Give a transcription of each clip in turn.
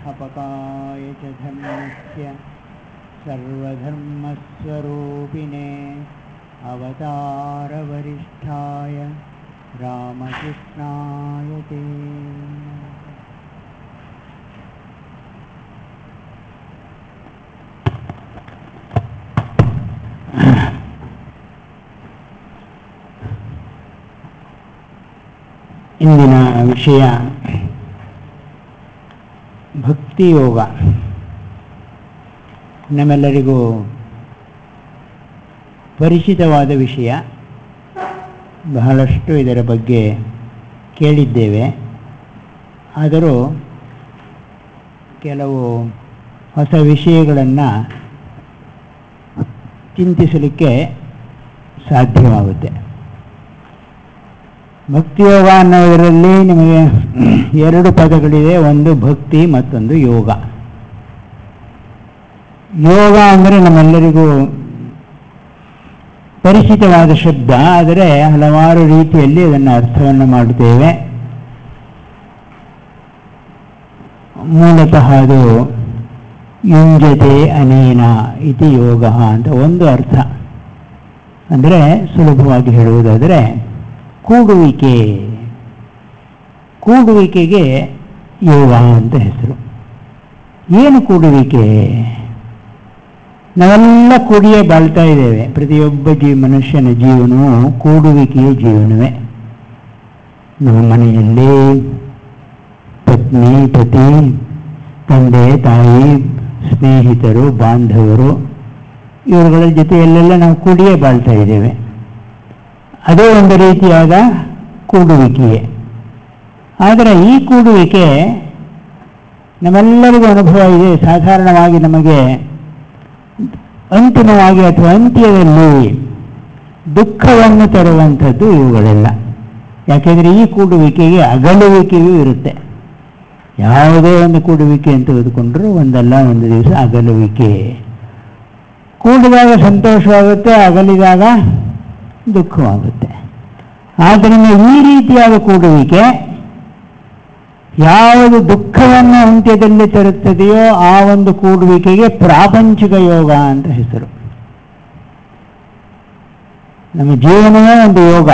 स्थापकाय च धर्मस्य सर्वधर्मस्वरूपिणे अवतारवरिष्ठाय रामकृष्णाय ते नमः। ಇಂದಿನ ವಿಷಯ ಭಕ್ತಿಯೋಗ ನಮ್ಮೆಲ್ಲರಿಗೂ ಪರಿಚಿತವಾದ ವಿಷಯ ಬಹಳಷ್ಟು ಇದರ ಬಗ್ಗೆ ಕೇಳಿದ್ದೇವೆ ಆದರೂ ಕೆಲವು ಹೊಸ ವಿಷಯಗಳನ್ನು ಚಿಂತಿಸಲಿಕ್ಕೆ ಸಾಧ್ಯವಾಗುತ್ತೆ ಭಕ್ತಿಯೋಗ ಅನ್ನೋದರಲ್ಲಿ ನಿಮಗೆ ಎರಡು ಪದಗಳಿದೆ ಒಂದು ಭಕ್ತಿ ಮತ್ತೊಂದು ಯೋಗ ಯೋಗ ಅಂದರೆ ನಮ್ಮೆಲ್ಲರಿಗೂ ಪರಿಚಿತವಾದ ಶಬ್ದ ಆದರೆ ಹಲವಾರು ರೀತಿಯಲ್ಲಿ ಅದನ್ನು ಅರ್ಥವನ್ನು ಮಾಡುತ್ತೇವೆ ಮೂಲತಃ ಅದು ಯುಂಜತೆ ಅನೇನ ಇತಿ ಯೋಗ ಅಂತ ಒಂದು ಅರ್ಥ ಅಂದರೆ ಸುಲಭವಾಗಿ ಹೇಳುವುದಾದರೆ ಕೂಡುವಿಕೆ ಕೂಡುವಿಕೆಗೆ ಯೋಗ ಅಂತ ಹೆಸರು ಏನು ಕೂಡುವಿಕೆ ನಾವೆಲ್ಲ ಕೂಡಿಯೇ ಬಾಳ್ತಾ ಇದ್ದೇವೆ ಪ್ರತಿಯೊಬ್ಬ ಜೀವ ಮನುಷ್ಯನ ಜೀವನವು ಕೂಡುವಿಕೆಯ ಜೀವನವೇ ನಮ್ಮ ಮನೆಯಲ್ಲಿ ಪತ್ನಿ ಪತಿ ತಂದೆ ತಾಯಿ ಸ್ನೇಹಿತರು ಬಾಂಧವರು ಇವರುಗಳ ಜೊತೆಯಲ್ಲೆಲ್ಲ ನಾವು ಕೂಡಿಯೇ ಬಾಳ್ತಾ ಇದ್ದೇವೆ ಅದೇ ಒಂದು ರೀತಿಯಾದ ಕೂಡುವಿಕೆಯೇ ಆದರೆ ಈ ಕೂಡುವಿಕೆ ನಮ್ಮೆಲ್ಲರಿಗೂ ಅನುಭವ ಇದೆ ಸಾಧಾರಣವಾಗಿ ನಮಗೆ ಅಂತಿಮವಾಗಿ ಅಥವಾ ಅಂತ್ಯದಲ್ಲಿ ದುಃಖವನ್ನು ತರುವಂಥದ್ದು ಇವುಗಳೆಲ್ಲ ಯಾಕೆಂದರೆ ಈ ಕೂಡುವಿಕೆಗೆ ಅಗಲುವಿಕೆಯೂ ಇರುತ್ತೆ ಯಾವುದೇ ಒಂದು ಕೂಡುವಿಕೆ ಅಂತ ತೆಗೆದುಕೊಂಡ್ರೂ ಒಂದಲ್ಲ ಒಂದು ದಿವಸ ಅಗಲುವಿಕೆ ಕೂಡಿದಾಗ ಸಂತೋಷವಾಗುತ್ತೆ ಅಗಲಿದಾಗ ದುಃಖವಾಗುತ್ತೆ ಆದ್ದರಿಂದ ಈ ರೀತಿಯಾದ ಕೂಡುವಿಕೆ ಯಾವುದು ದುಃಖವನ್ನು ಅಂತ್ಯದಲ್ಲಿ ತರುತ್ತದೆಯೋ ಆ ಒಂದು ಕೂಡುವಿಕೆಗೆ ಪ್ರಾಪಂಚಿಕ ಯೋಗ ಅಂತ ಹೆಸರು ನಮ್ಮ ಜೀವನವೇ ಒಂದು ಯೋಗ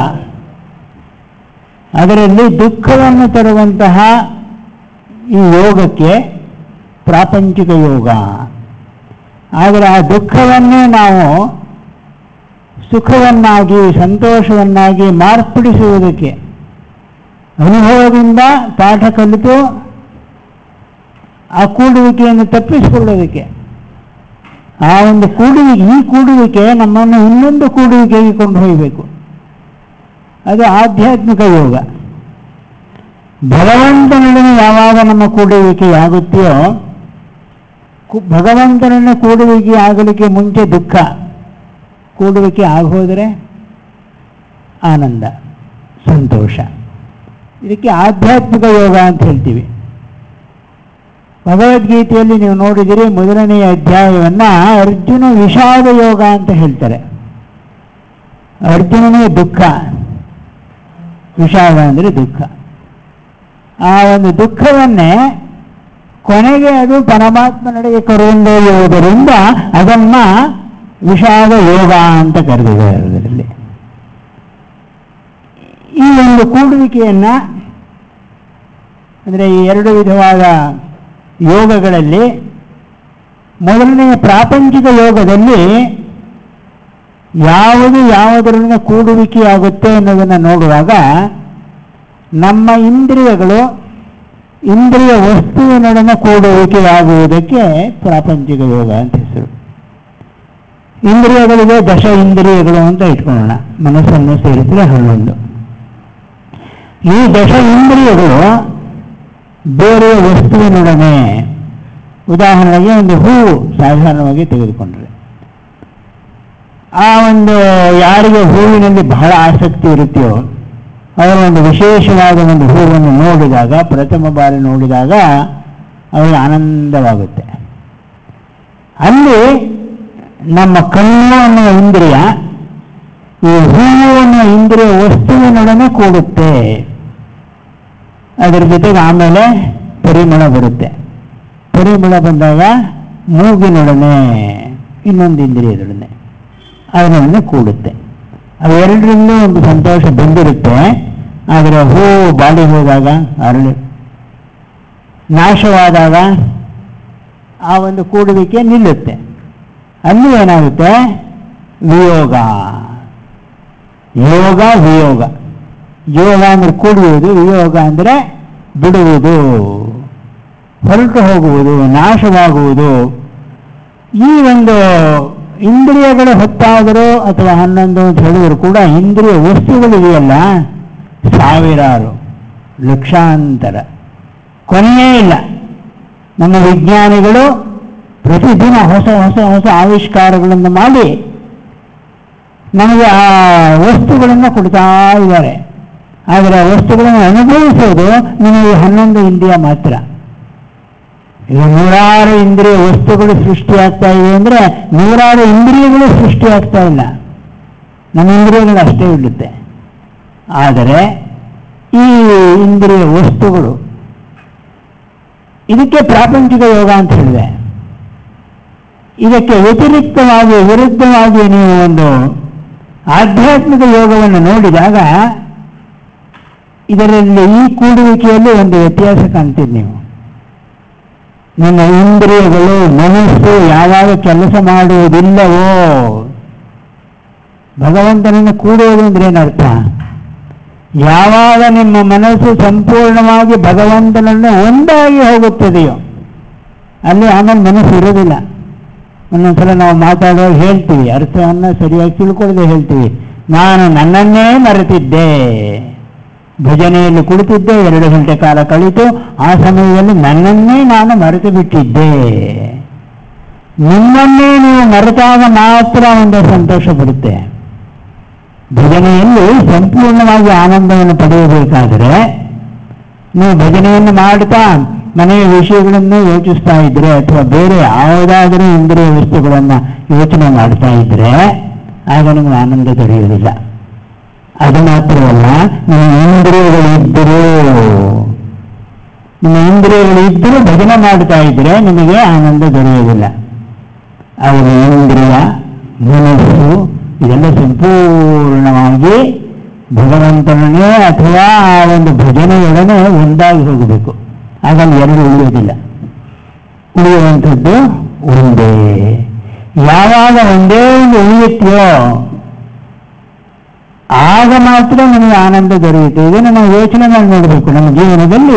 ಅದರಲ್ಲಿ ದುಃಖವನ್ನು ತರುವಂತಹ ಈ ಯೋಗಕ್ಕೆ ಪ್ರಾಪಂಚಿಕ ಯೋಗ ಆದರೆ ಆ ದುಃಖವನ್ನೇ ನಾವು ಸುಖವನ್ನಾಗಿ ಸಂತೋಷವನ್ನಾಗಿ ಮಾರ್ಪಡಿಸುವುದಕ್ಕೆ ಅನುಭವದಿಂದ ಪಾಠ ಕಲಿತು ಆ ಕೂಡುವಿಕೆಯನ್ನು ತಪ್ಪಿಸಿಕೊಳ್ಳೋದಕ್ಕೆ ಆ ಒಂದು ಕೂಡುವಿಕೆ ಈ ಕೂಡುವಿಕೆ ನಮ್ಮನ್ನು ಇನ್ನೊಂದು ಕೂಡುವಿಕೆಗೆ ಕೊಂಡು ಹೋಗಬೇಕು ಅದು ಆಧ್ಯಾತ್ಮಿಕ ಯೋಗ ಭಗವಂತನೊಡನೆ ಯಾವಾಗ ನಮ್ಮ ಕೂಡುವಿಕೆಯಾಗುತ್ತೆಯೋ ಕು- ಭಗವಂತನನ್ನ ಕೂಡುವಿಕೆ ಆಗಲಿಕ್ಕೆ ಮುಂಚೆ ದುಃಖ ಕೂಡುವಿಕೆ ಆಗೋದರೆ ಆನಂದ ಸಂತೋಷ ಇದಕ್ಕೆ ಆಧ್ಯಾತ್ಮಿಕ ಯೋಗ ಅಂತ ಹೇಳ್ತೀವಿ ಭಗವದ್ಗೀತೆಯಲ್ಲಿ ನೀವು ನೋಡಿದಿರಿ ಮೊದಲನೆಯ ಅಧ್ಯಾಯವನ್ನು ಅರ್ಜುನ ವಿಷಾದ ಯೋಗ ಅಂತ ಹೇಳ್ತಾರೆ ಅರ್ಜುನನೇ ದುಃಖ ವಿಷಾದ ಅಂದರೆ ದುಃಖ ಆ ಒಂದು ದುಃಖವನ್ನೇ ಕೊನೆಗೆ ಅದು ಪರಮಾತ್ಮನಡೆಗೆ ಕರೆದೊಯ್ಯುವುದರಿಂದ ಅದನ್ನ ವಿಷಾದ ಯೋಗ ಅಂತ ಕರೆದಿದ್ದಾರೆ ಅದರಲ್ಲಿ ಈ ಒಂದು ಕೂಡುವಿಕೆಯನ್ನ ಅಂದರೆ ಈ ಎರಡು ವಿಧವಾದ ಯೋಗಗಳಲ್ಲಿ ಮೊದಲನೆಯ ಪ್ರಾಪಂಚಿಕ ಯೋಗದಲ್ಲಿ ಯಾವುದು ಯಾವುದರಿಂದ ಕೂಡುವಿಕೆಯಾಗುತ್ತೆ ಅನ್ನೋದನ್ನು ನೋಡುವಾಗ ನಮ್ಮ ಇಂದ್ರಿಯಗಳು ಇಂದ್ರಿಯ ವಸ್ತುವಿನೊಡನೆ ಕೂಡುವಿಕೆಯಾಗುವುದಕ್ಕೆ ಪ್ರಾಪಂಚಿಕ ಯೋಗ ಅಂತ ಹೆಸರು ಇಂದ್ರಿಯಗಳಿಗೆ ದಶ ಇಂದ್ರಿಯಗಳು ಅಂತ ಇಟ್ಕೊಳ್ಳೋಣ ಮನಸ್ಸನ್ನು ಸೇರಿಸಿದ್ರೆ ಹನ್ನೊಂದು ಈ ದಶ ಇಂದ್ರಿಯಗಳು ಬೇರೆ ವಸ್ತುವಿನೊಡನೆ ಉದಾಹರಣೆಗೆ ಒಂದು ಹೂವು ಸಾಧಾರಣವಾಗಿ ತೆಗೆದುಕೊಂಡ್ರೆ ಆ ಒಂದು ಯಾರಿಗೆ ಹೂವಿನಲ್ಲಿ ಬಹಳ ಆಸಕ್ತಿ ಇರುತ್ತೆಯೋ ಅವರ ಒಂದು ವಿಶೇಷವಾದ ಒಂದು ಹೂವನ್ನು ನೋಡಿದಾಗ ಪ್ರಥಮ ಬಾರಿ ನೋಡಿದಾಗ ಅವರಿಗೆ ಆನಂದವಾಗುತ್ತೆ ಅಲ್ಲಿ ನಮ್ಮ ಕಣ್ಣು ಅನ್ನುವ ಇಂದ್ರಿಯ ಈ ಹೂವು ಅನ್ನುವ ಇಂದ್ರಿಯ ವಸ್ತುವಿನೊಡನೆ ಕೂಡುತ್ತೆ ಅದರ ಜೊತೆಗೆ ಆಮೇಲೆ ಪರಿಮಳ ಬರುತ್ತೆ ಪರಿಮಳ ಬಂದಾಗ ಮೂಗಿನೊಡನೆ ಇನ್ನೊಂದು ಇಂದ್ರಿಯದೊಡನೆ ಅದರೊಡನೆ ಕೂಡುತ್ತೆ ಅವೆರಡರಲ್ಲೂ ಒಂದು ಸಂತೋಷ ಬಂದಿರುತ್ತೆ ಆದರೆ ಹೂ ಬಾಡಿ ಹೋದಾಗ ಅರಳಿ ನಾಶವಾದಾಗ ಆ ಒಂದು ಕೂಡುವಿಕೆ ನಿಲ್ಲುತ್ತೆ ಅಲ್ಲಿ ಏನಾಗುತ್ತೆ ವಿಯೋಗ ಯೋಗ ವಿಯೋಗ ಯೋಗ ಅಂದರೆ ಕೂಡುವುದು ವಿಯೋಗ ಅಂದರೆ ಬಿಡುವುದು ಹೊರಟು ಹೋಗುವುದು ನಾಶವಾಗುವುದು ಈ ಒಂದು ಇಂದ್ರಿಯಗಳು ಹೊತ್ತಾದರೂ ಅಥವಾ ಹನ್ನೊಂದು ಅಂತ ಹೇಳಿದ್ರು ಕೂಡ ಇಂದ್ರಿಯ ವಸ್ತುಗಳಿದೆಯಲ್ಲ ಸಾವಿರಾರು ಲಕ್ಷಾಂತರ ಕೊನೆಯೇ ಇಲ್ಲ ನಮ್ಮ ವಿಜ್ಞಾನಿಗಳು ಪ್ರತಿದಿನ ಹೊಸ ಹೊಸ ಹೊಸ ಆವಿಷ್ಕಾರಗಳನ್ನು ಮಾಡಿ ನಮಗೆ ಆ ವಸ್ತುಗಳನ್ನು ಕೊಡ್ತಾ ಇದ್ದಾರೆ ಆದರೆ ಆ ವಸ್ತುಗಳನ್ನು ಅನುಭವಿಸೋದು ನಿಮಗೆ ಹನ್ನೊಂದು ಇಂದ್ರಿಯ ಮಾತ್ರ ಈಗ ನೂರಾರು ಇಂದ್ರಿಯ ವಸ್ತುಗಳು ಸೃಷ್ಟಿಯಾಗ್ತಾ ಇವೆ ಅಂದರೆ ನೂರಾರು ಇಂದ್ರಿಯಗಳು ಸೃಷ್ಟಿಯಾಗ್ತಾ ಇಲ್ಲ ನಮ್ಮ ಇಂದ್ರಿಯಗಳು ಅಷ್ಟೇ ಇಡುತ್ತೆ ಆದರೆ ಈ ಇಂದ್ರಿಯ ವಸ್ತುಗಳು ಇದಕ್ಕೆ ಪ್ರಾಪಂಚಿಕ ಯೋಗ ಅಂತ ಹೇಳಿದೆ ಇದಕ್ಕೆ ವ್ಯತಿರಿಕ್ತವಾಗಿ ವಿರುದ್ಧವಾಗಿ ನೀವು ಒಂದು ಆಧ್ಯಾತ್ಮಿಕ ಯೋಗವನ್ನು ನೋಡಿದಾಗ ಇದರಲ್ಲಿ ಈ ಕೂಡುವಿಕೆಯಲ್ಲಿ ಒಂದು ವ್ಯತ್ಯಾಸ ಕಾಣ್ತೀರಿ ನೀವು ನಿಮ್ಮ ಇಂದ್ರಿಯಗಳು ಮನಸ್ಸು ಯಾವಾಗ ಕೆಲಸ ಮಾಡುವುದಿಲ್ಲವೋ ಭಗವಂತನನ್ನು ಕೂಡುವುದು ಅಂದ್ರೆ ಏನರ್ಥ ಯಾವಾಗ ನಿಮ್ಮ ಮನಸ್ಸು ಸಂಪೂರ್ಣವಾಗಿ ಭಗವಂತನನ್ನು ಒಂದಾಗಿ ಹೋಗುತ್ತದೆಯೋ ಅಲ್ಲಿ ಆಮೇಲೆ ಮನಸ್ಸು ಇರೋದಿಲ್ಲ ಒಂದೊಂದ್ಸಲ ನಾವು ಮಾತಾಡುವಾಗ ಹೇಳ್ತೀವಿ ಅರ್ಥವನ್ನು ಸರಿಯಾಗಿ ತಿಳ್ಕೊಳ್ಳದೆ ಹೇಳ್ತೀವಿ ನಾನು ನನ್ನನ್ನೇ ಮರೆತಿದ್ದೆ ಭಜನೆಯಲ್ಲಿ ಕುಳಿತಿದ್ದೆ ಎರಡು ಗಂಟೆ ಕಾಲ ಕಳಿತು ಆ ಸಮಯದಲ್ಲಿ ನನ್ನನ್ನೇ ನಾನು ಮರೆತು ಬಿಟ್ಟಿದ್ದೆ ನಿಮ್ಮನ್ನೇ ನೀವು ಮರೆತಾಗ ಮಾತ್ರ ಒಂದು ಸಂತೋಷ ಬರುತ್ತೆ ಭಜನೆಯಲ್ಲಿ ಸಂಪೂರ್ಣವಾಗಿ ಆನಂದವನ್ನು ಪಡೆಯಬೇಕಾದರೆ ನೀವು ಭಜನೆಯನ್ನು ಮಾಡ್ತಾ ಮನೆಯ ವಿಷಯಗಳನ್ನು ಯೋಚಿಸ್ತಾ ಇದ್ರೆ ಅಥವಾ ಬೇರೆ ಯಾವುದಾದರೂ ಇಂದ್ರಿಯ ವಸ್ತುಗಳನ್ನು ಯೋಚನೆ ಮಾಡ್ತಾ ಇದ್ರೆ ಆಗ ನಿಮಗೆ ಆನಂದ ದೊರೆಯುವುದಿಲ್ಲ ಅದು ಮಾತ್ರವಲ್ಲ ನಿಮ್ಮ ಇಂದ್ರಿಯಗಳಿದ್ದರೂ ನಿಮ್ಮ ಇಂದ್ರಿಯಗಳಿದ್ದರೂ ಭಜನೆ ಮಾಡ್ತಾ ಇದ್ರೆ ನಿಮಗೆ ಆನಂದ ದೊರೆಯುವುದಿಲ್ಲ ಅವರ ಇಂದ್ರಿಯ ಮನಸ್ಸು ಇದೆಲ್ಲ ಸಂಪೂರ್ಣವಾಗಿ ಭಗವಂತನೇ ಅಥವಾ ಆ ಒಂದು ಭಜನೆಯೊಡನೆ ಒಂದಾಗಿ ಹೋಗಬೇಕು ಆಗ ಅಲ್ಲಿ ಎರಡು ಉಳಿಯೋದಿಲ್ಲ ಉಳಿಯುವಂಥದ್ದು ಒಂದೇ ಯಾವಾಗ ಒಂದೇ ಒಂದು ಉಳಿಯುತ್ತೆಯೋ ಆಗ ಮಾತ್ರ ನಮಗೆ ಆನಂದ ದೊರೆಯುತ್ತೆ ಇದನ್ನು ನಾವು ಯೋಚನೆ ಮಾಡಿ ನೋಡಬೇಕು ನಮ್ಮ ಜೀವನದಲ್ಲಿ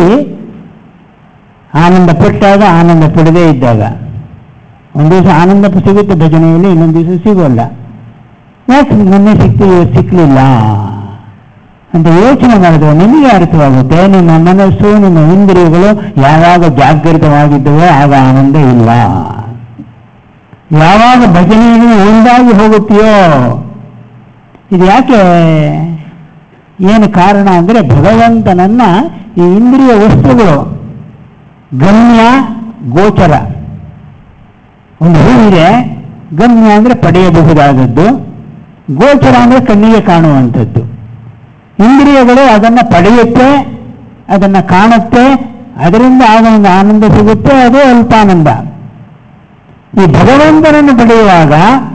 ಆನಂದ ಪಟ್ಟಾಗ ಆನಂದ ಪಡದೇ ಇದ್ದಾಗ ಒಂದು ದಿವಸ ಆನಂದ ಸಿಗುತ್ತೆ ಭಜನೆಯಲ್ಲಿ ಇನ್ನೊಂದು ದಿವಸ ಸಿಗೋಲ್ಲ ಯಾಕೆ ಮೊನ್ನೆ ಸಿಕ್ತು ಇವತ್ತು ಸಿಕ್ಕಲಿಲ್ಲ ಅಂತ ಯೋಚನೆ ಮಾಡಿದ್ರೆ ನಿಮಗೆ ಅರ್ಥವಾಗುತ್ತೆ ನಿಮ್ಮ ಮನಸ್ಸು ನಿಮ್ಮ ಇಂದ್ರಿಯಗಳು ಯಾವಾಗ ಜಾಗೃತವಾಗಿದ್ದವೋ ಆಗ ಆನಂದ ಇಲ್ಲ ಯಾವಾಗ ಭಜನೆಯಲ್ಲಿ ಒಂದಾಗಿ ಹೋಗುತ್ತೆಯೋ ಇದು ಯಾಕೆ ಏನು ಕಾರಣ ಅಂದರೆ ಭಗವಂತನನ್ನ ಈ ಇಂದ್ರಿಯ ವಸ್ತುಗಳು ಗಮ್ಯ ಗೋಚರ ಒಂದು ಹೂವಿದೆ ಗಮ್ಯ ಅಂದರೆ ಪಡೆಯಬಹುದಾದದ್ದು ಗೋಚರ ಅಂದರೆ ಕಣ್ಣಿಗೆ ಕಾಣುವಂಥದ್ದು ಇಂದ್ರಿಯಗಳು ಅದನ್ನು ಪಡೆಯುತ್ತೆ ಅದನ್ನು ಕಾಣುತ್ತೆ ಅದರಿಂದ ಆಗ ಒಂದು ಆನಂದ ಸಿಗುತ್ತೆ ಅದೇ ಅಲ್ಪಾನಂದ ಈ ಭಗವಂತನನ್ನು ಪಡೆಯುವಾಗ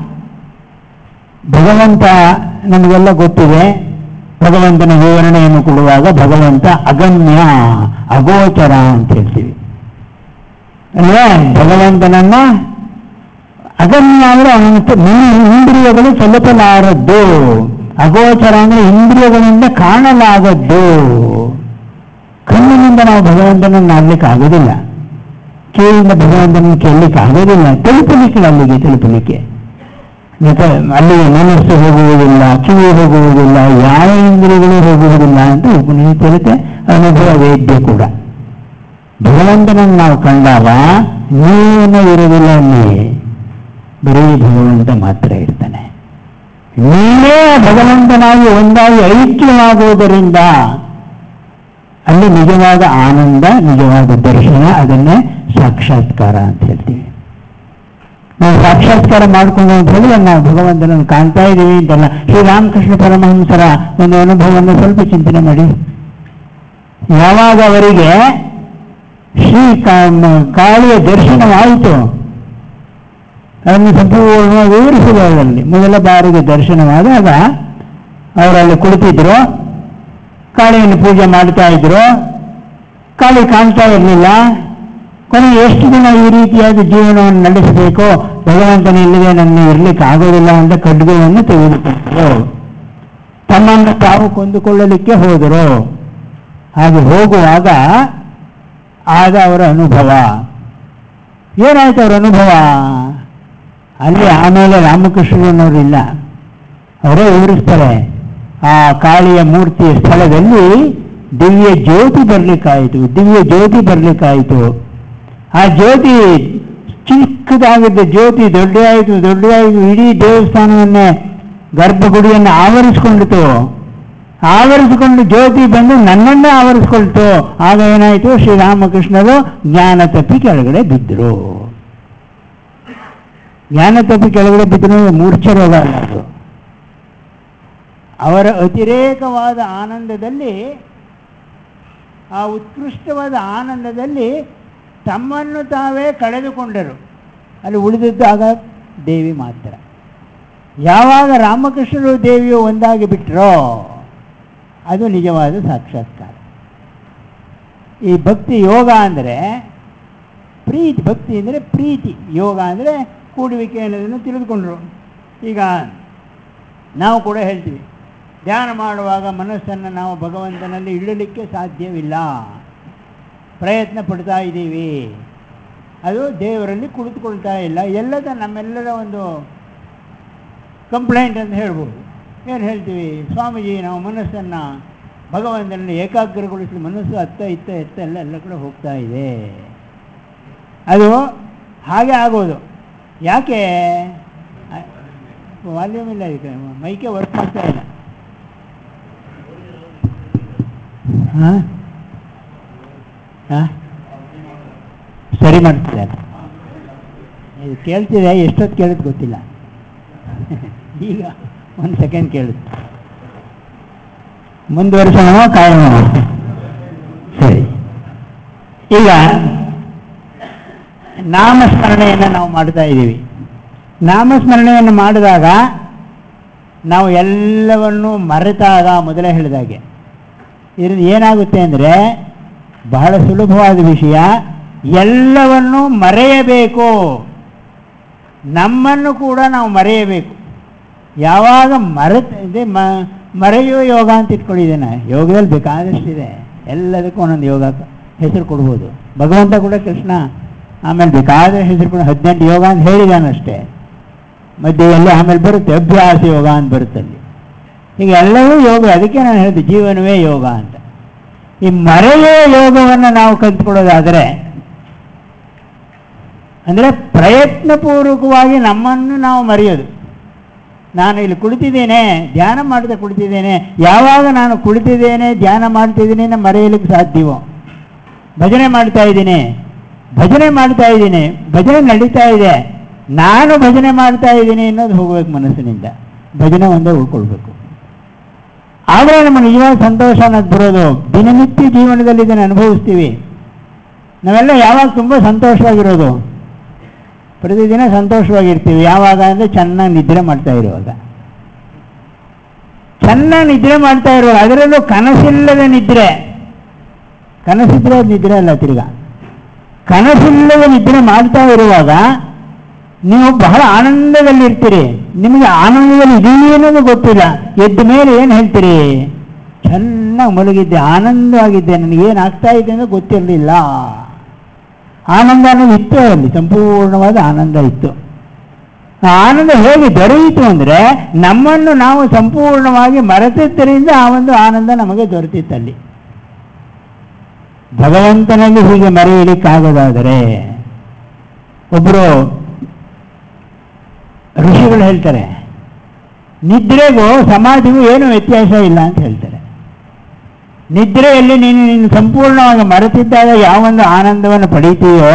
ಭಗವಂತ ನಮಗೆಲ್ಲ ಗೊತ್ತಿದೆ ಭಗವಂತನ ವಿವರಣೆಯನ್ನು ಕೊಡುವಾಗ ಭಗವಂತ ಅಗಮ್ಯ ಅಗೋಚರ ಅಂತ ಹೇಳ್ತೀವಿ ಅಲ್ವೇ ಭಗವಂತನನ್ನ ಅಗಮ್ಯ ಅಂದ್ರೆ ಅವನ ಇಂದ್ರಿಯಗಳು ತಲುಪಲಾರದ್ದು ಅಗೋಚರ ಅಂದ್ರೆ ಇಂದ್ರಿಯಗಳಿಂದ ಕಾಣಲಾಗದ್ದು ಕಣ್ಣಿನಿಂದ ನಾವು ಭಗವಂತನನ್ನು ನೋಡ್ಲಿಕ್ಕೆ ಆಗೋದಿಲ್ಲ ಕಿವಿಯಿಂದ ಭಗವಂತನನ್ನು ಕೇಳಲಿಕ್ಕೆ ಆಗೋದಿಲ್ಲ ತಲುಪಲಿಕ್ಕೆ ಅಲ್ಲಿಗೆ ತಲುಪಲಿಕ್ಕೆ ಮತ್ತೆ ಅಲ್ಲಿಗೆ ಮನಸ್ಸು ಹೋಗುವುದಿಲ್ಲ ಕಿವಿ ಹೋಗುವುದಿಲ್ಲ ಯಾವ ಇಂದ್ರಿಯಗಳು ಹೋಗುವುದಿಲ್ಲ ಅಂತ ಉಪನಿಷತ್ ಇರುತ್ತೆ ಅನುಭವ ವೇದ್ಯ ಕೂಡ ಭಗವಂತನನ್ನು ನಾವು ಕಂಡಾಗ ನೀನು ಇರುವುದಿಲ್ಲ ಅಲ್ಲಿ ಬರೀ ಭಗವಂತ ಮಾತ್ರ ಇರ್ತಾನೆ ನೀವೇ ಭಗವಂತನಾಗಿ ಒಂದಾಗಿ ಐಕ್ಯವಾಗುವುದರಿಂದ ಅಲ್ಲಿ ನಿಜವಾದ ಆನಂದ ನಿಜವಾದ ದರ್ಶನ ಅದನ್ನೇ ಸಾಕ್ಷಾತ್ಕಾರ ಅಂತ ಹೇಳ್ತೀವಿ ನಾವು ಸಾಕ್ಷಾತ್ಕಾರ ಮಾಡ್ಕೊಂಡು ಅಂತ ಹೇಳಿದ್ರೆ ನಾವು ಭಗವಂತನನ್ನು ಕಾಣ್ತಾ ಇದ್ದೀವಿ ಅಂತಲ್ಲ ಶ್ರೀರಾಮಕೃಷ್ಣ ಪರಮಹಂಸರ ಒಂದು ಅನುಭವವನ್ನು ಸ್ವಲ್ಪ ಚಿಂತನೆ ಮಾಡಿ ಯಾವಾಗ ಅವರಿಗೆ ಶ್ರೀ ಕಾ- ಕಾಳಿಯ ದರ್ಶನವಾಯಿತು ಅದನ್ನು ಸಂಪೂರ್ಣವಾಗಿ ವಿವರಿಸಿದೆ ಅದರಲ್ಲಿ ಮೊದಲ ಬಾರಿಗೆ ದರ್ಶನವಾದಾಗ ಅವರಲ್ಲಿ ಕುಳಿತಿದ್ರು ಕಾಳಿಯನ್ನು ಪೂಜೆ ಮಾಡ್ತಾ ಇದ್ರು ಕಾಳಿ ಕಾಣ್ತಾ ಇರಲಿಲ್ಲ ಕೊನೆಗೆ ಎಷ್ಟು ದಿನ ಈ ರೀತಿಯಾದ ಜೀವನವನ್ನು ನಡೆಸಬೇಕು ಭಗವಂತನ ಇಲ್ಲದೆ ನನ್ನ ಇರ್ಲಿಕ್ಕೆ ಆಗೋದಿಲ್ಲ ಅಂತ ಖಡ್ಗವನ್ನು ತೆಗೆದುಕೊಂಡರು ತಮ್ಮನ್ನು ತಾವು ಕೊಂದುಕೊಳ್ಳಲಿಕ್ಕೆ ಹೋದರು ಹಾಗೆ ಹೋಗುವಾಗ ಆದ ಅವರ ಅನುಭವ ಏನಾಯ್ತು ಅವರ ಅನುಭವ ಅಲ್ಲಿ ಆಮೇಲೆ ರಾಮಕೃಷ್ಣನವರಿಲ್ಲ ಅವರೇ ವಿವರಿಸ್ತಾರೆ ಆ ಕಾಳಿಯ ಮೂರ್ತಿಯ ಸ್ಥಳದಲ್ಲಿ ದಿವ್ಯ ಜ್ಯೋತಿ ಬರ್ಲಿಕ್ಕಾಯಿತು ದಿವ್ಯ ಜ್ಯೋತಿ ಬರ್ಲಿಕ್ಕಾಯಿತು ಆ ಜ್ಯೋತಿ ಚಿಕ್ಕದಾಗಿದ್ದ ಜ್ಯೋತಿ ದೊಡ್ಡದಾಯಿತು ದೊಡ್ಡದಾಯಿತು ಇಡೀ ದೇವಸ್ಥಾನವನ್ನೇ ಗರ್ಭಗುಡಿಯನ್ನು ಆವರಿಸ್ಕೊಂಡಿತು ಆವರಿಸಿಕೊಂಡು ಜ್ಯೋತಿ ಬಂದು ನನ್ನನ್ನೇ ಆವರಿಸ್ಕೊಳ್ತು ಆಗ ಏನಾಯಿತು ಶ್ರೀರಾಮಕೃಷ್ಣರು ಜ್ಞಾನ ತಪ್ಪಿ ಕೆಳಗಡೆ ಬಿದ್ದರು ಜ್ಞಾನ ತಪ್ಪಿ ಕೆಳಗಡೆ ಬಿದ್ದರು ಮೂರ್ಛೆ ರೋಗ ಅಲ್ಲ ಅದು ಅವರ ಅತಿರೇಕವಾದ ಆನಂದದಲ್ಲಿ ಆ ಉತ್ಕೃಷ್ಟವಾದ ಆನಂದದಲ್ಲಿ ತಮ್ಮನ್ನು ತಾವೇ ಕಳೆದುಕೊಂಡರು ಅಲ್ಲಿ ಉಳಿದಿದ್ದಾಗ ದೇವಿ ಮಾತ್ರ ಯಾವಾಗ ರಾಮಕೃಷ್ಣರು ದೇವಿಯು ಒಂದಾಗಿ ಬಿಟ್ಟರೋ ಅದು ನಿಜವಾದ ಸಾಕ್ಷಾತ್ಕಾರ ಈ ಭಕ್ತಿ ಯೋಗ ಅಂದರೆ ಪ್ರೀತಿ ಭಕ್ತಿ ಅಂದರೆ ಪ್ರೀತಿ ಯೋಗ ಅಂದರೆ ಕೂಡುವಿಕೆ ಅನ್ನೋದನ್ನು ತಿಳಿದುಕೊಂಡ್ರು ಈಗ ನಾವು ಕೂಡ ಹೇಳ್ತೀವಿ ಧ್ಯಾನ ಮಾಡುವಾಗ ಮನಸ್ಸನ್ನು ನಾವು ಭಗವಂತನಲ್ಲಿ ಇಡಲಿಕ್ಕೆ ಸಾಧ್ಯವಿಲ್ಲ ಪ್ರಯತ್ನ ಪಡ್ತಾ ಇದ್ದೀವಿ ಅದು ದೇವರಲ್ಲಿ ಕುಳಿತುಕೊಳ್ತಾ ಇಲ್ಲ ಎಲ್ಲದ ನಮ್ಮೆಲ್ಲರ ಒಂದು ಕಂಪ್ಲೇಂಟ್ ಅಂತ ಹೇಳ್ಬೋದು ಏನು ಹೇಳ್ತೀವಿ ಸ್ವಾಮೀಜಿ ನಾವು ಮನಸ್ಸನ್ನು ಭಗವಂತನಲ್ಲಿ ಏಕಾಗ್ರಗೊಳಿಸಲು ಮನಸ್ಸು ಅತ್ತ ಇತ್ತ ಎತ್ತ ಎಲ್ಲ ಎಲ್ಲ ಕಡೆ ಹೋಗ್ತಾ ಇದೆ ಅದು ಹಾಗೆ ಆಗೋದು ಯಾಕೆ ವಾಲ್ಯೂಮ್ ಇಲ್ಲ ಇದಕ್ಕೆ ಮೈಕೆ ವರ್ಕ್ ಮಾಡ್ತಾ ಇಲ್ಲ ಹಾಂ ಹಾಂ ಸರಿ ಮಾಡ್ತಿದ್ದಾರೆ ಇದು ಕೇಳ್ತಿದೆ ಎಷ್ಟೊತ್ತು ಕೇಳಿದ್ ಗೊತ್ತಿಲ್ಲ ಈಗ ಒಂದು ಸೆಕೆಂಡ್ ಕೇಳುತ್ತೆ ಮುಂದುವರಿಸೋಣ ಕಾಯೋಣ ಸರಿ ಈಗ ನಾಮಸ್ಮರಣೆಯನ್ನು ನಾವು ಮಾಡ್ತಾ ಇದ್ದೀವಿ ನಾಮಸ್ಮರಣೆಯನ್ನು ಮಾಡಿದಾಗ ನಾವು ಎಲ್ಲವನ್ನು ಮರೆತಾಗ ಮೊದಲೇ ಹೇಳಿದಾಗೆ ಇದ್ರಲ್ಲಿ ಏನಾಗುತ್ತೆ ಅಂದರೆ ಬಹಳ ಸುಲಭವಾದ ವಿಷಯ ಎಲ್ಲವನ್ನು ಮರೆಯಬೇಕು ನಮ್ಮನ್ನು ಕೂಡ ನಾವು ಮರೆಯಬೇಕು ಯಾವಾಗ ಮರೆತ ಇದೆ ಮ ಮರೆಯುವ ಯೋಗ ಅಂತ ಇಟ್ಕೊಂಡಿದ್ದೇನೆ ಯೋಗದಲ್ಲಿ ಬೇಕಾದಷ್ಟಿದೆ ಎಲ್ಲದಕ್ಕೂ ಒಂದೊಂದು ಯೋಗ ಹೆಸರು ಕೊಡ್ಬೋದು ಭಗವಂತ ಕೂಡ ಕೃಷ್ಣ ಆಮೇಲೆ ಬೇಕಾದ ಹೆಸರು ಕೂಡ ಹದಿನೆಂಟು ಯೋಗ ಅಂತ ಹೇಳಿದಾನಷ್ಟೇ ಮಧ್ಯೆಯಲ್ಲಿ ಆಮೇಲೆ ಬರುತ್ತೆ ಅಭ್ಯಾಸ ಯೋಗ ಅಂತ ಬರುತ್ತಲ್ಲಿ ಈಗ ಎಲ್ಲವೂ ಯೋಗ ಅದಕ್ಕೆ ನಾನು ಹೇಳಿದೆ ಜೀವನವೇ ಯೋಗ ಅಂತ ಈ ಮರೆಯುವ ಯೋಗವನ್ನು ನಾವು ಕಲ್ತ್ಕೊಳ್ಳೋದಾದರೆ ಅಂದರೆ ಪ್ರಯತ್ನಪೂರ್ವಕವಾಗಿ ನಮ್ಮನ್ನು ನಾವು ಮರೆಯೋದು ನಾನು ಇಲ್ಲಿ ಕುಳಿತಿದ್ದೇನೆ ಧ್ಯಾನ ಮಾಡದೆ ಕುಳಿತಿದ್ದೇನೆ ಯಾವಾಗ ನಾನು ಕುಳಿತಿದ್ದೇನೆ ಧ್ಯಾನ ಮಾಡ್ತಿದ್ದೀನಿ ನಾನು ಮರೆಯಲಿಕ್ಕೆ ಸಾಧ್ಯವೋ ಭಜನೆ ಮಾಡ್ತಾ ಇದ್ದೀನಿ ಭಜನೆ ಮಾಡ್ತಾ ಇದ್ದೀನಿ ಭಜನೆ ನಡೀತಾ ಇದೆ ನಾನು ಭಜನೆ ಮಾಡ್ತಾ ಇದ್ದೀನಿ ಅನ್ನೋದು ಹೋಗ್ಬೇಕು ಮನಸ್ಸಿನಿಂದ ಭಜನೆ ಒಂದೇ ಉಳ್ಕೊಳ್ಬೇಕು ಆದರೆ ನಮ್ಮ ನಿಜವಾದ ಸಂತೋಷ ಅನ್ನೋದು ಬರೋದು ದಿನನಿತ್ಯ ಜೀವನದಲ್ಲಿ ಇದನ್ನು ಅನುಭವಿಸ್ತೀವಿ ನಾವೆಲ್ಲ ಯಾವಾಗ ತುಂಬ ಸಂತೋಷವಾಗಿರೋದು ಪ್ರತಿದಿನ ಸಂತೋಷವಾಗಿರ್ತೀವಿ ಯಾವಾಗ ಅಂದರೆ ಚೆನ್ನಾಗಿ ನಿದ್ರೆ ಮಾಡ್ತಾ ಇರುವಾಗ ಚೆನ್ನಾಗಿ ನಿದ್ರೆ ಮಾಡ್ತಾ ಇರುವಾಗ ಅದರಲ್ಲೂ ಕನಸಿಲ್ಲದ ನಿದ್ರೆ ಕನಸಿದ್ರೆ ಅದು ನಿದ್ರೆ ಅಲ್ಲ ತಿರ್ಗಾ ಕನಸಿಲ್ಲದ ನಿದ್ರೆ ಮಾಡ್ತಾ ಇರುವಾಗ ನೀವು ಬಹಳ ಆನಂದದಲ್ಲಿರ್ತೀರಿ ನಿಮಗೆ ಆನಂದದಲ್ಲಿ ಇದೀನಿ ಅನ್ನೋದು ಗೊತ್ತಿಲ್ಲ ಎದ್ದ ಮೇಲೆ ಏನು ಹೇಳ್ತೀರಿ ಚೆನ್ನಾಗಿ ಮಲಗಿದ್ದೆ ಆನಂದವಾಗಿದ್ದೆ ನನಗೆ ಏನಾಗ್ತಾ ಇದೆ ಅನ್ನೋದು ಗೊತ್ತಿರಲಿಲ್ಲ ಆನಂದ ಅನ್ನೋದು ಇತ್ತು ಅಲ್ಲಿ ಸಂಪೂರ್ಣವಾದ ಆನಂದ ಇತ್ತು ಆ ಆನಂದ ಹೇಗೆ ದೊರೆಯಿತು ಅಂದರೆ ನಮ್ಮನ್ನು ನಾವು ಸಂಪೂರ್ಣವಾಗಿ ಮರೆತಿದ್ದರಿಂದ ಆ ಒಂದು ಆನಂದ ನಮಗೆ ದೊರೆತಿತ್ತಲ್ಲಿ ಭಗವಂತನಲ್ಲಿ ಹೀಗೆ ಮರೆಯಲಿಕ್ಕಾಗದಾದರೆ ಒಬ್ಬರು ಋಷಿಗಳು ಹೇಳ್ತಾರೆ ನಿದ್ರೆಗೂ ಸಮಾಧಿಗೂ ಏನು ವ್ಯತ್ಯಾಸ ಇಲ್ಲ ಅಂತ ಹೇಳ್ತಾರೆ ನಿದ್ರೆಯಲ್ಲಿ ನೀನು ನೀನು ಸಂಪೂರ್ಣವಾಗಿ ಮರೆತಿದ್ದಾಗ ಯಾವೊಂದು ಆನಂದವನ್ನು ಪಡೀತೀಯೋ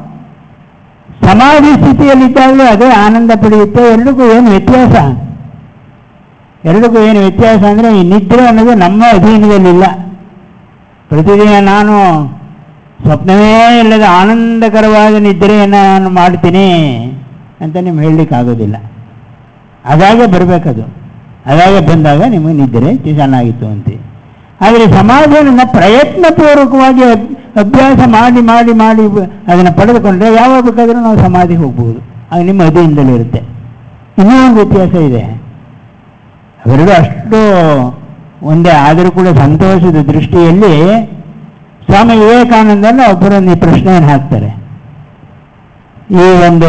ಸಮಾಧಿ ಸ್ಥಿತಿಯಲ್ಲಿದ್ದಾಗಲೂ ಅದೇ ಆನಂದ ಪಡೆಯುತ್ತೆ ಎರಡಕ್ಕೂ ಏನು ವ್ಯತ್ಯಾಸ ಎರಡಕ್ಕೂ ಏನು ವ್ಯತ್ಯಾಸ ಅಂದರೆ ಈ ನಿದ್ರೆ ಅನ್ನೋದು ನಮ್ಮ ಅಧೀನದಲ್ಲಿಲ್ಲ ಪ್ರತಿದಿನ ನಾನು ಸ್ವಪ್ನವೇ ಇಲ್ಲದ ಆನಂದಕರವಾದ ನಿದ್ರೆಯನ್ನು ನಾನು ಮಾಡ್ತೀನಿ ಅಂತ ನಿಮ್ಗೆ ಹೇಳಲಿಕ್ಕಾಗೋದಿಲ್ಲ ಅದಾಗೆ ಬರಬೇಕದು ಅದಾಗೆ ಬಂದಾಗ ನಿಮಗೆ ನಿದ್ರೆ ಚೆನ್ನಾಗಿತ್ತು ಅಂತ ಆದರೆ ಸಮಾಧಿಯನ್ನು ಪ್ರಯತ್ನಪೂರ್ವಕವಾಗಿ ಅಭ್- ಅಭ್ಯಾಸ ಮಾಡಿ ಮಾಡಿ ಮಾಡಿ ಬ- ಅದನ್ನು ಪಡೆದುಕೊಂಡ್ರೆ ಯಾವಾಗ ಬೇಕಾದರೂ ನಾವು ಸಮಾಧಿಗೆ ಹೋಗ್ಬೋದು ಆಗ ನಿಮ್ಮ ಅದಿಯಿಂದಲೇ ಇರುತ್ತೆ ಇನ್ನೂ ಒಂದು ವ್ಯತ್ಯಾಸ ಇದೆ ಅವೆರಡು ಅಷ್ಟು ಒಂದೇ ಆದರೂ ಕೂಡ ಸಂತೋಷದ ದೃಷ್ಟಿಯಲ್ಲಿ ಸ್ವಾಮಿ ವಿವೇಕಾನಂದನ ಒಬ್ಬರನ್ನು ಈ ಪ್ರಶ್ನೆಯನ್ನು ಹಾಕ್ತಾರೆ ಈ ಒಂದು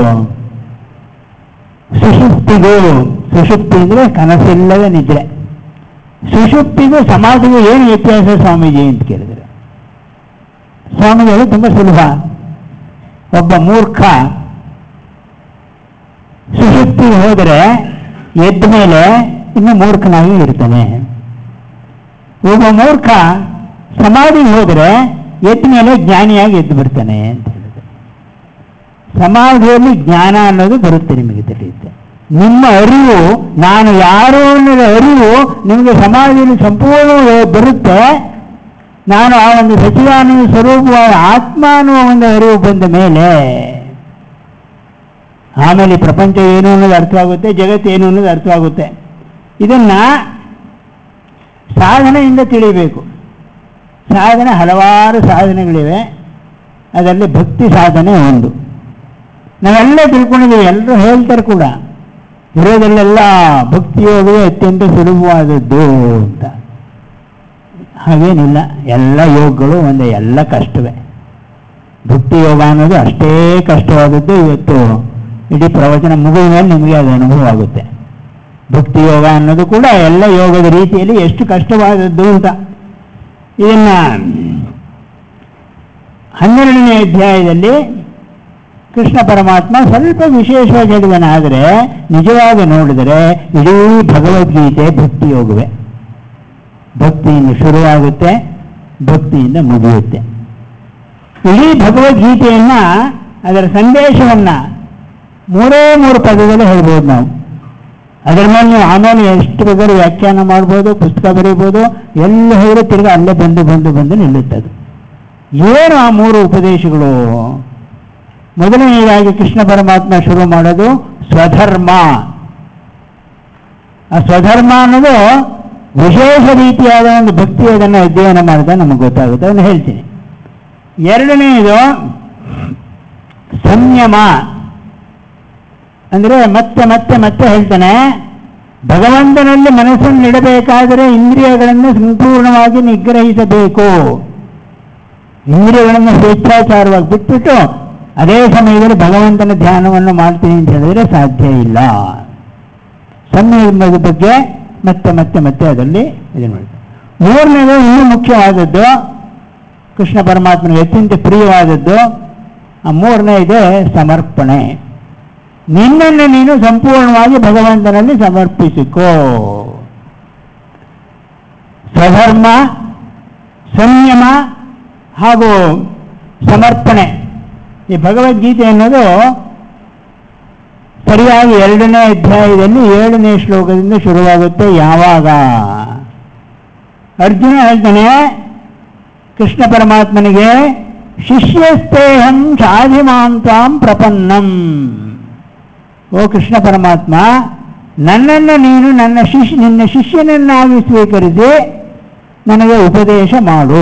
ಸುಷುಪ್ತಿಗೂ ಸುಷುಪ್ತಿ ಅಂದರೆ ಕನಸಿಲ್ಲದ ನಿದ್ರೆ ಸುಷುಪ್ತಿಗೂ ಸಮಾಧಿಗೂ ಏನು ವ್ಯತ್ಯಾಸ ಸ್ವಾಮೀಜಿ ಅಂತ ಕೇಳಿದರೆ ಸ್ವಾಮಿಗಳು ತುಂಬ ಸುಲಭ ಒಬ್ಬ ಮೂರ್ಖ ಸುಷುಪ್ತಿಗೆ ಹೋದರೆ ಎದ್ದ ಮೇಲೆ ಇನ್ನು ಮೂರ್ಖನಾಗಿ ಇರ್ತಾನೆ ಒಬ್ಬ ಮೂರ್ಖ ಸಮಾಧಿಗೆ ಹೋದರೆ ಎದ್ದ ಮೇಲೆ ಜ್ಞಾನಿಯಾಗಿ ಎದ್ದು ಬಿಡ್ತಾನೆ ಅಂತ ಹೇಳಿದೆ ಸಮಾಧಿಯಲ್ಲಿ ಜ್ಞಾನ ಅನ್ನೋದು ಬರುತ್ತೆ ನಿಮಗೆ ತಿಳಿಯುತ್ತೆ ನಿಮ್ಮ ಅರಿವು ನಾನು ಯಾರು ಅನ್ನೋದ ಅರಿವು ನಿಮಗೆ ಸಮಾಧಿಯಲ್ಲಿ ಸಂಪೂರ್ಣ ಬರುತ್ತೆ ನಾನು ಆ ಒಂದು ಸಚಿವಾನಂದ ಸ್ವರೂಪವಾದ ಆತ್ಮ ಅನ್ನುವ ಒಂದು ಅರಿವು ಬಂದ ಮೇಲೆ ಆಮೇಲೆ ಈ ಪ್ರಪಂಚ ಏನು ಅನ್ನೋದು ಅರ್ಥವಾಗುತ್ತೆ ಜಗತ್ತು ಏನು ಅನ್ನೋದು ಅರ್ಥವಾಗುತ್ತೆ ಇದನ್ನ ಸಾಧನೆಯಿಂದ ತಿಳಿಬೇಕು ಸಾಧನೆ ಹಲವಾರು ಸಾಧನೆಗಳಿವೆ ಅದರಲ್ಲಿ ಭಕ್ತಿ ಸಾಧನೆ ಒಂದು ನಾವೆಲ್ಲ ತಿಳ್ಕೊಂಡಿದ್ದೀವಿ ಎಲ್ಲರೂ ಹೇಳ್ತಾರೆ ಕೂಡ ಇರೋದಲ್ಲೆಲ್ಲ ಭಕ್ತಿಯೋಗವೇ ಅತ್ಯಂತ ಸುಲಭವಾದದ್ದು ಅಂತ ಹಾಗೇನಿಲ್ಲ ಎಲ್ಲ ಯೋಗಗಳು ಒಂದೇ ಎಲ್ಲ ಕಷ್ಟವೇ ಭಕ್ತಿ ಯೋಗ ಅನ್ನೋದು ಅಷ್ಟೇ ಕಷ್ಟವಾದದ್ದು ಇವತ್ತು ಇಡೀ ಪ್ರವಚನ ಮುಗಿದ ಮೇಲೆ ನಿಮಗೆ ಅದು ಅನುಭವ ಆಗುತ್ತೆ ಭಕ್ತಿ ಯೋಗ ಅನ್ನೋದು ಕೂಡ ಎಲ್ಲ ಯೋಗದ ರೀತಿಯಲ್ಲಿ ಎಷ್ಟು ಕಷ್ಟವಾದದ್ದು ಅಂತ ಇದನ್ನ ಹನ್ನೆರಡನೇ ಅಧ್ಯಾಯದಲ್ಲಿ ಕೃಷ್ಣ ಪರಮಾತ್ಮ ಸ್ವಲ್ಪ ವಿಶೇಷವಾಗಿ ಹೇಳಿದನ ಆದರೆ ನಿಜವಾಗಿ ನೋಡಿದರೆ ಇಡೀ ಭಗವದ್ಗೀತೆ ಭಕ್ತಿ ಯೋಗವೇ ಭಕ್ತಿಯಿಂದ ಶುರುವಾಗುತ್ತೆ ಭಕ್ತಿಯಿಂದ ಮುಗಿಯುತ್ತೆ ಇಡೀ ಭಗವದ್ಗೀತೆಯನ್ನ ಅದರ ಸಂದೇಶವನ್ನ ಮೂರೇ ಮೂರು ಪದದಲ್ಲಿ ಹೇಳ್ಬೋದು ನಾವು ಅದರ ಮೇಲೆ ನೀವು ಆಮೇಲೆ ಎಷ್ಟು ಬೇಕಾದ್ರೂ ವ್ಯಾಖ್ಯಾನ ಮಾಡ್ಬೋದು ಪುಸ್ತಕ ಬರೀಬೋದು ಎಲ್ಲ ಹೇಳಿದ್ರೆ ತಿರ್ಗಿ ಅಲ್ಲೇ ಬಂದು ಬಂದು ಬಂದು ನಿಲ್ಲುತ್ತೆ ಅದು ಏನು ಆ ಮೂರು ಉಪದೇಶಗಳು ಮೊದಲನೆಯದಾಗಿ ಕೃಷ್ಣ ಪರಮಾತ್ಮ ಶುರು ಮಾಡೋದು ಸ್ವಧರ್ಮ ಆ ಸ್ವಧರ್ಮ ಅನ್ನೋದು ವಿಶೇಷ ರೀತಿಯಾದ ಒಂದು ಭಕ್ತಿ ಅದನ್ನು ಅಧ್ಯಯನ ಮಾಡಿದಾಗ ನಮಗೆ ಗೊತ್ತಾಗುತ್ತೆ ಅದನ್ನು ಹೇಳ್ತೀನಿ ಎರಡನೆಯದು ಸಂಯಮ ಅಂದರೆ ಮತ್ತೆ ಮತ್ತೆ ಮತ್ತೆ ಹೇಳ್ತಾನೆ ಭಗವಂತನಲ್ಲಿ ಮನಸ್ಸನ್ನು ಇಡಬೇಕಾದರೆ ಇಂದ್ರಿಯಗಳನ್ನು ಸಂಪೂರ್ಣವಾಗಿ ನಿಗ್ರಹಿಸಬೇಕು ಇಂದ್ರಿಯಗಳನ್ನು ಸ್ವೇಚ್ಛಾಚಾರವಾಗಿ ಬಿಟ್ಬಿಟ್ಟು ಅದೇ ಸಮಯದಲ್ಲಿ ಭಗವಂತನ ಧ್ಯಾನವನ್ನು ಮಾಡ್ತೀನಿ ಅಂತ ಹೇಳಿದ್ರೆ ಸಾಧ್ಯ ಇಲ್ಲ ಸಂಯಮದ ಬಗ್ಗೆ ಮತ್ತೆ ಮತ್ತೆ ಮತ್ತೆ ಅದರಲ್ಲಿ ಇದನ್ನು ಮಾಡ್ತಾರೆ ಮೂರನೇದು ಇನ್ನೂ ಮುಖ್ಯವಾದದ್ದು ಕೃಷ್ಣ ಪರಮಾತ್ಮನಿಗೆ ಅತ್ಯಂತ ಪ್ರಿಯವಾದದ್ದು ಆ ಮೂರನೇ ಇದೆ ಸಮರ್ಪಣೆ ನಿನ್ನನ್ನು ನೀನು ಸಂಪೂರ್ಣವಾಗಿ ಭಗವಂತನಲ್ಲಿ ಸಮರ್ಪಿಸಿಕೋ ಸ್ವಧರ್ಮ ಸಂಯಮ ಹಾಗೂ ಸಮರ್ಪಣೆ ಈ ಭಗವದ್ಗೀತೆ ಅನ್ನೋದು ಸರಿಯಾಗಿ ಎರಡನೇ ಅಧ್ಯಾಯದಲ್ಲಿ ಏಳನೇ ಶ್ಲೋಕದಿಂದ ಶುರುವಾಗುತ್ತೆ ಯಾವಾಗ ಅರ್ಜುನ ಹೇಳ್ತಾನೆ ಕೃಷ್ಣ ಪರಮಾತ್ಮನಿಗೆ ಶಿಷ್ಯಸ್ತೇಹಂ ಶಾಧಿಮಾಂತಾಂ ಪ್ರಪನ್ನಂ ಓ ಕೃಷ್ಣ ಪರಮಾತ್ಮ ನನ್ನನ್ನು ನೀನು ನನ್ನ ಶಿಷ್ಯ ನಿನ್ನ ಶಿಷ್ಯನನ್ನಾಗಿ ಸ್ವೀಕರಿಸಿ ನನಗೆ ಉಪದೇಶ ಮಾಡು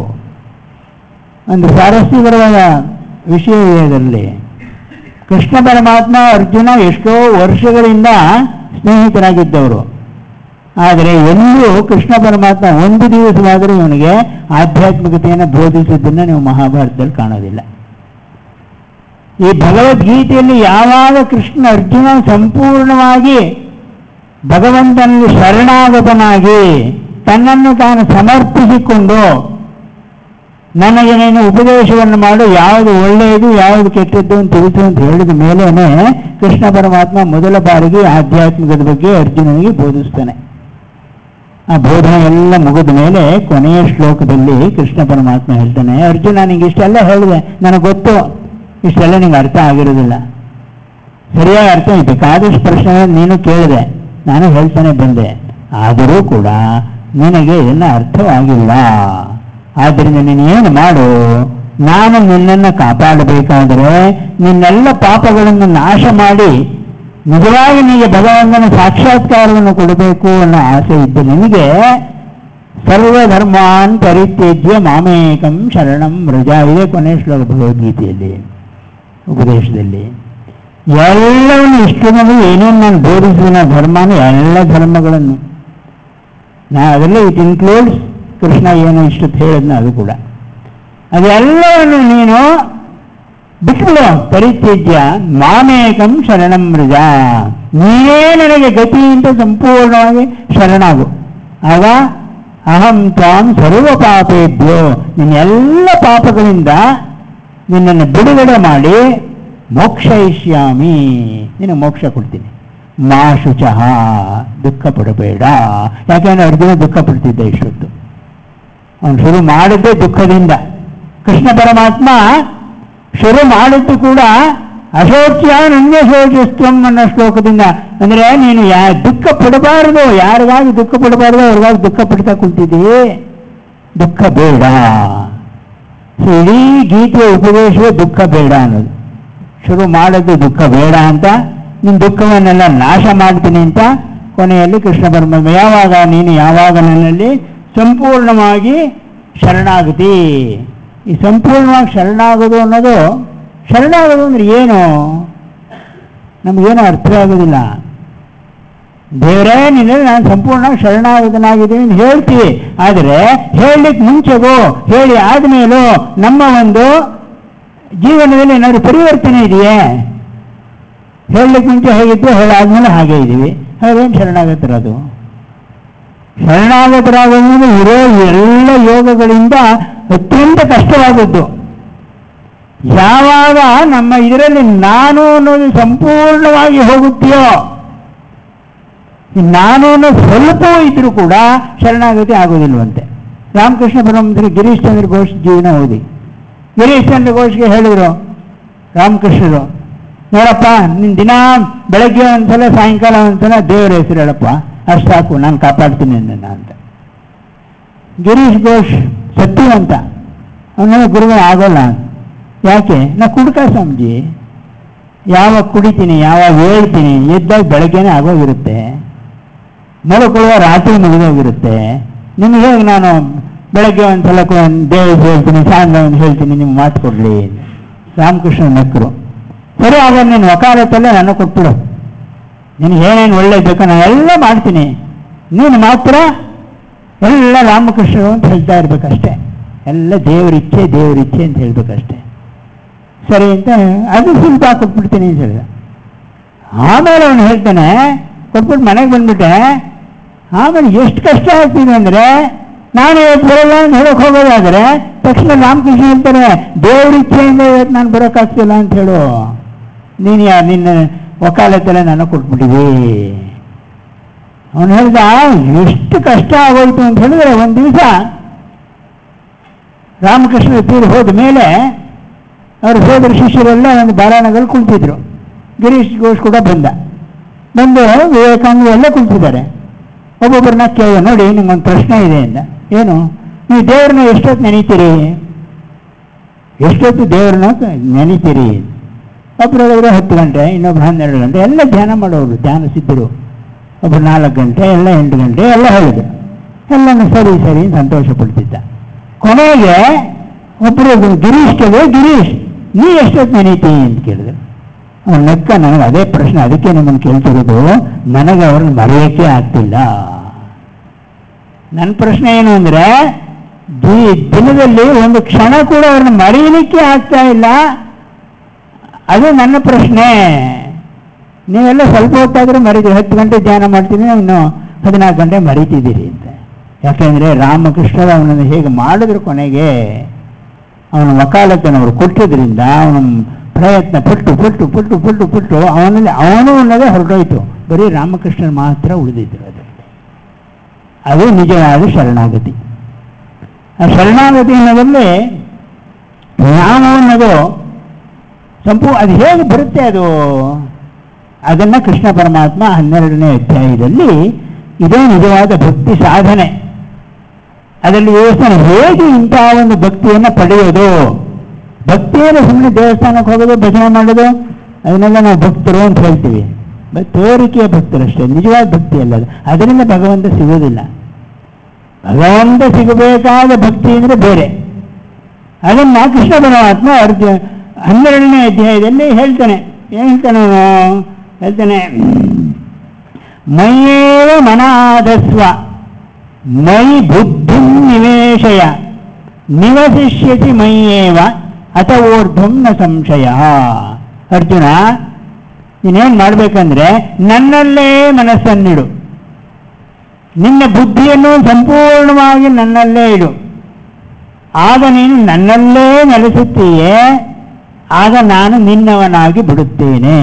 ಒಂದು ಸ್ವಾರಸ್ಯಕರವಾದ ವಿಷಯ ಇದೆ ಇದರಲ್ಲಿ ಕೃಷ್ಣ ಪರಮಾತ್ಮ ಅರ್ಜುನ ಎಷ್ಟೋ ವರ್ಷಗಳಿಂದ ಸ್ನೇಹಿತರಾಗಿದ್ದವರು ಆದರೆ ಎಲ್ಲೂ ಕೃಷ್ಣ ಪರಮಾತ್ಮ ಒಂದು ದಿವಸವಾದರೂ ಇವನಿಗೆ ಆಧ್ಯಾತ್ಮಿಕತೆಯನ್ನು ಬೋಧಿಸಿದ್ದನ್ನು ನೀವು ಮಹಾಭಾರತದಲ್ಲಿ ಕಾಣೋದಿಲ್ಲ ಈ ಭಗವದ್ಗೀತೆಯಲ್ಲಿ ಯಾವಾಗ ಕೃಷ್ಣ ಅರ್ಜುನ ಸಂಪೂರ್ಣವಾಗಿ ಭಗವಂತನಲ್ಲಿ ಶರಣಾಗತನಾಗಿ ತನ್ನನ್ನು ತಾನು ಸಮರ್ಪಿಸಿಕೊಂಡು ನನಗೆ ನೀನು ಉಪದೇಶವನ್ನು ಮಾಡು ಯಾವುದು ಒಳ್ಳೆಯದು ಯಾವುದು ಕೆಟ್ಟದ್ದು ಅಂತ ತಿಳಿಸು ಅಂತ ಹೇಳಿದ ಮೇಲೇನೆ ಕೃಷ್ಣ ಪರಮಾತ್ಮ ಮೊದಲ ಬಾರಿಗೆ ಆಧ್ಯಾತ್ಮಿಕದ ಬಗ್ಗೆ ಅರ್ಜುನನಿಗೆ ಬೋಧಿಸ್ತಾನೆ ಆ ಬೋಧನೆ ಎಲ್ಲ ಮುಗಿದ ಮೇಲೆ ಕೊನೆಯ ಶ್ಲೋಕದಲ್ಲಿ ಕೃಷ್ಣ ಪರಮಾತ್ಮ ಹೇಳ್ತಾನೆ ಅರ್ಜುನ ನಿಂಗೆ ಇಷ್ಟೆಲ್ಲ ಹೇಳಿದೆ ನನಗೆ ಗೊತ್ತು ಇಷ್ಟೆಲ್ಲ ನಿಂಗೆ ಅರ್ಥ ಆಗಿರೋದಿಲ್ಲ ಸರಿಯಾಗಿ ಅರ್ಥ ಬೇಕಾದಷ್ಟು ಪ್ರಶ್ನೆ ನೀನು ಕೇಳಿದೆ ನಾನು ಹೇಳ್ತಾನೆ ಬಂದೆ ಆದರೂ ಕೂಡ ನಿನಗೆ ಇದನ್ನ ಅರ್ಥವಾಗಿಲ್ಲ ಆದ್ದರಿಂದ ನೀನು ಏನು ಮಾಡು ನಾನು ನಿನ್ನನ್ನು ಕಾಪಾಡಬೇಕಾದರೆ ನಿನ್ನೆಲ್ಲ ಪಾಪಗಳನ್ನು ನಾಶ ಮಾಡಿ ನಿಜವಾಗಿ ನಿನಗೆ ಭಗವಂತನ ಸಾಕ್ಷಾತ್ಕಾರವನ್ನು ಕೊಡಬೇಕು ಅನ್ನೋ ಆಸೆ ಇದ್ದು ನಿನಗೆ ಸರ್ವಧರ್ಮಾನ್ ಪರಿತ್ಯಜ್ಯ ಮಾಮೇಕಂ ಶರಣಂ ವ್ರಜ ಇದೇ ಕೊನೆಯ ಶ್ಲೋಕ ಭಗವದ್ಗೀತೆಯಲ್ಲಿ ಉಪದೇಶದಲ್ಲಿ ಎಲ್ಲವನ್ನು ಇಷ್ಟು ನಮಗೆ ಏನೇನು ನಾನು ಬೋಧಿಸಿದ ಧರ್ಮನ ಎಲ್ಲ ಧರ್ಮಗಳನ್ನು ನಾ ಅದರಲ್ಲಿ ಇಟ್ ಇನ್ಕ್ಲೂಡ್ಸ್ ಕೃಷ್ಣ ಏನು ಇಷ್ಟೊತ್ತು ಹೇಳಿದ್ನ ಅದು ಕೂಡ ಅದೆಲ್ಲವನ್ನು ನೀನು ಬಿಟ್ಬಿಡು ಪರಿತ್ಯಜ್ಯ ಮಾಮೇಕಂ ಶರಣಂ ಮೃಜ ನೀನೇ ನನಗೆ ಗತಿ ಅಂತ ಸಂಪೂರ್ಣವಾಗಿ ಶರಣಾಗು ಆಗ ಅಹಂ ತ್ವಾಂ ಸರ್ವ ಪಾಪೇಭ್ಯೋ ನಿನ್ನ ಎಲ್ಲ ಪಾಪಗಳಿಂದ ನಿನ್ನನ್ನು ಬಿಡುಗಡೆ ಮಾಡಿ ಮೋಕ್ಷ ಇಷ್ಯಾಮಿ ನಿನಗೆ ಮೋಕ್ಷ ಕೊಡ್ತೀನಿ ಮಾ ಶುಚಃ ದುಃಖ ಪಡಬೇಡ ಯಾಕೆಂದ್ರೆ ಅರ್ಜುನ ದುಃಖ ಪಡ್ತಿದ್ದ ಇಷ್ಟೊತ್ತು ಅವನು ಶುರು ಮಾಡಿದ್ದೇ ದುಃಖದಿಂದ ಕೃಷ್ಣ ಪರಮಾತ್ಮ ಶುರು ಮಾಡಿದ್ದು ಕೂಡ ಅಶೋಚ್ಯ ನನ್ಯ ಶೋಚಿಸ್ತ್ವಂ ಅನ್ನೋ ಶ್ಲೋಕದಿಂದ ಅಂದ್ರೆ ನೀನು ಯಾ ದುಃಖ ಪಡಬಾರದು ಯಾರಿಗಾಗಿ ದುಃಖ ಪಡಬಾರದು ಅವ್ರಿಗಾಗಿ ದುಃಖ ಪಡ್ತಾ ಕುಂತಿದ್ದೀ ದುಃಖ ಬೇಡ ಸೊ ಇಡೀ ಗೀತೆಯ ಉಪದೇಶವೇ ದುಃಖ ಬೇಡ ಅನ್ನೋದು ಶುರು ಮಾಡೋದು ದುಃಖ ಬೇಡ ಅಂತ ನಿನ್ನ ದುಃಖವನ್ನೆಲ್ಲ ನಾಶ ಮಾಡ್ತೀನಿ ಅಂತ ಕೊನೆಯಲ್ಲಿ ಕೃಷ್ಣ ಪರಮಾತ್ಮ ಯಾವಾಗ ನೀನು ಯಾವಾಗ ನನ್ನಲ್ಲಿ ಸಂಪೂರ್ಣವಾಗಿ ಶರಣಾಗತಿ ಈ ಸಂಪೂರ್ಣವಾಗಿ ಶರಣಾಗೋದು ಅನ್ನೋದು ಶರಣಾಗೋದು ಅಂದ್ರೆ ಏನು ನಮಗೇನು ಅರ್ಥ ಆಗೋದಿಲ್ಲ ದೇವರೇ ನಿನ್ನಲ್ಲಿ ನಾನು ಸಂಪೂರ್ಣ ಶರಣಾಗತನಾಗಿದ್ದೀನಿ ಅಂತ ಹೇಳ್ತೀವಿ ಆದರೆ ಹೇಳಲಿಕ್ಕೆ ಮುಂಚೆಗೋ ಹೇಳಿ ಆದಮೇಲೂ ನಮ್ಮ ಒಂದು ಜೀವನದಲ್ಲಿ ಏನಾದ್ರು ಪರಿವರ್ತನೆ ಇದೆಯೇ ಹೇಳಲಿಕ್ಕೆ ಮುಂಚೆ ಹೇಗಿತ್ತು ಹೇಳಾದ್ಮೇಲೆ ಹಾಗೆ ಇದ್ದೀವಿ ಹಾಗೇನು ಶರಣಾಗತರದು ಶರಣಾಗತರಾಗೋದು ಇರೋ ಎಲ್ಲ ಯೋಗಗಳಿಂದ ಅತ್ಯಂತ ಕಷ್ಟವಾದದ್ದು ಯಾವಾಗ ನಮ್ಮ ಇದರಲ್ಲಿ ನಾನು ಅನ್ನೋದು ಸಂಪೂರ್ಣವಾಗಿ ಹೋಗುತ್ತೆಯೋ ಈ ನಾನು ಅನ್ನೋದು ಸ್ವಲ್ಪವೂ ಇದ್ರೂ ಕೂಡ ಶರಣಾಗತಿ ಆಗೋದಿಲ್ವಂತೆ ರಾಮಕೃಷ್ಣ ಪರಮಂತ್ರಿ ಗಿರೀಶ್ ಚಂದ್ರ ಘೋಷ್ ಜೀವನ ಓದಿ ಗಿರೀಶ್ ಚಂದ್ರ ಘೋಷ್ಗೆ ಹೇಳಿದರು ರಾಮಕೃಷ್ಣರು ನೋಡಪ್ಪ ನಿನ್ನ ದಿನ ಬೆಳಗ್ಗೆ ಒಂದ್ಸಲ ಸಾಯಂಕಾಲ ಒಂದ್ಸಲ ದೇವರ ಹೆಸರು ಹೇಳಪ್ಪ ಅಷ್ಟು ಸಾಕು ನಾನು ಕಾಪಾಡ್ತೀನಿ ನಿನ್ನ ಅಂತ ಗಿರೀಶ್ ಘೋಷ್ ಸತ್ಯವಂತ ಅವನ ಗುರುಗಳು ಆಗೋಲ್ಲ ಯಾಕೆ ನಾ ಕುಡ್ಕ ಸ್ವಾಮೀಜಿ ಯಾವಾಗ ಕುಡಿತೀನಿ ಯಾವಾಗ ಹೇಳ್ತೀನಿ ಎದ್ದಾಗ ಬೆಳಗ್ಗೆನೇ ಆಗೋಗಿರುತ್ತೆ ಮಲ್ಕೊಳ್ಳುವ ರಾತ್ರಿ ಮುಗಿದೋಗಿರುತ್ತೆ ನಿಮ್ಗೆ ಹೇಗೆ ನಾನು ಬೆಳಗ್ಗೆ ಒಂದು ಸಲ ದೇವ ಹೇಳ್ತೀನಿ ಸಾಯಂಕಾಲ ಒಂದು ಹೇಳ್ತೀನಿ ನಿಮ್ಗೆ ಮಾತು ಕೊಡಲಿ ರಾಮಕೃಷ್ಣ ನಕ್ಕರು ಸರಿ ಆಗ ನೀನು ವಕಾಲತ್ತಲ್ಲೇ ನಾನು ಕೊಟ್ಬಿಡು ನಿನಗೆ ಏನೇನು ಒಳ್ಳೇದು ಬೇಕೋ ನಾನು ಎಲ್ಲ ಮಾಡ್ತೀನಿ ನೀನು ಮಾತ್ರ ಎಲ್ಲ ರಾಮಕೃಷ್ಣರು ಅಂತ ಹೇಳ್ತಾ ಇರ್ಬೇಕಷ್ಟೇ ಎಲ್ಲ ದೇವರಿಚ್ಛೆ ದೇವರಿಚ್ಛೆ ಅಂತ ಹೇಳ್ಬೇಕಷ್ಟೇ ಸರಿ ಅಂತ ಅದು ಸ್ವಲ್ಪ ಕೊಟ್ಬಿಡ್ತೀನಿ ಅಂತ ಹೇಳಿದ ಆಮೇಲೆ ಅವನು ಹೇಳ್ತಾನೆ ಕೊಟ್ಬಿಟ್ಟು ಮನೆಗೆ ಬಂದ್ಬಿಟ್ಟೆ ಆಮೇಲೆ ಎಷ್ಟು ಕಷ್ಟ ಆಗ್ತಿದೆ ಅಂದರೆ ನಾನು ಇವತ್ತು ಬರಲ್ಲ ಅಂತ ಹೇಳೋಕೆ ಹೋಗೋದಾದರೆ ತಕ್ಷಣ ರಾಮಕೃಷ್ಣ ಹೇಳ್ತಾರೆ ದೇವ್ರ ಇಚ್ಛೆಯಿಂದ ಇವತ್ತು ನಾನು ಬರೋಕ್ಕಾಗ್ತಿಲ್ಲ ಅಂತ ಹೇಳು ನೀನು ಯಾ ನಿನ್ನ ವಕಾಲತ್ತೆಲ್ಲ ನಾನು ಕೊಟ್ಬಿಟ್ಟಿವಿ ಅವನು ಹೇಳ್ದ ಎಷ್ಟು ಕಷ್ಟ ಆಗೋಯ್ತು ಅಂತ ಹೇಳಿದ್ರೆ ಒಂದು ದಿವಸ ರಾಮಕೃಷ್ಣ ತೀರು ಹೋದ ಮೇಲೆ ಅವ್ರ ಸೋದರ ಶಿಷ್ಯರೆಲ್ಲ ಒಂದು ಬಾರಾಣದಲ್ಲಿ ಕುಳಿತಿದ್ರು ಗಿರೀಶ್ ಘೋಷ್ ಕೂಡ ಬಂದ ಬಂದು ವಿವೇಕಾನಂದ ಎಲ್ಲ ಕುಳಿತಿದ್ದಾರೆ ಒಬ್ಬೊಬ್ಬರನ್ನ ಕೇಳ ನೋಡಿ ನಿಮ್ಗೊಂದು ಪ್ರಶ್ನೆ ಇದೆ ಅಂದ ಏನು ನೀವು ದೇವ್ರನ್ನ ಎಷ್ಟೊತ್ತು ನೆನೀತೀರಿ ಎಷ್ಟೊತ್ತು ದೇವ್ರನ್ನ ನೆನೀತೀರಿ ಒಬ್ರು ಹೇಳಿದ್ರೆ ಹತ್ತು ಗಂಟೆ ಇನ್ನೊಬ್ರು ಹನ್ನೆರಡು ಗಂಟೆ ಎಲ್ಲ ಧ್ಯಾನ ಮಾಡೋರು ಧ್ಯಾನ ಸಿದ್ಧರು ಒಬ್ರು ನಾಲ್ಕು ಗಂಟೆ ಎಲ್ಲ ಎಂಟು ಗಂಟೆ ಎಲ್ಲ ಹೇಳಿದ್ರು ಎಲ್ಲನೂ ಸರಿ ಸರಿ ಅಂತ ಸಂತೋಷ ಪಡ್ತಿದ್ದ ಕೊನೆಗೆ ಒಬ್ಬರು ಗಿರೀಶ್ ಕೇಳಿದ್ರು ಗಿರೀಶ್ ನೀ ಎಷ್ಟೊತ್ತು ನೆನೀತಿ ಅಂತ ಕೇಳಿದ್ರು ಅವ್ನು ನಕ್ಕ ನನಗೆ ಅದೇ ಪ್ರಶ್ನೆ ಅದಕ್ಕೆ ನಿಮ್ಮನ್ನು ಕೇಳ್ತಿರೋದು ನನಗೆ ಅವ್ರನ್ನ ಮರೆಯೋಕ್ಕೆ ಆಗ್ತಿಲ್ಲ ನನ್ನ ಪ್ರಶ್ನೆ ಏನು ಅಂದರೆ ದಿ- ದಿನದಲ್ಲಿ ಒಂದು ಕ್ಷಣ ಕೂಡ ಅವ್ರನ್ನ ಮರೆಯಲಿಕ್ಕೆ ಆಗ್ತಾ ಇಲ್ಲ ಅದು ನನ್ನ ಪ್ರಶ್ನೆ ನೀವೆಲ್ಲ ಸ್ವಲ್ಪ ಹೊತ್ತಾದರೂ ಮರೀತೀರಿ ಹತ್ತು ಗಂಟೆ ಧ್ಯಾನ ಮಾಡ್ತೀನಿ ಇನ್ನು ಹದಿನಾಲ್ಕು ಗಂಟೆ ಮರೀತಿದ್ದೀರಿ ಅಂತ ಯಾಕೆಂದರೆ ರಾಮಕೃಷ್ಣರು ಅವನನ್ನು ಹೇಗೆ ಮಾಡಿದ್ರು ಕೊನೆಗೆ ಅವನ ವಕಾಲತ್ತನ್ನು ಅವರು ಕೊಟ್ಟಿದ್ರಿಂದ ಅವನ ಪ್ರಯತ್ನ ಪಟ್ಟು ಪಟ್ಟು ಪಟ್ಟು ಪಟ್ಟು ಪಟ್ಟು ಅವನಲ್ಲಿ ಅವನು ಅನ್ನೋದೇ ಹೊರಟೋಯ್ತು ಬರೀ ರಾಮಕೃಷ್ಣನ್ ಮಾತ್ರ ಉಳಿದಿದ್ರು ಅದರಲ್ಲಿ ಅದು ನಿಜವಾದ ಶರಣಾಗತಿ ಆ ಶರಣಾಗತಿ ಅನ್ನೋದಲ್ಲಿ ಜ್ಞಾನ ಅನ್ನೋದು ಸಂಪೂ ಅದು ಹೇಗೆ ಬರುತ್ತೆ ಅದು ಅದನ್ನು ಕೃಷ್ಣ ಪರಮಾತ್ಮ ಹನ್ನೆರಡನೇ ಅಧ್ಯಾಯದಲ್ಲಿ ಇದೇ ನಿಜವಾದ ಭಕ್ತಿ ಸಾಧನೆ ಅದರಲ್ಲಿ ಯೋಚನೆ ಹೇಗೆ ಇಂತಹ ಒಂದು ಭಕ್ತಿಯನ್ನು ಪಡೆಯೋದು ಭಕ್ತಿಯನ್ನು ಸುಮ್ಮನೆ ದೇವಸ್ಥಾನಕ್ಕೆ ಹೋಗೋದು ಭಜನೆ ಮಾಡೋದು ಅದನ್ನೆಲ್ಲ ನಾವು ಭಕ್ತರು ಅಂತ ಹೇಳ್ತೀವಿ ಬಟ್ ತೋರಿಕೆಯ ಭಕ್ತರಷ್ಟೇ ನಿಜವಾದ ಭಕ್ತಿ ಅಲ್ಲ ಅದು ಅದರಿಂದ ಭಗವಂತ ಸಿಗೋದಿಲ್ಲ ಭಗವಂತ ಸಿಗಬೇಕಾದ ಭಕ್ತಿ ಅಂದರೆ ಬೇರೆ ಅದನ್ನ ಕೃಷ್ಣ ಪರಮಾತ್ಮ ಅರ್ಜುನ ಹನ್ನೆರಡನೇ ಅಧ್ಯಾಯದಲ್ಲಿ ಹೇಳ್ತಾನೆ ಏನು ಹೇಳ್ತಾನೆ ಅವನು ಹೇಳ್ತಾನೆ ಮಯ್ಯೇವ ಮನಾದಸ್ವ ಮೈ ಬುದ್ಧಿಂ ನಿವೇಶಯ ನಿವಸಿಷ್ಯಸಿ ಮಯ್ಯೇವ ಅಥ ಊರ್ಧ್ವಂ ನ ಸಂಶಯ ಅರ್ಜುನ ನೀನೇನು ಮಾಡಬೇಕಂದ್ರೆ ನನ್ನಲ್ಲೇ ಮನಸ್ಸನ್ನಿಡು ನಿನ್ನ ಬುದ್ಧಿಯನ್ನು ಸಂಪೂರ್ಣವಾಗಿ ನನ್ನಲ್ಲೇ ಇಡು ಆಗ ನೀನು ನನ್ನಲ್ಲೇ ನೆಲೆಸುತ್ತೀಯೇ ಆಗ ನಾನು ನಿನ್ನವನಾಗಿ ಬಿಡುತ್ತೇನೆ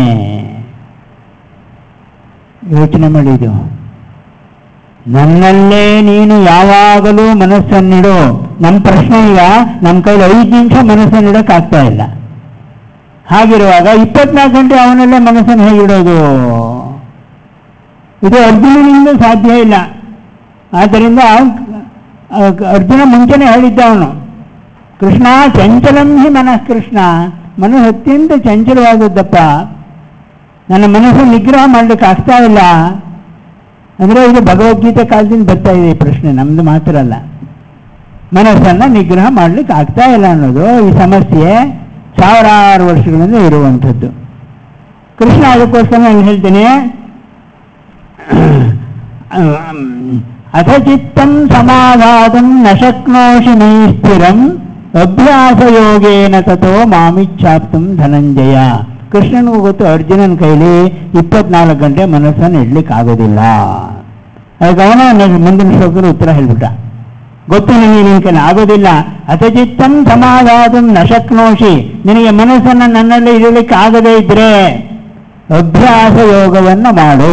ಯೋಚನೆ ಮಾಡಿದು ನನ್ನಲ್ಲೇ ನೀನು ಯಾವಾಗಲೂ ಮನಸ್ಸನ್ನಿಡು ನಮ್ಮ ಪ್ರಶ್ನೆ ಈಗ ನಮ್ಮ ಕೈಲಿ ಐದು ನಿಮಿಷ ಮನಸ್ಸನ್ನಿಡೋಕ್ಕಾಗ್ತಾ ಇಲ್ಲ ಹಾಗಿರುವಾಗ ಇಪ್ಪತ್ನಾಲ್ಕು ಗಂಟೆ ಅವನಲ್ಲೇ ಮನಸ್ಸನ್ನು ಹೇಗಿಡೋದು ಇದು ಅರ್ಜುನನಿಂದ ಸಾಧ್ಯ ಇಲ್ಲ ಆದ್ದರಿಂದ ಅಹ್, ಅರ್ಜುನ ಮುಂಚೆನೇ ಹೇಳಿದ್ದ ಅವನು ಕೃಷ್ಣ ಚಂಚಲಂ ಹಿ ಮನಃ ಕೃಷ್ಣ ಮನಸ್ಸು ಅತ್ಯಂತ ಚಂಚಲವಾದದ್ದಪ್ಪ ನನ್ನ ಮನಸ್ಸನ್ನು ನಿಗ್ರಹ ಮಾಡಲಿಕ್ಕೆ ಆಗ್ತಾ ಇಲ್ಲ ಅಂದರೆ ಇದು ಭಗವದ್ಗೀತೆ ಕಾಲದಿಂದ ಬರ್ತಾ ಇದೆ ಈ ಪ್ರಶ್ನೆ ನಮ್ದು ಮಾತ್ರ ಅಲ್ಲ ಮನಸ್ಸನ್ನು ನಿಗ್ರಹ ಮಾಡಲಿಕ್ಕೆ ಆಗ್ತಾ ಇಲ್ಲ ಅನ್ನೋದು ಈ ಸಮಸ್ಯೆ ಸಾವಿರಾರು ವರ್ಷಗಳಿಂದ ಇರುವಂಥದ್ದು ಕೃಷ್ಣ ಅದಕ್ಕೋಸ್ಕರ ನಾನು ಹೇಳ್ತೇನೆ ಅಥ ಚಿತ್ತಂ ಸಮಾಧಾತಂ ನ ಶಕ್ನೋಷಿ ಮೈ ಸ್ಥಿರಂ ಅಭ್ಯಾಸಯೋಗೇನ ತಥೋ ಮಾಮಿಚ್ಛಾಪ್ತಂ ಧನಂಜಯ ಕೃಷ್ಣನಿಗೂ ಗೊತ್ತು ಅರ್ಜುನನ ಕೈಲಿ ಇಪ್ಪತ್ನಾಲ್ಕು ಗಂಟೆ ಮನಸ್ಸನ್ನು ಇಡ್ಲಿಕ್ಕೆ ಆಗೋದಿಲ್ಲ ಅದಕ್ಕೆ ಅವನ ನನಗೆ ಮುಂದಿನ ಶ್ಲೋಕದಲ್ಲಿ ಉತ್ತರ ಹೇಳ್ಬಿಟ್ಟ ಗೊತ್ತು ನನಗೆ ನಿನ್ನ ಕೈಲಿ ಆಗೋದಿಲ್ಲ ಅತಚಿತ್ತಂ ಸಮಾಧಾತಂ ನ ಶಕ್ನೋಷಿ ನಿನಗೆ ಮನಸ್ಸನ್ನು ನನ್ನಲ್ಲಿ ಇಡಲಿಕ್ಕೆ ಆಗದೇ ಇದ್ರೆ ಅಭ್ಯಾಸ ಯೋಗವನ್ನು ಮಾಡು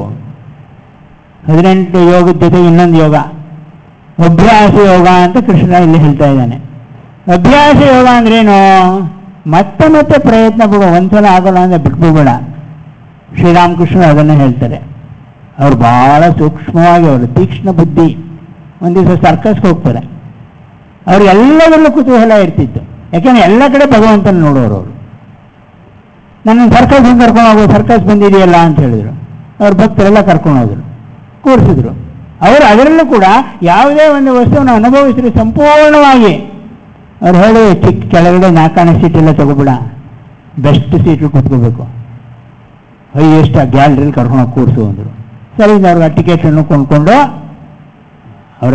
ಹದಿನೆಂಟು ಯೋಗದ ಜೊತೆ ಇನ್ನೊಂದು ಯೋಗ ಅಭ್ಯಾಸ ಯೋಗ ಅಂತ ಕೃಷ್ಣ ಇಲ್ಲಿ ಹೇಳ್ತಾ ಇದ್ದಾನೆ ಅಭ್ಯಾಸ ಯೋಗ ಅಂದ್ರೇನು ಮತ್ತೆ ಮತ್ತೆ ಪ್ರಯತ್ನ ಪಡುವ ಒಂದ್ಸಲ ಆಗೋಲ್ಲ ಅಂದ್ರೆ ಬಿಟ್ಬಿಡ್ಬೇಡ ಶ್ರೀರಾಮಕೃಷ್ಣ ಅದನ್ನು ಹೇಳ್ತಾರೆ ಅವ್ರು ಬಹಳ ಸೂಕ್ಷ್ಮವಾಗಿ ಅವರು ತೀಕ್ಷ್ಣ ಬುದ್ಧಿ ಒಂದು ದಿವಸ ಸರ್ಕಸ್ಗೆ ಹೋಗ್ತಾರೆ ಅವ್ರಿಗೆ ಎಲ್ಲದರಲ್ಲೂ ಕುತೂಹಲ ಇರ್ತಿತ್ತು ಯಾಕೆಂದ್ರೆ ಎಲ್ಲ ಕಡೆ ಭಗವಂತನ ನೋಡೋರು ಅವರು ನನ್ನ ಸರ್ಕಸ್ ಕರ್ಕೊಂಡು ಹೋಗೋ ಸರ್ಕಸ್ ಬಂದಿದೆಯಲ್ಲ ಅಂತ ಹೇಳಿದ್ರು ಅವ್ರ ಭಕ್ತರೆಲ್ಲ ಕರ್ಕೊಂಡು ಹೋದ್ರು ಕೂರಿಸಿದ್ರು ಅವರು ಅದರಲ್ಲೂ ಕೂಡ ಯಾವುದೇ ಒಂದು ವಸ್ತುವನ್ನು ಅನುಭವಿಸಿದ್ರು ಸಂಪೂರ್ಣವಾಗಿ ಅವ್ರು ಹೇಳಿ ಚಿಕ್ಕ ಕೆಳಗಡೆ ನಾಲ್ಕಾಣೆ ಸೀಟೆಲ್ಲ ತಗೋಬೇಡ ಬೆಸ್ಟ್ ಸೀಟು ಕೂತ್ಕೋಬೇಕು ಹೈಯೆಸ್ಟ್ ಆ ಗ್ಯಾಲರಿಲಿ ಕರ್ಕೊಂಡು ಕೂರಿಸು ಅಂದರು ಸರಿ ಅವ್ರಿಗೆ ಆ ಟಿಕೆಟನ್ನು ಕೊಂಡ್ಕೊಂಡು ಅವರ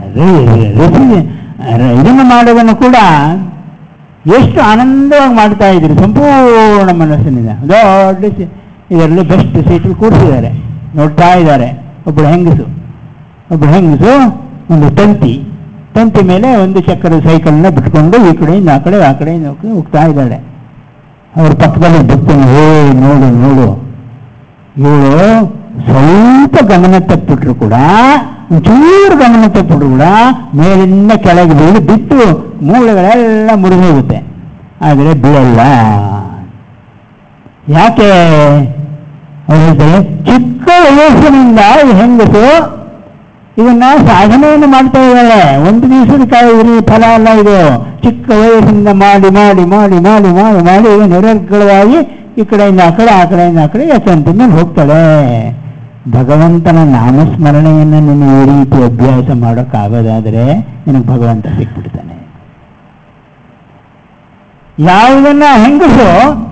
ಇದನ್ನು ಮಾಡೋದನ್ನು ಕೂಡ ಎಷ್ಟು ಆನಂದವಾಗಿ ಮಾಡ್ತಾ ಇದ್ರು ಸಂಪೂರ್ಣ ಮನಸ್ಸಿನಿಂದ ದೊಡ್ಡ ಸಿ- ಇದರಲ್ಲಿ ಬೆಸ್ಟ್ ಸೀಟಲ್ಲಿ ಕೂರಿಸಿದ್ದಾರೆ ನೋಡ್ತಾ ಇದ್ದಾರೆ ಒಬ್ಬಳು ಹೆಂಗಸು ಒಬ್ಬಳು ಹೆಂಗಸು ಒಂದು ತಂತಿ ತಂತಿ ಮೇಲೆ ಒಂದು ಚಕ್ರದ ಸೈಕಲ್ನ ಬಿಟ್ಕೊಂಡು ಈ ಕಡೆಯಿಂದ ಆ ಕಡೆ ಆ ಕಡೆಯಿಂದ ಆ ಕಡೆ ಹೋಗ್ತಾ ಇದ್ದಾಳೆ ಅವ್ರ ಪಕ್ಕದಲ್ಲಿ ಬಿಡ್ತೀನಿ ಹೇ ನೋಡು ನೋಡು ಇವಳು ಸ್ವಲ್ಪ ಗಮನ ತಪ್ಪಿಟ್ರು ಕೂಡ ಒಂಚೂರು ಗಮನ ತಪ್ಪಿಟ್ರು ಕೂಡ ಮೇಲಿಂದ ಕೆಳಗೆ ಬೀಳಿ ಬಿಟ್ಟು ಮೂಳೆಗಳೆಲ್ಲ ಮುರಿದೋಗುತ್ತೆ ಆದರೆ ಬೀಳಲ್ಲ ಯಾಕೆ ಅವ್ರು ಹೇಳ್ತಾರೆ ಚಿಕ್ಕ ವಯಸ್ಸಿನಿಂದ ಈ ಹೆಂಗಸು ಇದನ್ನ ಸಾಧನೆಯನ್ನು ಮಾಡ್ತಾ ಇದ್ದಾಳೆ ಒಂದು ದಿವಸದ ಕಾಯಿ ಫಲ ಅಲ್ಲ ಇದು ಚಿಕ್ಕ ವಯಸ್ಸಿನಿಂದ ಮಾಡಿ ಮಾಡಿ ಮಾಡಿ ಮಾಡಿ ಮಾಡಿ ಮಾಡಿ ಈಗ ನಿರರ್ಗಳವಾಗಿ ಈ ಕಡೆಯಿಂದ ಆ ಕಡೆ ಆ ಕಡೆಯಿಂದ ಆ ಕಡೆ ಯಶವಂತ ಮೇಲೆ ಹೋಗ್ತಾಳೆ ಭಗವಂತನ ನಾಮಸ್ಮರಣೆಯನ್ನು ನೀನು ಈ ರೀತಿ ಅಭ್ಯಾಸ ಮಾಡೋಕ್ಕಾಗೋದಾದರೆ ನಿನಗೆ ಭಗವಂತ ಸಿಕ್ಬಿಡ್ತಾನೆ ಯಾವುದನ್ನ ಹೆಂಗಸು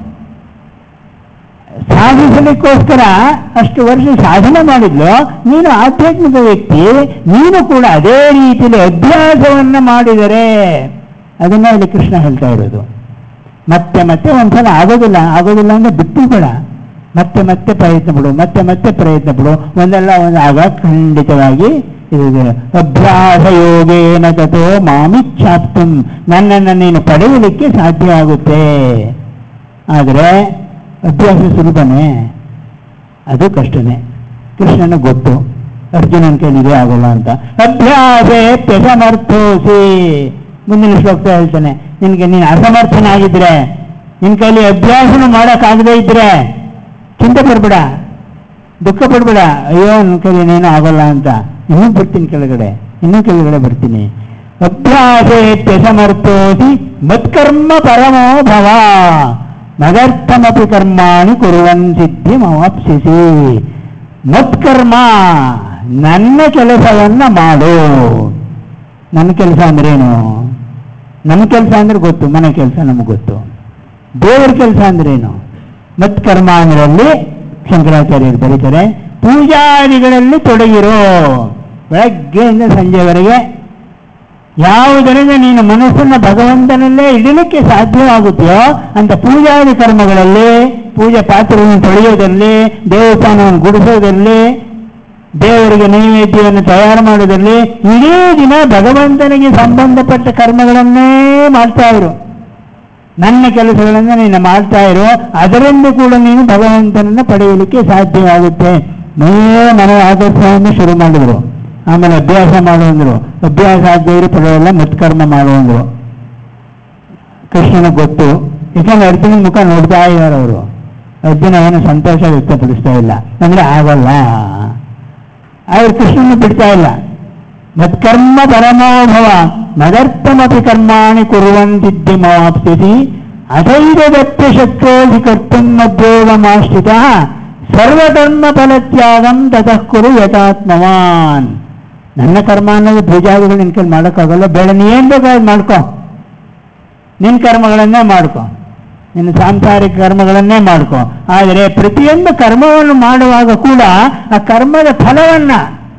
ಸಾಧಿಸಲಿಕ್ಕೋಸ್ಕರ ಅಷ್ಟು ವರ್ಷ ಸಾಧನೆ ಮಾಡಿದ್ಲು ನೀನು ಆಧ್ಯಾತ್ಮಿಕ ವ್ಯಕ್ತಿ ನೀನು ಕೂಡ ಅದೇ ರೀತಿಯಲ್ಲಿ ಅಭ್ಯಾಸವನ್ನ ಮಾಡಿದರೆ ಅದನ್ನ ಇಲ್ಲಿ ಕೃಷ್ಣ ಹೇಳ್ತಾ ಇರೋದು ಮತ್ತೆ ಮತ್ತೆ ಒಂದ್ಸಲ ಆಗೋದಿಲ್ಲ ಆಗೋದಿಲ್ಲ ಅಂದ್ರೆ ಬಿಟ್ಟು ಬೇಡ ಮತ್ತೆ ಮತ್ತೆ ಪ್ರಯತ್ನ ಪಡು ಮತ್ತೆ ಮತ್ತೆ ಪ್ರಯತ್ನ ಪಡು ಒಂದಲ್ಲ ಒಂದು ಆಗ ಖಂಡಿತವಾಗಿ ಇದು ಅಭ್ಯಾಸ ಯೋಗೇನ ತಥೋ ಮಾಮಿಚ್ಛಾಪ್ತಂ ನನ್ನನ್ನು ನೀನು ಪಡೆಯಲಿಕ್ಕೆ ಸಾಧ್ಯ ಆಗುತ್ತೆ ಆದರೆ ಅಭ್ಯಾಸ ಸುಲಭನೇ ಅದು ಕಷ್ಟನೇ ಕೃಷ್ಣನ ಗೊತ್ತು ಅರ್ಜುನನ ಕೈಲಿದೆ ಆಗೋಲ್ಲ ಅಂತ ಅಭ್ಯಾಸೇ ಸಮರ್ಥೋಸಿ ಮುಂದಿನ ಶ್ಲೋಕ ಹೇಳ್ತಾನೆ ನಿನಗೆ ನೀನು ಅಸಮರ್ಥನಾಗಿದ್ರೆ ನಿನ್ನ ಕೈಲಿ ಅಭ್ಯಾಸನ ಮಾಡೋಕ್ಕಾಗದೇ ಇದ್ರೆ ಚಿಂತೆ ಪಡ್ಬೇಡ ದುಃಖ ಪಡ್ಬೇಡ ಅಯ್ಯೋ ನನ್ನ ಕೈಲಿ ಏನೇನೋ ಆಗೋಲ್ಲ ಅಂತ ಇನ್ನೂ ಬರ್ತೀನಿ ಕೆಳಗಡೆ ಇನ್ನೂ ಕೆಳಗಡೆ ಬರ್ತೀನಿ ಅಭ್ಯಾಸೇತ್ಯ ಸಮರ್ಥೋಸಿ ಮತ್ಕರ್ಮ ಪರಮೋ ಭವ ಮದರ್ಥಮಪಿ ಕರ್ಮಾಣಿ ಕುರುವನ್ ಸಿದ್ಧಿ ಮವಾಪ್ಸಿಸಿ ಮತ್ಕರ್ಮ ನನ್ನ ಕೆಲಸವನ್ನ ಮಾಡು ನನ್ನ ಕೆಲಸ ಅಂದ್ರೇನು ನಮ್ಮ ಕೆಲಸ ಅಂದ್ರೆ ಗೊತ್ತು ಮನೆ ಕೆಲಸ ನಮಗೆ ಗೊತ್ತು ದೇವರ ಕೆಲಸ ಅಂದ್ರೇನು ಮತ್ಕರ್ಮ ಅಂದ್ರಲ್ಲಿ ಶಂಕರಾಚಾರ್ಯರು ಬರೀತಾರೆ ಪೂಜಾದಿಗಳಲ್ಲಿ ತೊಡಗಿರೋ ಬೆಳಗ್ಗೆಯಿಂದ ಸಂಜೆವರೆಗೆ ಯಾವುದರಿಂದ ನೀನು ಮನಸ್ಸನ್ನು ಭಗವಂತನಲ್ಲೇ ಇಡಲಿಕ್ಕೆ ಸಾಧ್ಯವಾಗುತ್ತೆಯೋ ಅಂತ ಪೂಜಾದಿ ಕರ್ಮಗಳಲ್ಲಿ ಪೂಜೆ ಪಾತ್ರೆಯನ್ನು ತೊಳೆಯೋದರಲ್ಲಿ ದೇವಸ್ಥಾನವನ್ನು ಗುಡಿಸೋದರಲ್ಲಿ ದೇವರಿಗೆ ನೈವೇದ್ಯವನ್ನು ತಯಾರು ಮಾಡೋದರಲ್ಲಿ ಇಡೀ ದಿನ ಭಗವಂತನಿಗೆ ಸಂಬಂಧಪಟ್ಟ ಕರ್ಮಗಳನ್ನೇ ಮಾಡ್ತಾ ಇರು ನನ್ನ ಕೆಲಸಗಳನ್ನು ನೀನು ಮಾಡ್ತಾ ಇರು ಅದರಿಂದ ಕೂಡ ನೀನು ಭಗವಂತನನ್ನು ಪಡೆಯಲಿಕ್ಕೆ ಸಾಧ್ಯವಾಗುತ್ತೆ ನೀವೇ ಮನೆ ಆದರ್ಶವನ್ನು ಶುರು ಮಾಡಿದ್ರು ಆಮೇಲೆ ಅಭ್ಯಾಸ ಮಾಡು ಅಂದ್ರು ಅಭ್ಯಾಸ ಆಗದೆ ಪಡೆಯಲ್ಲ ಮತ್ಕರ್ಮ ಮಾಡು ಅಂದ್ರು ಕೃಷ್ಣನ ಗೊತ್ತು ಯಾಕಂದ್ರೆ ಅರ್ಜುನ ಮುಖ ನೋಡ್ತಾ ಇದ್ದಾರೆ ಅವರು ಅರ್ಜುನ ಏನು ಸಂತೋಷ ವ್ಯಕ್ತಪಡಿಸ್ತಾ ಇಲ್ಲ ಅಂದ್ರೆ ಆಗಲ್ಲ ಆದ್ರೆ ಕೃಷ್ಣನ ಬಿಡ್ತಾ ಇಲ್ಲ ಮತ್ಕರ್ಮ ಪರಮೋಭವ ಮದರ್ಥಮಪಿ ಕರ್ಮಾಣಿ ಕುರುವಂತಿದ್ದಿ ಮಾಪ್ಸಿಸಿ ಅಥೈದತ್ಯ ಶಕ್ತೋಧಿ ಕರ್ತುಂ ಮಧ್ಯೋಗಮಾಶ್ರಿತ ಸರ್ವಕರ್ಮ ಫಲತ್ಯಾಗಂ ತತಃ ಕುರು ಯಥಾತ್ಮವಾನ್ ನನ್ನ ಕರ್ಮ ಅನ್ನೋದು ಪೂಜಾದಿಗಳು ನಿನ್ ಕೈಲಿ ಮಾಡೋಕ್ಕಾಗಲ್ಲ ಬೇಡ ನೀ ಏನ್ ಬೇಕಾದ್ರೆ ಮಾಡ್ಕೊ ನಿನ್ನ ಕರ್ಮಗಳನ್ನೇ ಮಾಡ್ಕೊ ನಿನ್ನ ಸಾಂಸಾರಿಕ ಕರ್ಮಗಳನ್ನೇ ಮಾಡ್ಕೊ ಆದರೆ ಪ್ರತಿಯೊಂದು ಕರ್ಮವನ್ನು ಮಾಡುವಾಗ ಕೂಡ ಆ ಕರ್ಮದ ಫಲವನ್ನ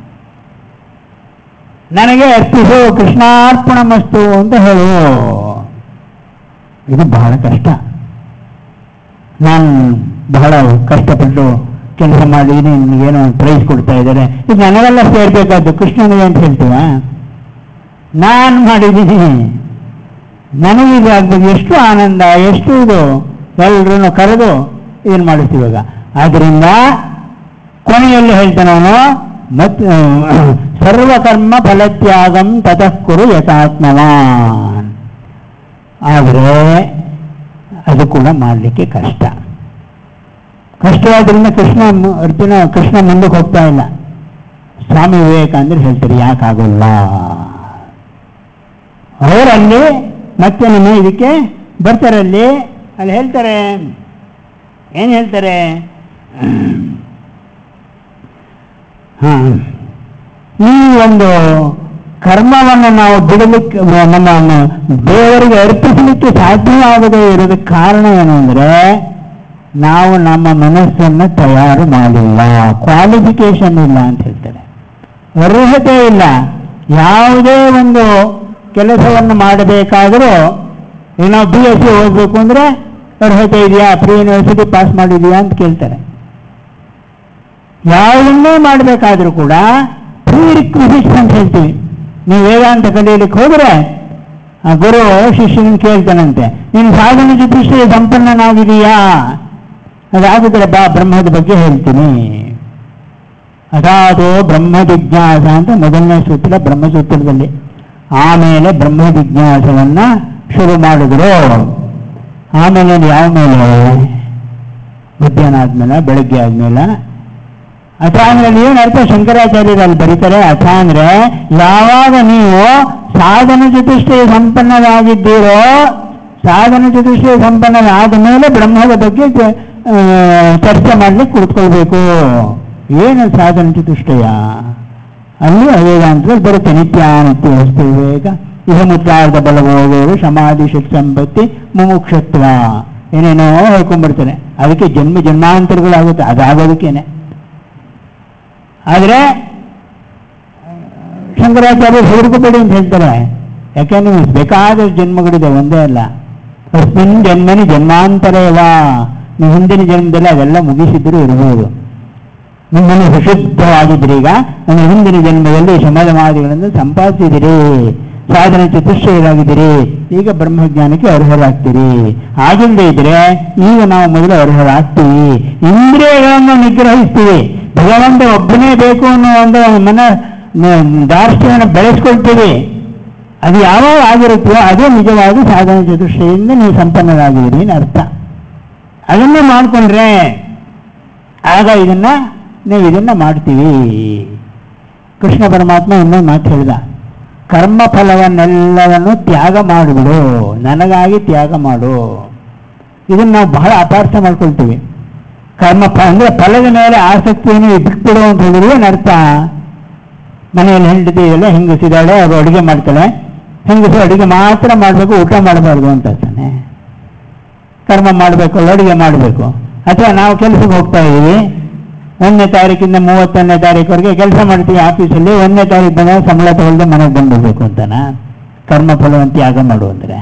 ನನಗೆ ಅರ್ಪಿಸು ಕೃಷ್ಣಾರ್ಪಣ ಮಸ್ತು ಅಂತ ಹೇಳು ಇದು ಬಹಳ ಕಷ್ಟ ನಾನು ಬಹಳ ಕಷ್ಟಪಟ್ಟು ಕೆಲಸ ಮಾಡಿದ್ದೀನಿ ನಿನಗೇನೋ ಪ್ರೈಸ್ ಕೊಡ್ತಾ ಇದ್ದಾರೆ ಇದು ನನಗೆಲ್ಲ ಸೇರ್ಬೇಕಾದ್ದು ಕೃಷ್ಣನಿಗೆ ಅಂತ ಹೇಳ್ತೀವ ನಾನು ಮಾಡಿದ್ದೀನಿ ನನಗೆ ಇದು ಆಗ್ಬೇಕು ಎಷ್ಟು ಆನಂದ ಎಷ್ಟು ಇದು ಎಲ್ಲರನ್ನು ಕರೆದು ಏನು ಮಾಡಿಸ್ತೀವಿ ಇವಾಗ ಆದ್ದರಿಂದ ಕೊನೆಯಲ್ಲಿ ಹೇಳ್ತಾನೆ ಅವನು ಮತ್ ಸರ್ವಕರ್ಮ ಫಲತ್ಯಾಗಂ ತತಃ ಕುರು ಯಥಾತ್ಮವಾನ್ ಆದರೆ ಅದು ಕೂಡ ಮಾಡಲಿಕ್ಕೆ ಕಷ್ಟ ಕಷ್ಟವಾದ್ರಿಂದ ಕೃಷ್ಣ ಮು- ಅರ್ಜುನ ಕೃಷ್ಣ ಮುಂದಕ್ಕೆ ಹೋಗ್ತಾ ಇಲ್ಲ ಸ್ವಾಮಿ ವಿವೇಕಾನಂದರು ಹೇಳ್ತಾರೆ ಯಾಕಾಗಲ್ಲ ಅವರಲ್ಲಿ ಮತ್ತೆ ನಮ್ಮ ಇದಕ್ಕೆ ಬರ್ತಾರೆ ಅಲ್ಲಿ ಅಲ್ಲಿ ಹೇಳ್ತಾರೆ ಏನು ಹೇಳ್ತಾರೆ ಹಾ ಈ ಒಂದು ಕರ್ಮವನ್ನು ನಾವು ಬಿಡಲಿಕ್ಕೆ ನಮ್ಮ ನಮ್ಮ ದೇವರಿಗೆ ಅರ್ಪಿಸಲಿಕ್ಕೆ ಸಾಧ್ಯವಾಗದೇ ಇರೋದಕ್ಕೆ ಕಾರಣ ಏನು ಅಂದರೆ ನಾವು ನಮ್ಮ ಮನಸ್ಸನ್ನು ತಯಾರು ಮಾಡಿಲ್ಲ ಕ್ವಾಲಿಫಿಕೇಶನ್ ಇಲ್ಲ ಅಂತ ಹೇಳ್ತಾರೆ ಅರ್ಹತೆ ಇಲ್ಲ ಯಾವುದೇ ಒಂದು ಕೆಲಸವನ್ನು ಮಾಡಬೇಕಾದರೂ ಏನೋ ಬಿ ಎಸ್ ಸಿ ಓದಬೇಕು ಅಂದರೆ ಅರ್ಹತೆ ಇದೆಯಾ ಪ್ರಿ ಯೂನಿವರ್ಸಿಟಿ ಪಾಸ್ ಮಾಡಿದೆಯಾ ಅಂತ ಕೇಳ್ತಾರೆ ಯಾವುದನ್ನೇ ಮಾಡಬೇಕಾದ್ರೂ ಕೂಡ ಪ್ರೀ ರಿಕ್ವಿಸಿಟ್ಸ್ ಅಂತ ಹೇಳ್ತೀವಿ ನೀವು ವೇದಾಂತ ಕಲಿಯಲಿಕ್ಕೆ ಹೋದರೆ ಆ ಗುರು ಶಿಷ್ಯನ ಕೇಳ್ತಾನಂತೆ ನೀನು ಸಾಧನೆ ಜೊತೆ ಸಂಪನ್ನನಾಗಿದೆಯಾ ಅದಾಗಿದ್ರೆ ಬಾ ಬ್ರಹ್ಮದ ಬಗ್ಗೆ ಹೇಳ್ತೀನಿ ಅದಾದೋ ಬ್ರಹ್ಮ ಜಿಜ್ಞಾಸ ಅಂತ ಮೊದಲನೇ ಸೂತ್ರ ಬ್ರಹ್ಮಸೂತ್ರದಲ್ಲಿ ಆಮೇಲೆ ಬ್ರಹ್ಮ ಜಿಜ್ಞಾಸವನ್ನ ಶುರು ಮಾಡಿದ್ರು ಆಮೇಲೆ ಯಾವ ಮೇಲೆ ಮಧ್ಯಾಹ್ನ ಆದ್ಮೇಲೆ ಬೆಳಗ್ಗೆ ಆದ್ಮೇಲೆ ಅಥ ಅಂದ್ರೆ ಏನು ಅರ್ಥ ಶಂಕರಾಚಾರ್ಯರು ಅಲ್ಲಿ ಬರೀತಾರೆ ಅಥ ಅಂದ್ರೆ ಯಾವಾಗ ನೀವು ಸಾಧನ ಚತುಷ್ಟಯ ಸಂಪನ್ನರಾಗಿದ್ದೀರೋ ಸಾಧನ ಚತುಷ್ಟಯ ಸಂಪನ್ನರಾದ ಮೇಲೆ ಬ್ರಹ್ಮದ ಬಗ್ಗೆ ಚ- ಆ, ಚರ್ಚೆ ಮಾಡ್ಲಿಕ್ಕೆ ಕೂತ್ಕೊಳ್ಬೇಕು ಏನು ಸಾಧನ ಚತುಷ್ಟಯ ಅಲ್ಲಿ ವೇದಾಂತದಲ್ಲಿ ಬರುತ್ತೆ ನಿತ್ಯಾನಿತ್ಯ ವಸ್ತು ವಿವೇಕ ಇಹ ಮುತ್ರಾರ್ಧ ಬಲಭೋಗರು ಸಮಾಧಿ ಶಕ್ತಿ ಸಂಪತ್ತಿ ಮುಮುಕ್ಷತ್ವ ಏನೇನೋ ಹೇಳ್ಕೊಂಡ್ಬರ್ತಾರೆ ಅದಕ್ಕೆ ಜನ್ಮ ಜನ್ಮಾಂತರಗಳಾಗುತ್ತೆ ಅದಾಗೋದಕ್ಕೇನೆ ಆದರೆ ಶಂಕರಾಚಾರ್ಯ ಹೆದರ್ಕೋಬೇಡಿ ಅಂತ ಹೇಳ್ತಾರೆ ಯಾಕೆಂದ್ರೆ ಬೇಕಾದಷ್ಟು ಜನ್ಮಗಳಿದೆ ಒಂದೇ ಅಲ್ಲ ಅಸ್ಮಿನ್ ಜನ್ಮನಿ ಜನ್ಮಾಂತರವ ನೀವು ಹಿಂದಿನ ಜನ್ಮದಲ್ಲಿ ಅವೆಲ್ಲ ಮುಗಿಸಿದ್ರು ಇರಬಹುದು ನಿಮ್ಮನ್ನು ಸುಶುದ್ಧವಾಗಿದ್ದೀರಿ ಈಗ ನನ್ನ ಹಿಂದಿನ ಜನ್ಮದಲ್ಲಿ ಸಮಾಧಮಾದಿಗಳನ್ನು ಸಂಪಾದಿಸಿದಿರಿ ಸಾಧನೆ ಚತುಶ್ರಯರಾಗಿದ್ದೀರಿ ಈಗ ಬ್ರಹ್ಮಜ್ಞಾನಕ್ಕೆ ಅರ್ಹರಾಗ್ತೀರಿ ಆಗಿಲ್ಲದೆ ಇದ್ರೆ ಈಗ ನಾವು ಮೊದಲು ಅರ್ಹರಾಗ್ತೀವಿ ಇಂದ್ರಿಯಗಳನ್ನು ನಿಗ್ರಹಿಸ್ತೀವಿ ಭಗವಂತ ಒಬ್ಬನೇ ಬೇಕು ಅನ್ನೋ ಒಂದು ಮನ ದಾರ್ಷ್ಟ್ಯವನ್ನು ಬೆಳೆಸ್ಕೊಳ್ತೀವಿ ಅದು ಯಾವಾಗ ಆಗಿರುತ್ತೋ ಅದೇ ನಿಜವಾದ ಸಾಧನ ಚತುಷ್ಟಯದಿಂದ ನೀವು ಸಂಪನ್ನರಾಗಿದ್ದೀರಿ ಅಂತ ಅರ್ಥ ಅದನ್ನೇ ಮಾಡಿಕೊಂಡ್ರೆ ಆಗ ಇದನ್ನ ನೀವು ಇದನ್ನ ಮಾಡ್ತೀವಿ ಕೃಷ್ಣ ಪರಮಾತ್ಮ ಇನ್ನೊಂದು ಮಾತು ಹೇಳಿದ ಕರ್ಮ ಫಲವನ್ನೆಲ್ಲವನ್ನು ತ್ಯಾಗ ಮಾಡಿಬಿಡು ನನಗಾಗಿ ತ್ಯಾಗ ಮಾಡು ಇದನ್ನು ನಾವು ಬಹಳ ಅಪಾರ್ಥ ಮಾಡ್ಕೊಳ್ತೀವಿ ಕರ್ಮ ಫ ಅಂದರೆ ಫಲದ ಮೇಲೆ ಆಸಕ್ತಿಯನ್ನು ಬಿಟ್ಬಿಡು ಅಂತ ಹೇಳಿದ್ರೆ ಏನರ್ಥ ಮನೆಯಲ್ಲಿ ಹೆಂಡತಿ ಇದೆಲ್ಲ ಹೆಂಗಸಿದಾಳೆ ಅವರು ಅಡುಗೆ ಮಾಡ್ತಾಳೆ ಹೆಂಗಸು ಅಡುಗೆ ಮಾತ್ರ ಮಾಡಬೇಕು ಊಟ ಮಾಡಬಾರ್ದು ಅಂತ ತಾನೆ ಕರ್ಮ ಮಾಡಬೇಕು ಅಡುಗೆ ಮಾಡಬೇಕು ಅಥವಾ ನಾವು ಕೆಲಸಕ್ಕೆ ಹೋಗ್ತಾ ಇದ್ದೀವಿ ಒಂದನೇ ತಾರೀಕಿಂದ ಮೂವತ್ತೊಂದನೇ ತಾರೀಕುವರೆಗೆ ಕೆಲಸ ಮಾಡ್ತೀವಿ ಆಫೀಸಲ್ಲಿ ಒಂದನೇ ತಾರೀಕು ಬಂದಾಗ ಸಂಬಳ ತಗೊಳ್ದೆ ಮನೆಗೆ ಬಂದ್ಬಿಡ್ಬೇಕು ಅಂತನಾ ಕರ್ಮ ಫಲವನ್ನು ತ್ಯಾಗ ಮಾಡು ಅಂದರೆ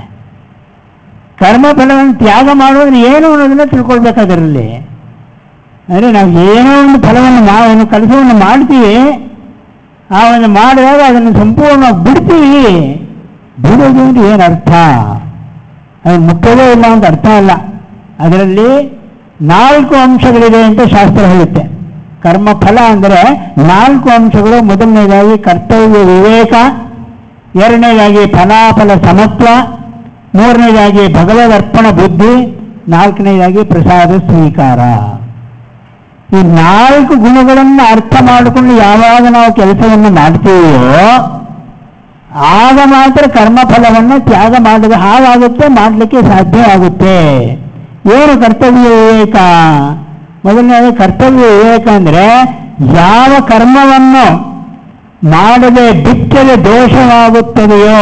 ಕರ್ಮ ಫಲವನ್ನು ತ್ಯಾಗ ಮಾಡುವುದ್ರೆ ಏನು ಅನ್ನೋದನ್ನ ತಿಳ್ಕೊಳ್ಬೇಕು ಅದರಲ್ಲಿ ಅಂದರೆ ನಾವು ಏನೋ ಒಂದು ಫಲವನ್ನು ನಾವು ಒಂದು ಕೆಲಸವನ್ನು ಮಾಡ್ತೀವಿ ಆ ಒಂದು ಮಾಡಿದಾಗ ಅದನ್ನು ಸಂಪೂರ್ಣವಾಗಿ ಬಿಡ್ತೀವಿ ಬಿಡೋದು ಅಂದ್ರೆ ಏನು ಅರ್ಥ ಅದು ಮುಟ್ಟೋದೇ ಇಲ್ಲ ಅಂತ ಅರ್ಥ ಅಲ್ಲ ಅದರಲ್ಲಿ ನಾಲ್ಕು ಅಂಶಗಳಿದೆ ಅಂತ ಶಾಸ್ತ್ರ ಹೇಳುತ್ತೆ ಕರ್ಮ ಫಲ ಅಂದರೆ ನಾಲ್ಕು ಅಂಶಗಳು ಮೊದಲನೇದಾಗಿ ಕರ್ತವ್ಯ ವಿವೇಕ ಎರಡನೇದಾಗಿ ಫಲಾಫಲ ಸಮತ್ವ ಮೂರನೇದಾಗಿ ಭಗವದರ್ಪಣ ಬುದ್ಧಿ ನಾಲ್ಕನೇದಾಗಿ ಪ್ರಸಾದ ಸ್ವೀಕಾರ ಈ ನಾಲ್ಕು ಗುಣಗಳನ್ನು ಅರ್ಥ ಮಾಡಿಕೊಂಡು ಯಾವಾಗ ನಾವು ಕೆಲಸವನ್ನು ಮಾಡ್ತೀವೋ ಆಗ ಮಾತ್ರ ಕರ್ಮಫಲವನ್ನು ತ್ಯಾಗ ಮಾಡಿದ ಹಾಗಾಗುತ್ತೆ ಮಾಡಲಿಕ್ಕೆ ಸಾಧ್ಯ ಆಗುತ್ತೆ ಏನು ಕರ್ತವ್ಯ ವಿವೇಕ ಮೊದಲನೇ ಕರ್ತವ್ಯ ವಿವೇಕ ಅಂದರೆ ಯಾವ ಕರ್ಮವನ್ನು ಮಾಡದೆ ಬಿಟ್ಟರೆ ದೋಷವಾಗುತ್ತದೆಯೋ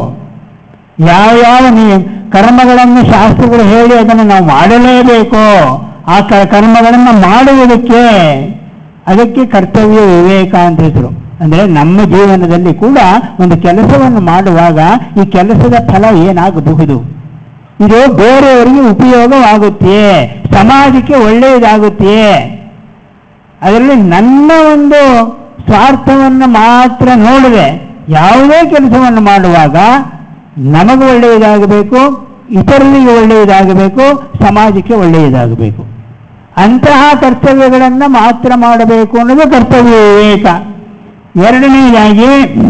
ಯಾವ ಯಾವ ನೀ- ಕರ್ಮಗಳನ್ನು ಶಾಸ್ತ್ರಗಳು ಹೇಳಿ ಅದನ್ನು ನಾವು ಮಾಡಲೇಬೇಕು ಆ ಕ ಕರ್ಮಗಳನ್ನು ಮಾಡುವುದಕ್ಕೆ ಅದಕ್ಕೆ ಕರ್ತವ್ಯ ವಿವೇಕ ಅಂತ ಹೆಸರು ಅಂದರೆ ನಮ್ಮ ಜೀವನದಲ್ಲಿ ಕೂಡ ಒಂದು ಕೆಲಸವನ್ನು ಮಾಡುವಾಗ ಈ ಕೆಲಸದ ಫಲ ಏನಾಗಬಹುದು ಇದು ಬೇರೆಯವರಿಗೆ ಉಪಯೋಗವಾಗುತ್ತೆಯೇ ಸಮಾಜಕ್ಕೆ ಒಳ್ಳೆಯದಾಗುತ್ತೆಯೇ ಅದರಲ್ಲಿ ನನ್ನ ಒಂದು ಸ್ವಾರ್ಥವನ್ನು ಮಾತ್ರ ನೋಡದೆ ಯಾವುದೇ ಕೆಲಸವನ್ನು ಮಾಡುವಾಗ ನಮಗೆ ಒಳ್ಳೆಯದಾಗಬೇಕು ಇತರರಿಗೆ ಒಳ್ಳೆಯದಾಗಬೇಕು ಸಮಾಜಕ್ಕೆ ಒಳ್ಳೆಯದಾಗಬೇಕು ಅಂತಹ ಕರ್ತವ್ಯಗಳನ್ನು ಮಾತ್ರ ಮಾಡಬೇಕು ಅನ್ನೋದು ಕರ್ತವ್ಯ ವಿವೇಕ ಎರಡನೆಯದಾಗಿ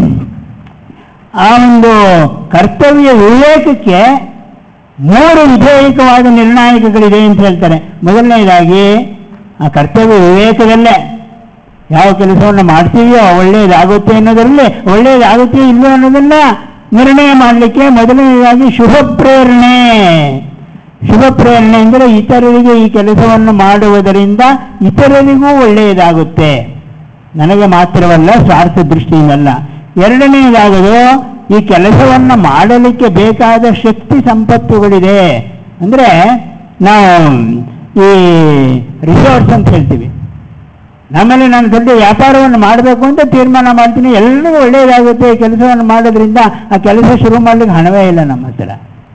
ಆ ಒಂದು ಕರ್ತವ್ಯ ವಿವೇಕಕ್ಕೆ ಮೂರು ವಿಧೇಯಕವಾದ ನಿರ್ಣಾಯಕಗಳಿದೆ ಅಂತ ಹೇಳ್ತಾರೆ ಮೊದಲನೇದಾಗಿ ಆ ಕರ್ತವ್ಯ ವಿವೇಕದಲ್ಲೇ ಯಾವ ಕೆಲಸವನ್ನು ಮಾಡ್ತೀವಿಯೋ ಒಳ್ಳೆಯದಾಗುತ್ತೆ ಅನ್ನೋದರಲ್ಲಿ ಒಳ್ಳೆಯದಾಗುತ್ತೆ ಇಲ್ಲೋ ಅನ್ನೋದನ್ನ ನಿರ್ಣಯ ಮಾಡಲಿಕ್ಕೆ ಮೊದಲನೇದಾಗಿ ಶುಭ ಪ್ರೇರಣೆ ಶುಭ ಪ್ರೇರಣೆ ಅಂದರೆ ಇತರರಿಗೆ ಈ ಕೆಲಸವನ್ನು ಮಾಡುವುದರಿಂದ ಇತರರಿಗೂ ಒಳ್ಳೆಯದಾಗುತ್ತೆ ನನಗೆ ಮಾತ್ರವಲ್ಲ ಸ್ವಾರ್ಥ ದೃಷ್ಟಿಯಿಂದಲ್ಲ ಎರಡನೆಯದಾಗದು ಈ ಕೆಲಸವನ್ನು ಮಾಡಲಿಕ್ಕೆ ಬೇಕಾದ ಶಕ್ತಿ ಸಂಪತ್ತುಗಳಿದೆ ಅಂದರೆ ನಾವು ಈ ರಿಸೋರ್ಸ್ ಅಂತ ಹೇಳ್ತೀವಿ ನಮ್ಮಲ್ಲಿ ನಾನು ದೊಡ್ಡ ವ್ಯಾಪಾರವನ್ನು ಮಾಡಬೇಕು ಅಂತ ತೀರ್ಮಾನ ಮಾಡ್ತೀನಿ ಎಲ್ಲರಿಗೂ ಒಳ್ಳೆಯದಾಗುತ್ತೆ ಈ ಕೆಲಸವನ್ನು ಮಾಡೋದ್ರಿಂದ ಆ ಕೆಲಸ ಶುರು ಮಾಡಲಿಕ್ಕೆ ಹಣವೇ ಇಲ್ಲ ನಮ್ಮ ಹತ್ರ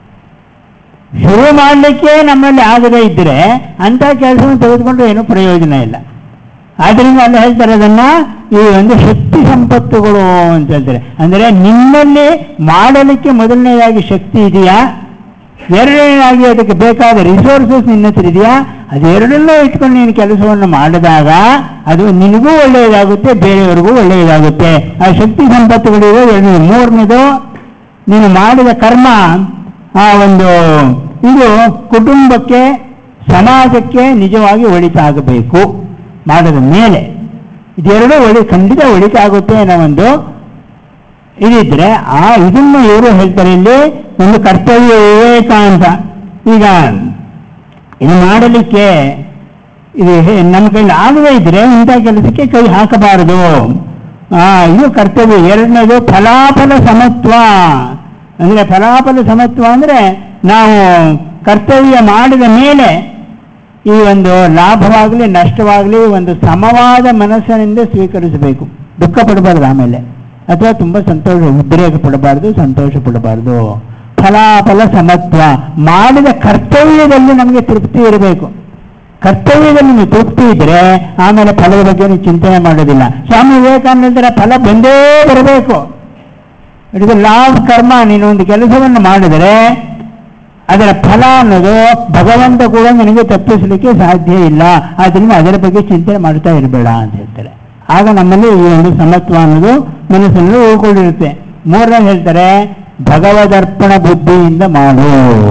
ಶುರು ಮಾಡಲಿಕ್ಕೆ ನಮ್ಮಲ್ಲಿ ಆಗದೇ ಇದ್ದರೆ ಅಂಥ ಕೆಲಸವನ್ನು ತೆಗೆದುಕೊಂಡು ಏನೂ ಪ್ರಯೋಜನ ಇಲ್ಲ ಆದ್ದರಿಂದ ಅಲ್ಲಿ ಹೇಳ್ತಾರೆ ಅದನ್ನ ಈ ಒಂದು ಶಕ್ತಿ ಸಂಪತ್ತುಗಳು ಅಂತ ಹೇಳ್ತಾರೆ ಅಂದರೆ ನಿಮ್ಮಲ್ಲಿ ಮಾಡಲಿಕ್ಕೆ ಮೊದಲನೇದಾಗಿ ಶಕ್ತಿ ಇದೆಯಾ ಎರಡನೇದಾಗಿ ಅದಕ್ಕೆ ಬೇಕಾದ ರಿಸೋರ್ಸಸ್ ನಿನ್ನ ಹತ್ರ ಇದೆಯಾ ಅದೆರಡನ್ನೂ ಇಟ್ಕೊಂಡು ನೀನು ಕೆಲಸವನ್ನು ಮಾಡಿದಾಗ ಅದು ನಿನಗೂ ಒಳ್ಳೆಯದಾಗುತ್ತೆ ಬೇರೆಯವರಿಗೂ ಒಳ್ಳೆಯದಾಗುತ್ತೆ ಆ ಶಕ್ತಿ ಸಂಪತ್ತುಗಳಿವೆ ಎರಡನೇದು ಮೂರನೇದು ನೀನು ಮಾಡಿದ ಕರ್ಮ ಆ ಒಂದು ಇದು ಕುಟುಂಬಕ್ಕೆ ಸಮಾಜಕ್ಕೆ ನಿಜವಾಗಿ ಒಳಿತಾಗಬೇಕು ಮಾಡಿದ ಮೇಲೆ ಇದೆರಡು ಒಳಿ ಖಂಡಿತ ಒಳಿತಾಗುತ್ತೆ ಅನ್ನೋ ಒಂದು ಇದಿದ್ರೆ ಆ ಇದನ್ನು ಇವರು ಹೇಳ್ತಾರೆ ಇಲ್ಲಿ ಒಂದು ಕರ್ತವ್ಯ ವಿವೇಕ ಅಂತ ಈಗ ಇದು ಮಾಡಲಿಕ್ಕೆ ಇದು ಹೇ- ನಮ್ಮ ಕೈಲಿ ಆಗದೇ ಇದ್ರೆ ಇಂಥ ಕೆಲಸಕ್ಕೆ ಕೈ ಹಾಕಬಾರದು ಆ ಇದು ಕರ್ತವ್ಯ ಎರಡನೇದು ಫಲಾಫಲ ಸಮತ್ವ ಅಂದರೆ ಫಲಾಫಲ ಸಮತ್ವ ಅಂದರೆ ನಾವು ಕರ್ತವ್ಯ ಮಾಡಿದ ಮೇಲೆ ಈ ಒಂದು ಲಾಭವಾಗಲಿ ನಷ್ಟವಾಗಲಿ ಒಂದು ಸಮವಾದ ಮನಸ್ಸಿನಿಂದ ಸ್ವೀಕರಿಸಬೇಕು ದುಃಖ ಪಡಬಾರ್ದು ಆಮೇಲೆ ಅಥವಾ ತುಂಬ ಸಂತೋಷ ಉದ್ರೇಕ ಪಡಬಾರ್ದು ಸಂತೋಷ ಪಡಬಾರ್ದು ಫಲಾಫಲ ಸಮತ್ವ ಮಾಡಿದ ಕರ್ತವ್ಯದಲ್ಲಿ ನಮಗೆ ತೃಪ್ತಿ ಇರಬೇಕು ಕರ್ತವ್ಯದಲ್ಲಿ ನಿಮಗೆ ತೃಪ್ತಿ ಇದ್ರೆ ಆಮೇಲೆ ಫಲದ ಬಗ್ಗೆ ನೀವು ಚಿಂತನೆ ಮಾಡೋದಿಲ್ಲ ಸ್ವಾಮಿ ವಿವೇಕಾನಂದರ ಫಲ ಬಂದೇ ಬರಬೇಕು ಇಟ್ ಇಸ್ ಲಾಭ ಕರ್ಮ ನೀನು ಒಂದು ಕೆಲಸವನ್ನು ಮಾಡಿದರೆ ಅದರ ಫಲ ಅನ್ನೋದು ಭಗವಂತ ಕೂಡ ನಿನಗೆ ತಪ್ಪಿಸಲಿಕ್ಕೆ ಸಾಧ್ಯ ಇಲ್ಲ ಆದ್ದರಿಂದ ಅದರ ಬಗ್ಗೆ ಚಿಂತನೆ ಮಾಡ್ತಾ ಇರಬೇಡ ಅಂತ ಹೇಳ್ತಾರೆ ಆಗ ನಮ್ಮಲ್ಲಿ ಈ ಒಂದು ಸಮತ್ವ ಅನ್ನೋದು ಮನಸ್ಸಿನಲ್ಲಿ ಉಳ್ಕೊಂಡಿರುತ್ತೆ ಮೂರನೇ ಹೇಳ್ತಾರೆ ಭಗವದರ್ಪಣ ಬುದ್ಧಿಯಿಂದ ಮಾಡು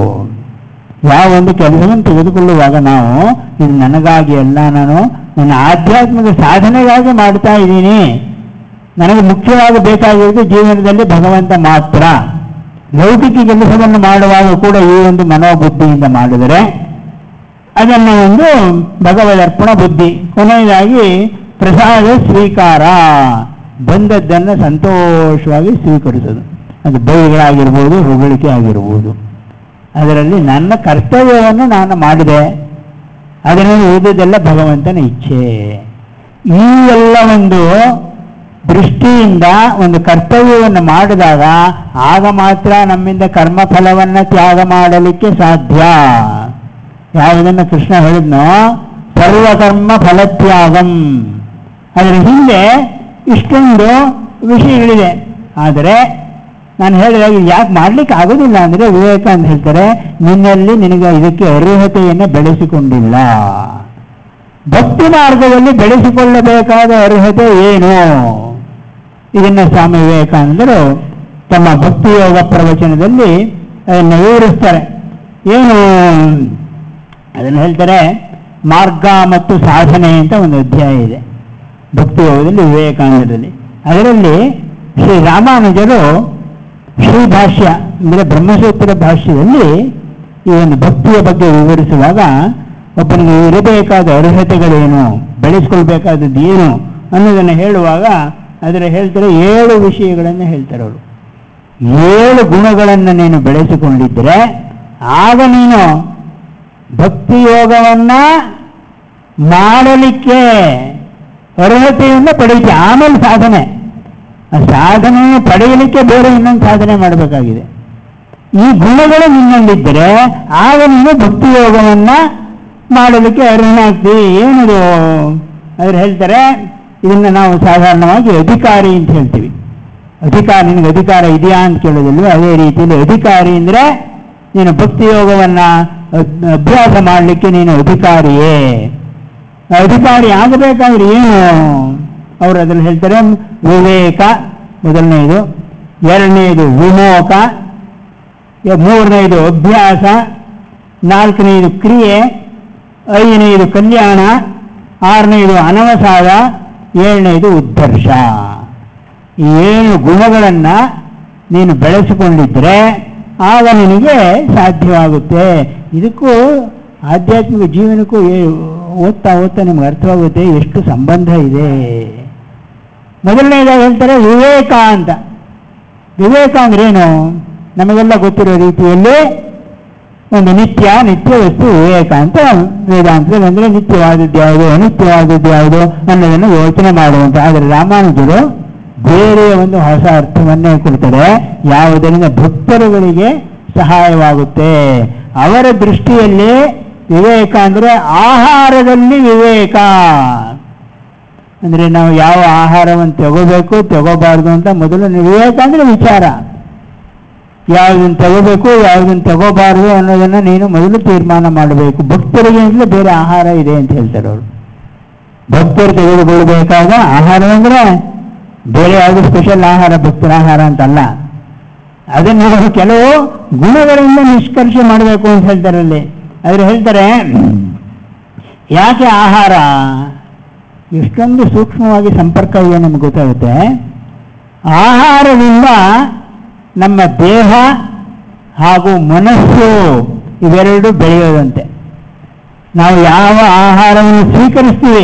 ಯಾವ ಒಂದು ಕೆಲಸವನ್ನು ತೆಗೆದುಕೊಳ್ಳುವಾಗ ನಾವು ಇದು ನನಗಾಗಿ ಅಲ್ಲ ನಾನು ನನ್ನ ಆಧ್ಯಾತ್ಮಿಕ ಸಾಧನೆಗಾಗಿ ಮಾಡ್ತಾ ಇದ್ದೀನಿ ನನಗೆ ಮುಖ್ಯವಾಗಿ ಬೇಕಾಗಿರೋದು ಜೀವನದಲ್ಲಿ ಭಗವಂತ ಮಾತ್ರ ಲೌಕಿಕ ಕೆಲಸವನ್ನು ಮಾಡುವಾಗ ಕೂಡ ಈ ಒಂದು ಮನೋಬುದ್ಧಿಯಿಂದ ಮಾಡಿದರೆ ಅದನ್ನು ಒಂದು ಭಗವದರ್ಪಣ ಬುದ್ಧಿ ಕೊನೆಯದಾಗಿ ಪ್ರಸಾದ ಸ್ವೀಕಾರ ಬಂದದ್ದನ್ನು ಸಂತೋಷವಾಗಿ ಸ್ವೀಕರಿಸೋದು ಅದು ಬೈಗಳಾಗಿರ್ಬೋದು ಹೊಗಳಿಕೆ ಆಗಿರ್ಬೋದು ಅದರಲ್ಲಿ ನನ್ನ ಕರ್ತವ್ಯವನ್ನು ನಾನು ಮಾಡಿದೆ ಅದರಲ್ಲಿ ಉಳಿದದೆಲ್ಲ ಭಗವಂತನ ಇಚ್ಛೆ ಈ ಎಲ್ಲ ಒಂದು ದೃಷ್ಟಿಯಿಂದ ಒಂದು ಕರ್ತವ್ಯವನ್ನು ಮಾಡಿದಾಗ ಆಗ ಮಾತ್ರ ನಮ್ಮಿಂದ ಕರ್ಮಫಲವನ್ನು ತ್ಯಾಗ ಮಾಡಲಿಕ್ಕೆ ಸಾಧ್ಯ ಯಾವುದನ್ನು ಕೃಷ್ಣ ಹೇಳಿದ್ನೋ ಸರ್ವಕರ್ಮ ಫಲತ್ಯಾಗಂ ಅದರ ಹಿಂದೆ ಇಷ್ಟೊಂದು ವಿಷಯಗಳಿದೆ ಆದರೆ ನಾನು ಹೇಳಿದಾಗ ಯಾಕೆ ಮಾಡ್ಲಿಕ್ಕೆ ಆಗೋದಿಲ್ಲ ಅಂದರೆ ವಿವೇಕ ಅಂತ ಹೇಳ್ತಾರೆ ನಿನ್ನಲ್ಲಿ ನಿನಗೆ ಇದಕ್ಕೆ ಅರ್ಹತೆಯನ್ನು ಬೆಳೆಸಿಕೊಂಡಿಲ್ಲ ಭಕ್ತಿ ಮಾರ್ಗದಲ್ಲಿ ಬೆಳೆಸಿಕೊಳ್ಳಬೇಕಾದ ಅರ್ಹತೆ ಏನು ಇದನ್ನು ಸ್ವಾಮಿ ವಿವೇಕಾನಂದರು ತಮ್ಮ ಭಕ್ತಿ ಯೋಗ ಪ್ರವಚನದಲ್ಲಿ ಅದನ್ನು ವಿವರಿಸ್ತಾರೆ ಏನು ಅದನ್ನು ಹೇಳ್ತಾರೆ ಮಾರ್ಗ ಮತ್ತು ಸಾಧನೆ ಅಂತ ಒಂದು ಅಧ್ಯಾಯ ಇದೆ ಭಕ್ತಿ ಯೋಗದಲ್ಲಿ ವಿವೇಕಾನಂದರಲ್ಲಿ ಅದರಲ್ಲಿ ಶ್ರೀ ರಾಮಾನುಜರು ಶ್ರೀ ಭಾಷ್ಯ ಅಂದರೆ ಬ್ರಹ್ಮಸೂತ್ರ ಭಾಷ್ಯದಲ್ಲಿ ಈ ಒಂದು ಭಕ್ತಿಯ ಬಗ್ಗೆ ವಿವರಿಸುವಾಗ ಒಬ್ಬನಿಗೆ ಇರಬೇಕಾದ ಅರ್ಹತೆಗಳೇನು ಬೆಳೆಸ್ಕೊಳ್ಬೇಕಾದದ್ದು ಏನು ಅನ್ನೋದನ್ನು ಹೇಳುವಾಗ ಅದರ ಹೇಳ್ತಾರೆ ಏಳು ವಿಷಯಗಳನ್ನು ಹೇಳ್ತಾರೆ ಅವರು ಏಳು ಗುಣಗಳನ್ನು ನೀನು ಬೆಳೆಸಿಕೊಂಡಿದ್ದರೆ ಆಗ ನೀನು ಭಕ್ತಿ ಯೋಗವನ್ನ ಮಾಡಲಿಕ್ಕೆ ಅರ್ಹತೆಯನ್ನು ಪಡೆಯುತ್ತೆ ಆಮೇಲೆ ಸಾಧನೆ ಆ ಸಾಧನೆಯನ್ನು ಪಡೆಯಲಿಕ್ಕೆ ಬೇರೆ ಇನ್ನೊಂದು ಸಾಧನೆ ಮಾಡಬೇಕಾಗಿದೆ ಈ ಗುಣಗಳು ನಿನ್ನಲ್ಲಿದ್ದರೆ ಆಗ ನೀನು ಭಕ್ತಿ ಯೋಗವನ್ನ ಮಾಡಲಿಕ್ಕೆ ಅರ್ಹನಾಗ್ತಿ ಏನದು ಅವ್ರು ಹೇಳ್ತಾರೆ ಇದನ್ನ ನಾವು ಸಾಧಾರಣವಾಗಿ ಅಧಿಕಾರಿ ಅಂತ ಹೇಳ್ತೀವಿ ಅಧಿಕಾರ ನಿನಗೆ ಅಧಿಕಾರ ಇದೆಯಾ ಅಂತ ಕೇಳೋದಿಲ್ವ ಅದೇ ರೀತಿಯಲ್ಲಿ ಅಧಿಕಾರಿ ಅಂದರೆ ನೀನು ಭಕ್ತಿ ಯೋಗವನ್ನ ಅದ್- ಅಭ್ಯಾಸ ಮಾಡಲಿಕ್ಕೆ ನೀನು ಅಧಿಕಾರಿಯೇ ಅಧಿಕಾರಿ ಆಗಬೇಕಾದ್ರೆ ಏನು ಅವರು ಅದ್ರಲ್ಲಿ ಹೇಳ್ತಾರೆ ವಿವೇಕ ಮೊದಲನೆಯದು ಎರಡನೆಯದು ವಿಮೋಕ ಯ- ಮೂರನೆಯದು ಅಭ್ಯಾಸ ನಾಲ್ಕನೆಯದು ಕ್ರಿಯೆ ಐದನೆಯದು ಕಲ್ಯಾಣ ಆರನೆಯದು ಅನವಸಾದ ಏಳನೆಯದು ಉದ್ಧರ್ಷ ಈ ಏಳು ಗುಣಗಳನ್ನು ನೀನು ಬೆಳೆಸಿಕೊಂಡಿದ್ರೆ ಆಗ ನಿನಗೆ ಸಾಧ್ಯವಾಗುತ್ತೆ ಇದಕ್ಕೂ ಆಧ್ಯಾತ್ಮಿಕ ಜೀವನಕ್ಕೂ ಏ- ಓದ್ತಾ ಓದ್ತಾ ನಿಮ್ಗೆ ಅರ್ಥವಾಗುತ್ತೆ ಎಷ್ಟು ಸಂಬಂಧ ಇದೆ ಮೊದಲನೇದಾಗಿ ಹೇಳ್ತಾರೆ ವಿವೇಕ ಅಂತ ವಿವೇಕ ಅಂದ್ರೇನು ನಮಗೆಲ್ಲ ಗೊತ್ತಿರೋ ರೀತಿಯಲ್ಲಿ ಒಂದು ನಿತ್ಯ ನಿತ್ಯ ವಸ್ತು ವಿವೇಕ ಅಂತ ವೇದಾಂತದಲ್ಲಿ ಅಂದರೆ ನಿತ್ಯವಾದದ್ದು ಯಾವುದು ಅನಿತ್ಯವಾದದ್ದು ಯಾವುದು ಅನ್ನೋದನ್ನು ಯೋಚನೆ ಮಾಡುವಂತ ಆದರೆ ರಾಮಾನುಜರು ಬೇರೆಯ ಒಂದು ಹೊಸ ಅರ್ಥವನ್ನೇ ಕೊಡ್ತಾರೆ ಯಾವುದರಿಂದ ಭಕ್ತರುಗಳಿಗೆ ಸಹಾಯವಾಗುತ್ತೆ ಅವರ ದೃಷ್ಟಿಯಲ್ಲಿ ವಿವೇಕ ಅಂದರೆ ಆಹಾರದಲ್ಲಿ ವಿವೇಕ ಅಂದರೆ ನಾವು ಯಾವ ಆಹಾರವನ್ನು ತಗೋಬೇಕು ತಗೋಬಾರ್ದು ಅಂತ ಮೊದಲು ವಿವೇಕ ಅಂದರೆ ವಿಚಾರ ಯಾವುದನ್ನು ತಗೋಬೇಕು ಯಾವುದನ್ನು ತಗೋಬಾರ್ದು ಅನ್ನೋದನ್ನು ನೀನು ಮೊದಲು ತೀರ್ಮಾನ ಮಾಡಬೇಕು ಭಕ್ತರಿಗೆ ಅಂತಲೇ ಬೇರೆ ಆಹಾರ ಇದೆ ಅಂತ ಹೇಳ್ತಾರೆ ಅವರು ಭಕ್ತರು ತೆಗೆದುಕೊಳ್ಳಬೇಕಾದ ಆಹಾರ ಅಂದರೆ ಬೇರೆ ಯಾವುದು ಸ್ಪೆಷಲ್ ಆಹಾರ ಭಕ್ತರ ಆಹಾರ ಅಂತಲ್ಲ ಅದನ್ನು ಅವರು ಕೆಲವು ಗುಣಗಳಿಂದ ನಿಷ್ಕರ್ಷೆ ಮಾಡಬೇಕು ಅಂತ ಹೇಳ್ತಾರೆ ಅಲ್ಲಿ ಅವರು ಹೇಳ್ತಾರೆ ಯಾಕೆ ಆಹಾರ ಎಷ್ಟೊಂದು ಸೂಕ್ಷ್ಮವಾಗಿ ಸಂಪರ್ಕ ಇದೆ ನಮ್ಗೆ ಗೊತ್ತಾಗುತ್ತೆ ಆಹಾರದಿಂದ ನಮ್ಮ ದೇಹ ಹಾಗೂ ಮನಸ್ಸು ಇವೆರಡು ಬೆಳೆಯೋದಂತೆ ನಾವು ಯಾವ ಆಹಾರವನ್ನು ಸ್ವೀಕರಿಸ್ತೀವಿ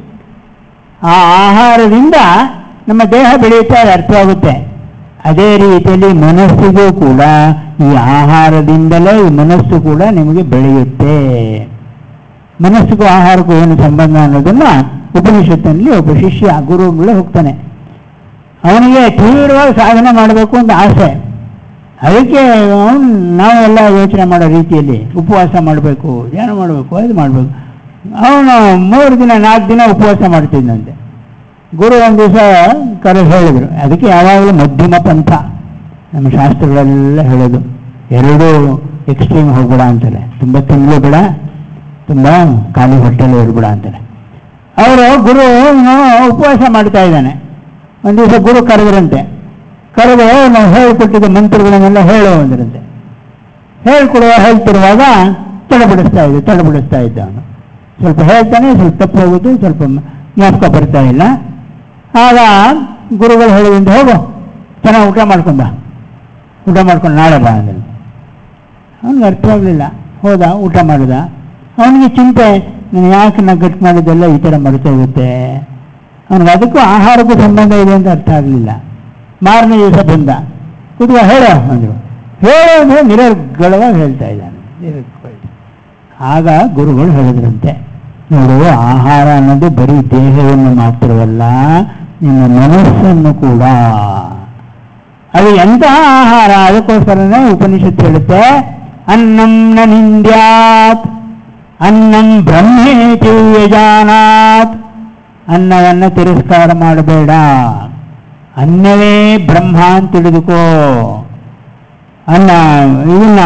ಆ ಆಹಾರದಿಂದ ನಮ್ಮ ದೇಹ ಬೆಳೆಯುತ್ತೆ ಅದು ಅರ್ಥವಾಗುತ್ತೆ ಅದೇ ರೀತಿಯಲ್ಲಿ ಮನಸ್ಸಿಗೂ ಕೂಡ ಈ ಆಹಾರದಿಂದಲೇ ಈ ಮನಸ್ಸು ಕೂಡ ನಿಮಗೆ ಬೆಳೆಯುತ್ತೆ ಮನಸ್ಸಿಗೂ ಆಹಾರಕ್ಕೂ ಏನು ಸಂಬಂಧ ಅನ್ನೋದನ್ನ ಉಪನಿಷತ್ತಿನಲ್ಲಿ ಒಬ್ಬ ಶಿಷ್ಯ ಗುರುಗಳು ಹೋಗ್ತಾನೆ ಅವನಿಗೆ ತೀವ್ರವಾಗಿ ಸಾಧನೆ ಮಾಡಬೇಕು ಅಂತ ಆಸೆ ಅದಕ್ಕೆ ಅವನು ನಾವೆಲ್ಲ ಯೋಚನೆ ಮಾಡೋ ರೀತಿಯಲ್ಲಿ ಉಪವಾಸ ಮಾಡಬೇಕು ಧ್ಯಾನ ಮಾಡಬೇಕು ಅದು ಮಾಡಬೇಕು ಅವನು ಮೂರು ದಿನ ನಾಲ್ಕು ದಿನ ಉಪವಾಸ ಮಾಡ್ತಿದ್ದಂತೆ ಗುರು ಒಂದು ದಿವಸ ಕರೆದು ಹೇಳಿದರು ಅದಕ್ಕೆ ಯಾವಾಗಲೂ ಮಧ್ಯಮ ಪಂಥ ನಮ್ಮ ಶಾಸ್ತ್ರಗಳೆಲ್ಲ ಹೇಳೋದು ಎರಡೂ ಎಕ್ಸ್ಟ್ರೀಮ್ ಹೋಗ್ಬೇಡ ಅಂತಾರೆ ತುಂಬ ತಿನ್ನಲು ಬೇಡ ತುಂಬ ಖಾಲಿ ಹೊಟ್ಟೆಲು ಇರಬೇಡ ಅಂತಾರೆ ಅವರು ಗುರು ಇನ್ನು ಉಪವಾಸ ಮಾಡ್ತಾ ಇದ್ದಾನೆ ಒಂದು ದಿವಸ ಗುರು ಕರೆದ್ರಂತೆ ಕರೆದು ನಾವು ಹೇಳಿಕೊಟ್ಟಿದ್ದ ಮಂತ್ರಗಳನ್ನೆಲ್ಲ ಹೇಳು ಅಂದ್ರಂತೆ ಹೇಳ್ಕೊಡುವ ಹೇಳ್ತಿರುವಾಗ ತಡಬಿಡಿಸ್ತಾ ಇದ್ದ ತಡಬಿಡಿಸ್ತಾ ಇದ್ದ ಅವನು ಸ್ವಲ್ಪ ಹೇಳ್ತಾನೆ ಸ್ವಲ್ಪ ತಪ್ಪು ಹೋಗುತ್ತೆ ಸ್ವಲ್ಪ ಜ್ಞಾಪಕ ಬರ್ತಾ ಇಲ್ಲ ಆಗ ಗುರುಗಳು ಹೇಳಿದಂತೆ ಹೋಗು ಚೆನ್ನಾಗಿ ಊಟ ಮಾಡ್ಕೊಂಡ ಊಟ ಮಾಡ್ಕೊಂಡು ನಾಳೆ ಬಾ ಅಂದರು ಅವನಿಗೆ ಅರ್ಥವಾಗಲಿಲ್ಲ ಹೋದ ಊಟ ಮಾಡಿದ ಅವನಿಗೆ ಚಿಂತೆ ನಾನು ಯಾಕೆ ನಗ್ಗಟ್ಟು ಮಾಡಿದ್ದೆಲ್ಲ ಈ ಥರ ಮರೆತು ಹೋಗುತ್ತೆ ಅವನಿಗೆ ಅದಕ್ಕೂ ಆಹಾರಕ್ಕೂ ಸಂಬಂಧ ಇದೆ ಅಂತ ಅರ್ಥ ಆಗಲಿಲ್ಲ ಮಾರನೇ ದಿವಸ ಬಂದ ಕುದುವ ಹೇಳೋ ಅಂದರು ಹೇಳೋ ಅಂದರೆ ನಿರರ್ಗಳವಾಗಿ ಹೇಳ್ತಾ ಇದ್ದಾನೆ ನಿರರ್ಗಳ ಆಗ ಗುರುಗಳು ಹೇಳಿದ್ರಂತೆ ನೋಡು ಆಹಾರ ಅನ್ನೋದು ಬರೀ ದೇಹವನ್ನು ಮಾತ್ರವಲ್ಲ ನಿಮ್ಮ ಮನಸ್ಸನ್ನು ಕೂಡ ಅದು ಎಂತಹ ಆಹಾರ ಅದಕ್ಕೋಸ್ಕರನೇ ಉಪನಿಷತ್ತು ಹೇಳುತ್ತೆ ಅನ್ನಂ ನ ನಿಂದ್ಯಾತ್ ಅನ್ನಂ ಬ್ರಹ್ಮೇತಿ ಯಜಾನಾತ್ ಅನ್ನವನ್ನು ತಿರಸ್ಕಾರ ಮಾಡಬೇಡ ಅನ್ನವೇ ಬ್ರಹ್ಮ ಅಂತ ತಿಳಿದುಕೋ ಅನ್ನ ಇವನ್ನ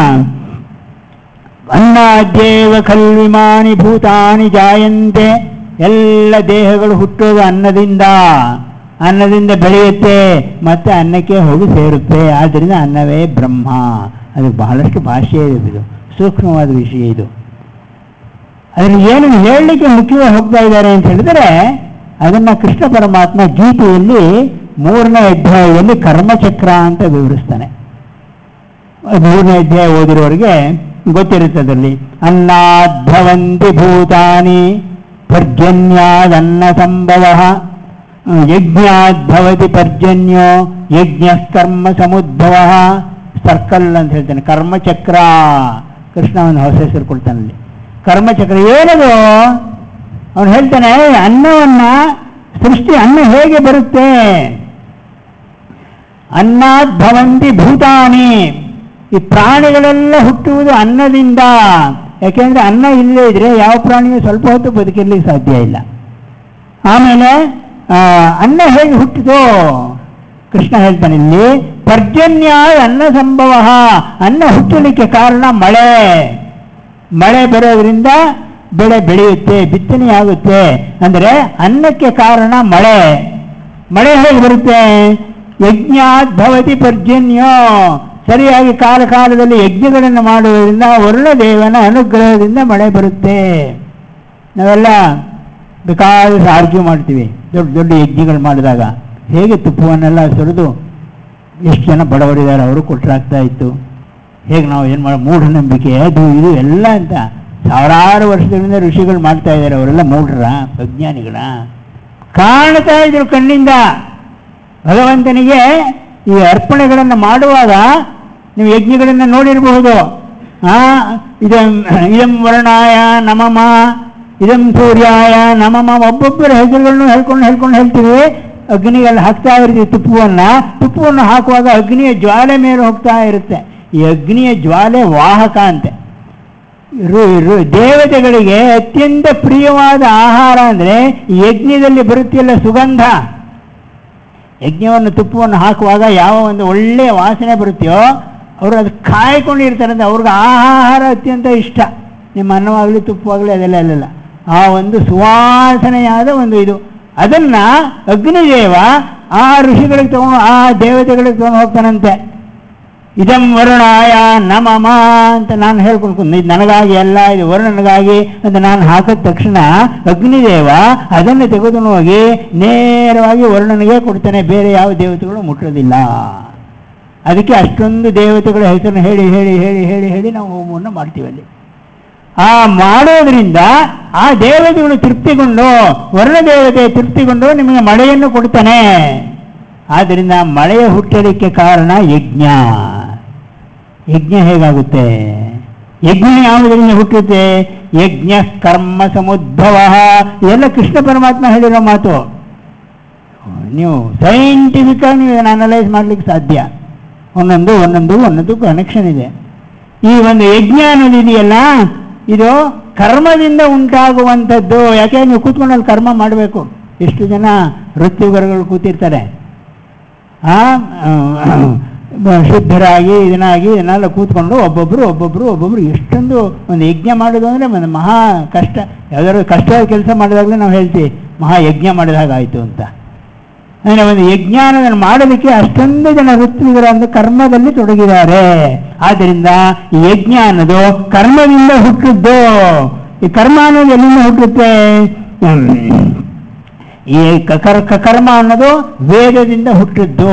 ಅನ್ನಾದ್ಯೇವ ಖಲ್ವಿಮಾನಿ ಭೂತಾನಿ ಜಾಯಂತೆ ಎಲ್ಲ ದೇಹಗಳು ಹುಟ್ಟೋದು ಅನ್ನದಿಂದ ಅನ್ನದಿಂದ ಬೆಳೆಯುತ್ತೆ ಮತ್ತೆ ಅನ್ನಕ್ಕೆ ಹೋಗಿ ಸೇರುತ್ತೆ ಆದ್ದರಿಂದ ಅನ್ನವೇ ಬ್ರಹ್ಮ ಅದಕ್ಕೆ ಬಹಳಷ್ಟು ಭಾಷೆ ಇದೆ ಇದು ಸೂಕ್ಷ್ಮವಾದ ವಿಷಯ ಇದು ಅದನ್ನು ಏನು ಹೇಳಲಿಕ್ಕೆ ಮುಖ್ಯವಾಗಿ ಹೋಗ್ತಾ ಇದ್ದಾರೆ ಅಂತ ಹೇಳಿದರೆ ಅದನ್ನು ಕೃಷ್ಣ ಪರಮಾತ್ಮ ಗೀತೆಯಲ್ಲಿ ಮೂರನೇ ಅಧ್ಯಾಯದಲ್ಲಿ ಕರ್ಮಚಕ್ರ ಅಂತ ವಿವರಿಸ್ತಾನೆ ಮೂರನೇ ಅಧ್ಯಾಯ ಓದಿರೋರಿಗೆ ಗೊತ್ತಿರುತ್ತೆ ಅದರಲ್ಲಿ ಅನ್ನದ್ಭವಂತಿ ಭೂತಾನಿ ಪರ್ಜನ್ಯಾದನ್ನ ಸಂಭವ ಯಜ್ಞಾದ್ಭವತಿ ಪರ್ಜನ್ಯೋ ಯಜ್ಞ ಕರ್ಮ ಸಮುದ್ಭವ ಸರ್ಕಲ್ ಅಂತ ಹೇಳ್ತಾನೆ ಕರ್ಮಚಕ್ರ ಕೃಷ್ಣ ಒಂದು ಹೊಸ ಹೆಸರು ಕೊಡ್ತಾನಲ್ಲಿ ಕರ್ಮಚಕ್ರ ಏನದು ಅವನು ಹೇಳ್ತಾನೆ ಅನ್ನವನ್ನ ಸೃಷ್ಟಿ ಅನ್ನ ಹೇಗೆ ಬರುತ್ತೆ ಅನ್ನಾದ್ ಭವಂತಿ ಭೂತಾನಿ ಈ ಪ್ರಾಣಿಗಳೆಲ್ಲ ಹುಟ್ಟುವುದು ಅನ್ನದಿಂದ ಯಾಕೆಂದ್ರೆ ಅನ್ನ ಇಲ್ಲದೇ ಇದ್ರೆ ಯಾವ ಪ್ರಾಣಿಯೂ ಸ್ವಲ್ಪ ಹೊತ್ತು ಬದುಕಿರ್ಲಿಕ್ಕೆ ಸಾಧ್ಯ ಇಲ್ಲ ಆಮೇಲೆ ಆ, ಅನ್ನ ಹೇಗೆ ಹುಟ್ಟಿತು ಕೃಷ್ಣ ಹೇಳ್ತಾನೆ ಇಲ್ಲಿ ಪರ್ಜನ್ಯ ಅನ್ನ ಸಂಭವ ಅನ್ನ ಹುಟ್ಟಲಿಕ್ಕೆ ಕಾರಣ ಮಳೆ ಮಳೆ ಬರೋದ್ರಿಂದ ಬೆಳೆ ಬೆಳೆಯುತ್ತೆ ಬಿತ್ತನೆ ಆಗುತ್ತೆ ಅಂದರೆ ಅನ್ನಕ್ಕೆ ಕಾರಣ ಮಳೆ ಮಳೆ ಹೇಗೆ ಬರುತ್ತೆ ಯಜ್ಞಾತ್ ಭವತಿ ಪರ್ಜನ್ಯೋ ಸರಿಯಾಗಿ ಕಾಲ ಕಾಲದಲ್ಲಿ ಯಜ್ಞಗಳನ್ನು ಮಾಡುವುದರಿಂದ ವರುಣದೇವನ ಅನುಗ್ರಹದಿಂದ ಮಳೆ ಬರುತ್ತೆ ನಾವೆಲ್ಲ ಬೇಕಾದಷ್ಟು ಆರ್ಗ್ಯೂ ಮಾಡ್ತೀವಿ ದೊಡ್ಡ ದೊಡ್ಡ ಯಜ್ಞಗಳು ಮಾಡಿದಾಗ ಹೇಗೆ ತುಪ್ಪವನ್ನೆಲ್ಲ ಸುರಿದು ಎಷ್ಟು ಜನ ಬಡವರಿದ್ದಾರೆ ಅವರು ಕೊಟ್ಟರಾಗ್ತಾ ಇತ್ತು ಹೇಗೆ ನಾವು ಏನು ಮಾಡೋ ಮೂಢನಂಬಿಕೆ ಅದು ಇದು ಎಲ್ಲ ಅಂತ ಸಾವಿರಾರು ವರ್ಷಗಳಿಂದ ಋಷಿಗಳು ಮಾಡ್ತಾ ಇದ್ದಾರೆ ಅವರೆಲ್ಲ ಮೂಢರ ಅಜ್ಞಾನಿಗಳ ಕಾಣ್ತಾ ಇದ್ರು ಕಣ್ಣಿಂದ ಭಗವಂತನಿಗೆ ಈ ಅರ್ಪಣೆಗಳನ್ನು ಮಾಡುವಾಗ ನೀವು ಯಜ್ಞಗಳನ್ನು ನೋಡಿರಬಹುದು ಆ ಇದಂ ಇದಂ ವರ್ಣಾಯ ನಮಮ ಇದಂ ಸೂರ್ಯಾಯ ನಮಮ ಒಬ್ಬೊಬ್ಬರ ಹೆಸರುಗಳನ್ನು ಹೇಳ್ಕೊಂಡು ಹೇಳ್ಕೊಂಡು ಹೇಳ್ತೀವಿ ಅಗ್ನಿಗೆಲ್ಲ ಹಾಕ್ತಾ ಇರ್ತೀವಿ ತುಪ್ಪವನ್ನು ತುಪ್ಪವನ್ನು ಹಾಕುವಾಗ ಅಗ್ನಿಯ ಜ್ವಾಲೆ ಮೇಲೆ ಹೋಗ್ತಾ ಇರುತ್ತೆ ಈ ಅಗ್ನಿಯ ಜ್ವಾಲೆ ವಾಹಕ ಅಂತೆ ರು- ರು- ದೇವತೆಗಳಿಗೆ ಅತ್ಯಂತ ಪ್ರಿಯವಾದ ಆಹಾರ ಅಂದರೆ ಯಜ್ಞದಲ್ಲಿ ಬರುತ್ತಿಲ್ಲ ಸುಗಂಧ ಯಜ್ಞವನ್ನು ತುಪ್ಪವನ್ನು ಹಾಕುವಾಗ ಯಾವ ಒಂದು ಒಳ್ಳೆಯ ವಾಸನೆ ಬರುತ್ತೆಯೋ ಅವರು ಅದು ಕಾಯ್ಕೊಂಡಿರ್ತಾರೆ ಅಂದ್ರೆ ಅವ್ರಿಗೆ ಆಹಾರ ಅತ್ಯಂತ ಇಷ್ಟ ನಿಮ್ಮ ಅನ್ನವಾಗಲಿ ತುಪ್ಪವಾಗಲಿ ಅದೆಲ್ಲ ಅಲ್ಲೆಲ್ಲ ಆ ಒಂದು ಸುವಾಸನೆಯಾದ ಒಂದು ಇದು ಅದನ್ನ ಅಗ್ನಿದೇವ ಆ ಋಷಿಗಳಿಗೆ ತಗೊಂಡು ಆ ದೇವತೆಗಳಿಗೆ ತಗೊಂಡು ಹೋಗ್ತಾನಂತೆ ಇದಂ ವರುಣಾಯ ನಮಮ ಅಂತ ನಾನು ಹೇಳ್ಕೊಂಡು ಇದು ನನಗಾಗಿ ಅಲ್ಲ ಇದು ವರುಣನಿಗಾಗಿ ಅಂತ ನಾನು ಹಾಕಿದ ತಕ್ಷಣ ಅಗ್ನಿದೇವ ಅದನ್ನು ತೆಗೆದುಕೊಂಡು ಹೋಗಿ ನೇರವಾಗಿ ವರುಣನಿಗೆ ಕೊಡ್ತಾನೆ ಬೇರೆ ಯಾವ ದೇವತೆಗಳು ಮುಟ್ಟೋದಿಲ್ಲ ಅದಕ್ಕೆ ಅಷ್ಟೊಂದು ದೇವತೆಗಳ ಹೆಸರನ್ನು ಹೇಳಿ ಹೇಳಿ ಹೇಳಿ ಹೇಳಿ ಹೇಳಿ ನಾವು ಹೋಮವನ್ನು ಮಾಡ್ತೀವಿ ಅಲ್ಲಿ ಆ ಮಾಡೋದ್ರಿಂದ ಆ ದೇವತೆಗಳು ತೃಪ್ತಿಗೊಂಡು ವರ್ಣ ದೇವತೆ ತೃಪ್ತಿಗೊಂಡು ನಿಮಗೆ ಮಳೆಯನ್ನು ಕೊಡ್ತಾನೆ ಆದ್ದರಿಂದ ಮಳೆಯ ಹುಟ್ಟಲಿಕ್ಕೆ ಕಾರಣ ಯಜ್ಞ ಯಜ್ಞ ಹೇಗಾಗುತ್ತೆ ಯಜ್ಞ ಯಾವುದರಿಂದ ಹುಟ್ಟುತ್ತೆ ಯಜ್ಞ ಕರ್ಮ ಸಮುದ್ಭವ ಇದೆಲ್ಲ ಕೃಷ್ಣ ಪರಮಾತ್ಮ ಹೇಳಿರೋ ಮಾತು ನೀವು ಸೈಂಟಿಫಿಕ್ ಆಗಿ ನೀವು ಅನಲೈಸ್ ಮಾಡ್ಲಿಕ್ಕೆ ಸಾಧ್ಯ ಒಂದೊಂದು ಒಂದೊಂದು ಒಂದೊಂದು ಕನೆಕ್ಷನ್ ಇದೆ ಈ ಒಂದು ಯಜ್ಞ ಅನ್ನೋದು ಇದೆಯಲ್ಲ ಇದು ಕರ್ಮದಿಂದ ಉಂಟಾಗುವಂಥದ್ದು ಯಾಕೆ ನೀವು ಕೂತ್ಕೊಂಡು ಅಲ್ಲಿ ಕರ್ಮ ಮಾಡಬೇಕು ಎಷ್ಟು ಜನ ವೃತ್ತಿವರ್ಗಗಳು ಕೂತಿರ್ತಾರೆ ಆ, ಆ, ಶುದ್ಧರಾಗಿ ಇದನ್ನಾಗಿ ಇದನ್ನೆಲ್ಲ ಕೂತ್ಕೊಂಡು ಒಬ್ಬೊಬ್ಬರು ಒಬ್ಬೊಬ್ಬರು ಒಬ್ಬೊಬ್ಬರು ಎಷ್ಟೊಂದು ಒಂದು ಯಜ್ಞ ಮಾಡೋದು ಅಂದರೆ ಒಂದು ಮಹಾ ಕಷ್ಟ ಯಾವ್ದಾದ್ರು ಕಷ್ಟವಾದ ಕೆಲಸ ಮಾಡಿದಾಗಲೇ ನಾವು ಹೇಳ್ತೀವಿ ಮಹಾ ಯಜ್ಞ ಮಾಡಿದ ಹಾಗಾಯಿತು ಅಂತ ಅಂದರೆ ಒಂದು ಯಜ್ಞಾನವನ್ನು ಮಾಡೋದಕ್ಕೆ ಅಷ್ಟೊಂದು ಜನ ವೃತ್ತಿಗರು ಅಂದ್ರೆ ಕರ್ಮದಲ್ಲಿ ತೊಡಗಿದ್ದಾರೆ ಆದ್ದರಿಂದ ಈ ಯಜ್ಞ ಅನ್ನೋದು ಕರ್ಮದಿಂದ ಹುಟ್ಟಿದ್ದು ಈ ಕರ್ಮ ಅನ್ನೋದು ಎಲ್ಲಿಂದ ಹುಟ್ಟುತ್ತೆ ಹ್ಮ್. ಈ ಕಕರ ಕಕರ್ಮ ಅನ್ನೋದು ವೇದದಿಂದ ಹುಟ್ಟಿದ್ದು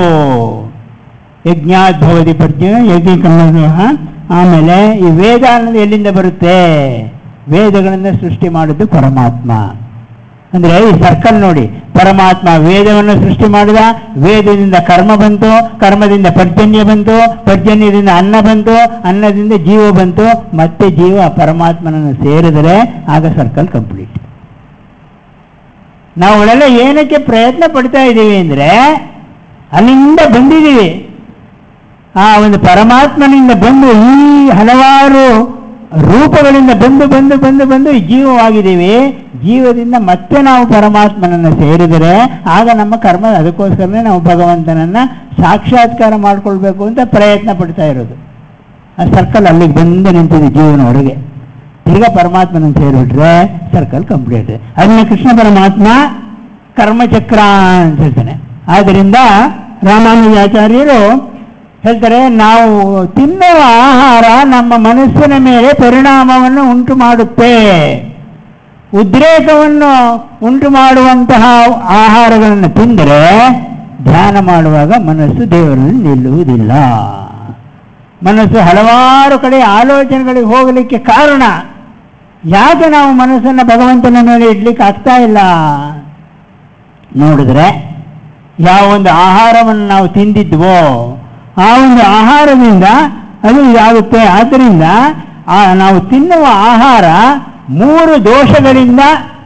ಯಜ್ಞಾದ್ಭವತಿ ಪ್ರಜ್ಞೆ ಯಜ್ಞ ಕರ್ಮ ಆಮೇಲೆ ಈ ವೇದ ಅನ್ನೋದು ಎಲ್ಲಿಂದ ಬರುತ್ತೆ ವೇದಗಳಿಂದ ಸೃಷ್ಟಿ ಮಾಡಿದ್ದು ಪರಮಾತ್ಮ ಅಂದ್ರೆ ಈ ಸರ್ಕಲ್ ನೋಡಿ ಪರಮಾತ್ಮ ವೇದವನ್ನು ಸೃಷ್ಟಿ ಮಾಡಿದ ವೇದದಿಂದ ಕರ್ಮ ಬಂತು ಕರ್ಮದಿಂದ ಪರ್ಜನ್ಯ ಬಂತು ಪರ್ಜನ್ಯದಿಂದ ಅನ್ನ ಬಂತು ಅನ್ನದಿಂದ ಜೀವ ಬಂತು ಮತ್ತೆ ಜೀವ ಪರಮಾತ್ಮನನ್ನು ಸೇರಿದರೆ ಆಗ ಸರ್ಕಲ್ ಕಂಪ್ಲೀಟ್ ನಾವುಗಳೆಲ್ಲ ಏನಕ್ಕೆ ಪ್ರಯತ್ನ ಪಡ್ತಾ ಇದ್ದೀವಿ ಅಂದ್ರೆ ಅಲ್ಲಿಂದ ಬಂದಿದ್ದೀವಿ ಆ ಒಂದು ಪರಮಾತ್ಮನಿಂದ ಬಂದು ಈ ಹಲವಾರು ರೂಪಗಳಿಂದ ಬಂದು ಬಂದು ಬಂದು ಬಂದು ಈ ಜೀವವಾಗಿದ್ದೀವಿ ಜೀವದಿಂದ ಮತ್ತೆ ನಾವು ಪರಮಾತ್ಮನನ್ನು ಸೇರಿದರೆ ಆಗ ನಮ್ಮ ಕರ್ಮ ಅದಕ್ಕೋಸ್ಕರನೇ ನಾವು ಭಗವಂತನನ್ನ ಸಾಕ್ಷಾತ್ಕಾರ ಮಾಡ್ಕೊಳ್ಬೇಕು ಅಂತ ಪ್ರಯತ್ನ ಪಡ್ತಾ ಇರೋದು ಆ ಸರ್ಕಲ್ ಅಲ್ಲಿಗೆ ಬಂದು ನಿಂತಿದೆ ಜೀವನ ಹೊರಗೆ ತಿರ್ಗಾ ಪರಮಾತ್ಮನನ್ನು ಸೇರಿಬಿಟ್ರೆ ಸರ್ಕಲ್ ಕಂಪ್ಲೀಟ್ ಅದನ್ನ ಕೃಷ್ಣ ಪರಮಾತ್ಮ ಕರ್ಮಚಕ್ರ ಅಂತ ಹೇಳ್ತಾನೆ ಆದ್ದರಿಂದ ರಾಮಾನುಜಾಚಾರ್ಯರು ಹೇಳ್ತಾರೆ ನಾವು ತಿನ್ನುವ ಆಹಾರ ನಮ್ಮ ಮನಸ್ಸಿನ ಮೇಲೆ ಪರಿಣಾಮವನ್ನು ಉಂಟು ಮಾಡುತ್ತೆ ಉದ್ರೇಕವನ್ನು ಉಂಟು ಮಾಡುವಂತಹ ಆಹಾರಗಳನ್ನು ತಿಂದರೆ ಧ್ಯಾನ ಮಾಡುವಾಗ ಮನಸ್ಸು ದೇವರಲ್ಲಿ ನಿಲ್ಲುವುದಿಲ್ಲ ಮನಸ್ಸು ಹಲವಾರು ಕಡೆ ಆಲೋಚನೆಗಳಿಗೆ ಹೋಗಲಿಕ್ಕೆ ಕಾರಣ ಯಾಕೆ ನಾವು ಮನಸ್ಸನ್ನು ಭಗವಂತನ ಮೇಲೆ ಇಡ್ಲಿಕ್ಕೆ ಆಗ್ತಾ ಇಲ್ಲ ನೋಡಿದ್ರೆ ಯಾವ ಒಂದು ಆಹಾರವನ್ನು ನಾವು ತಿಂದಿದ್ವೋ ಆ ಒಂದು ಆಹಾರದಿಂದ ಅದು ಇದಾಗುತ್ತೆ ಆದ್ದರಿಂದ ಆ ನಾವು ತಿನ್ನುವ ಆಹಾರ ಮೂರು ದೋಷಗಳಿಂದ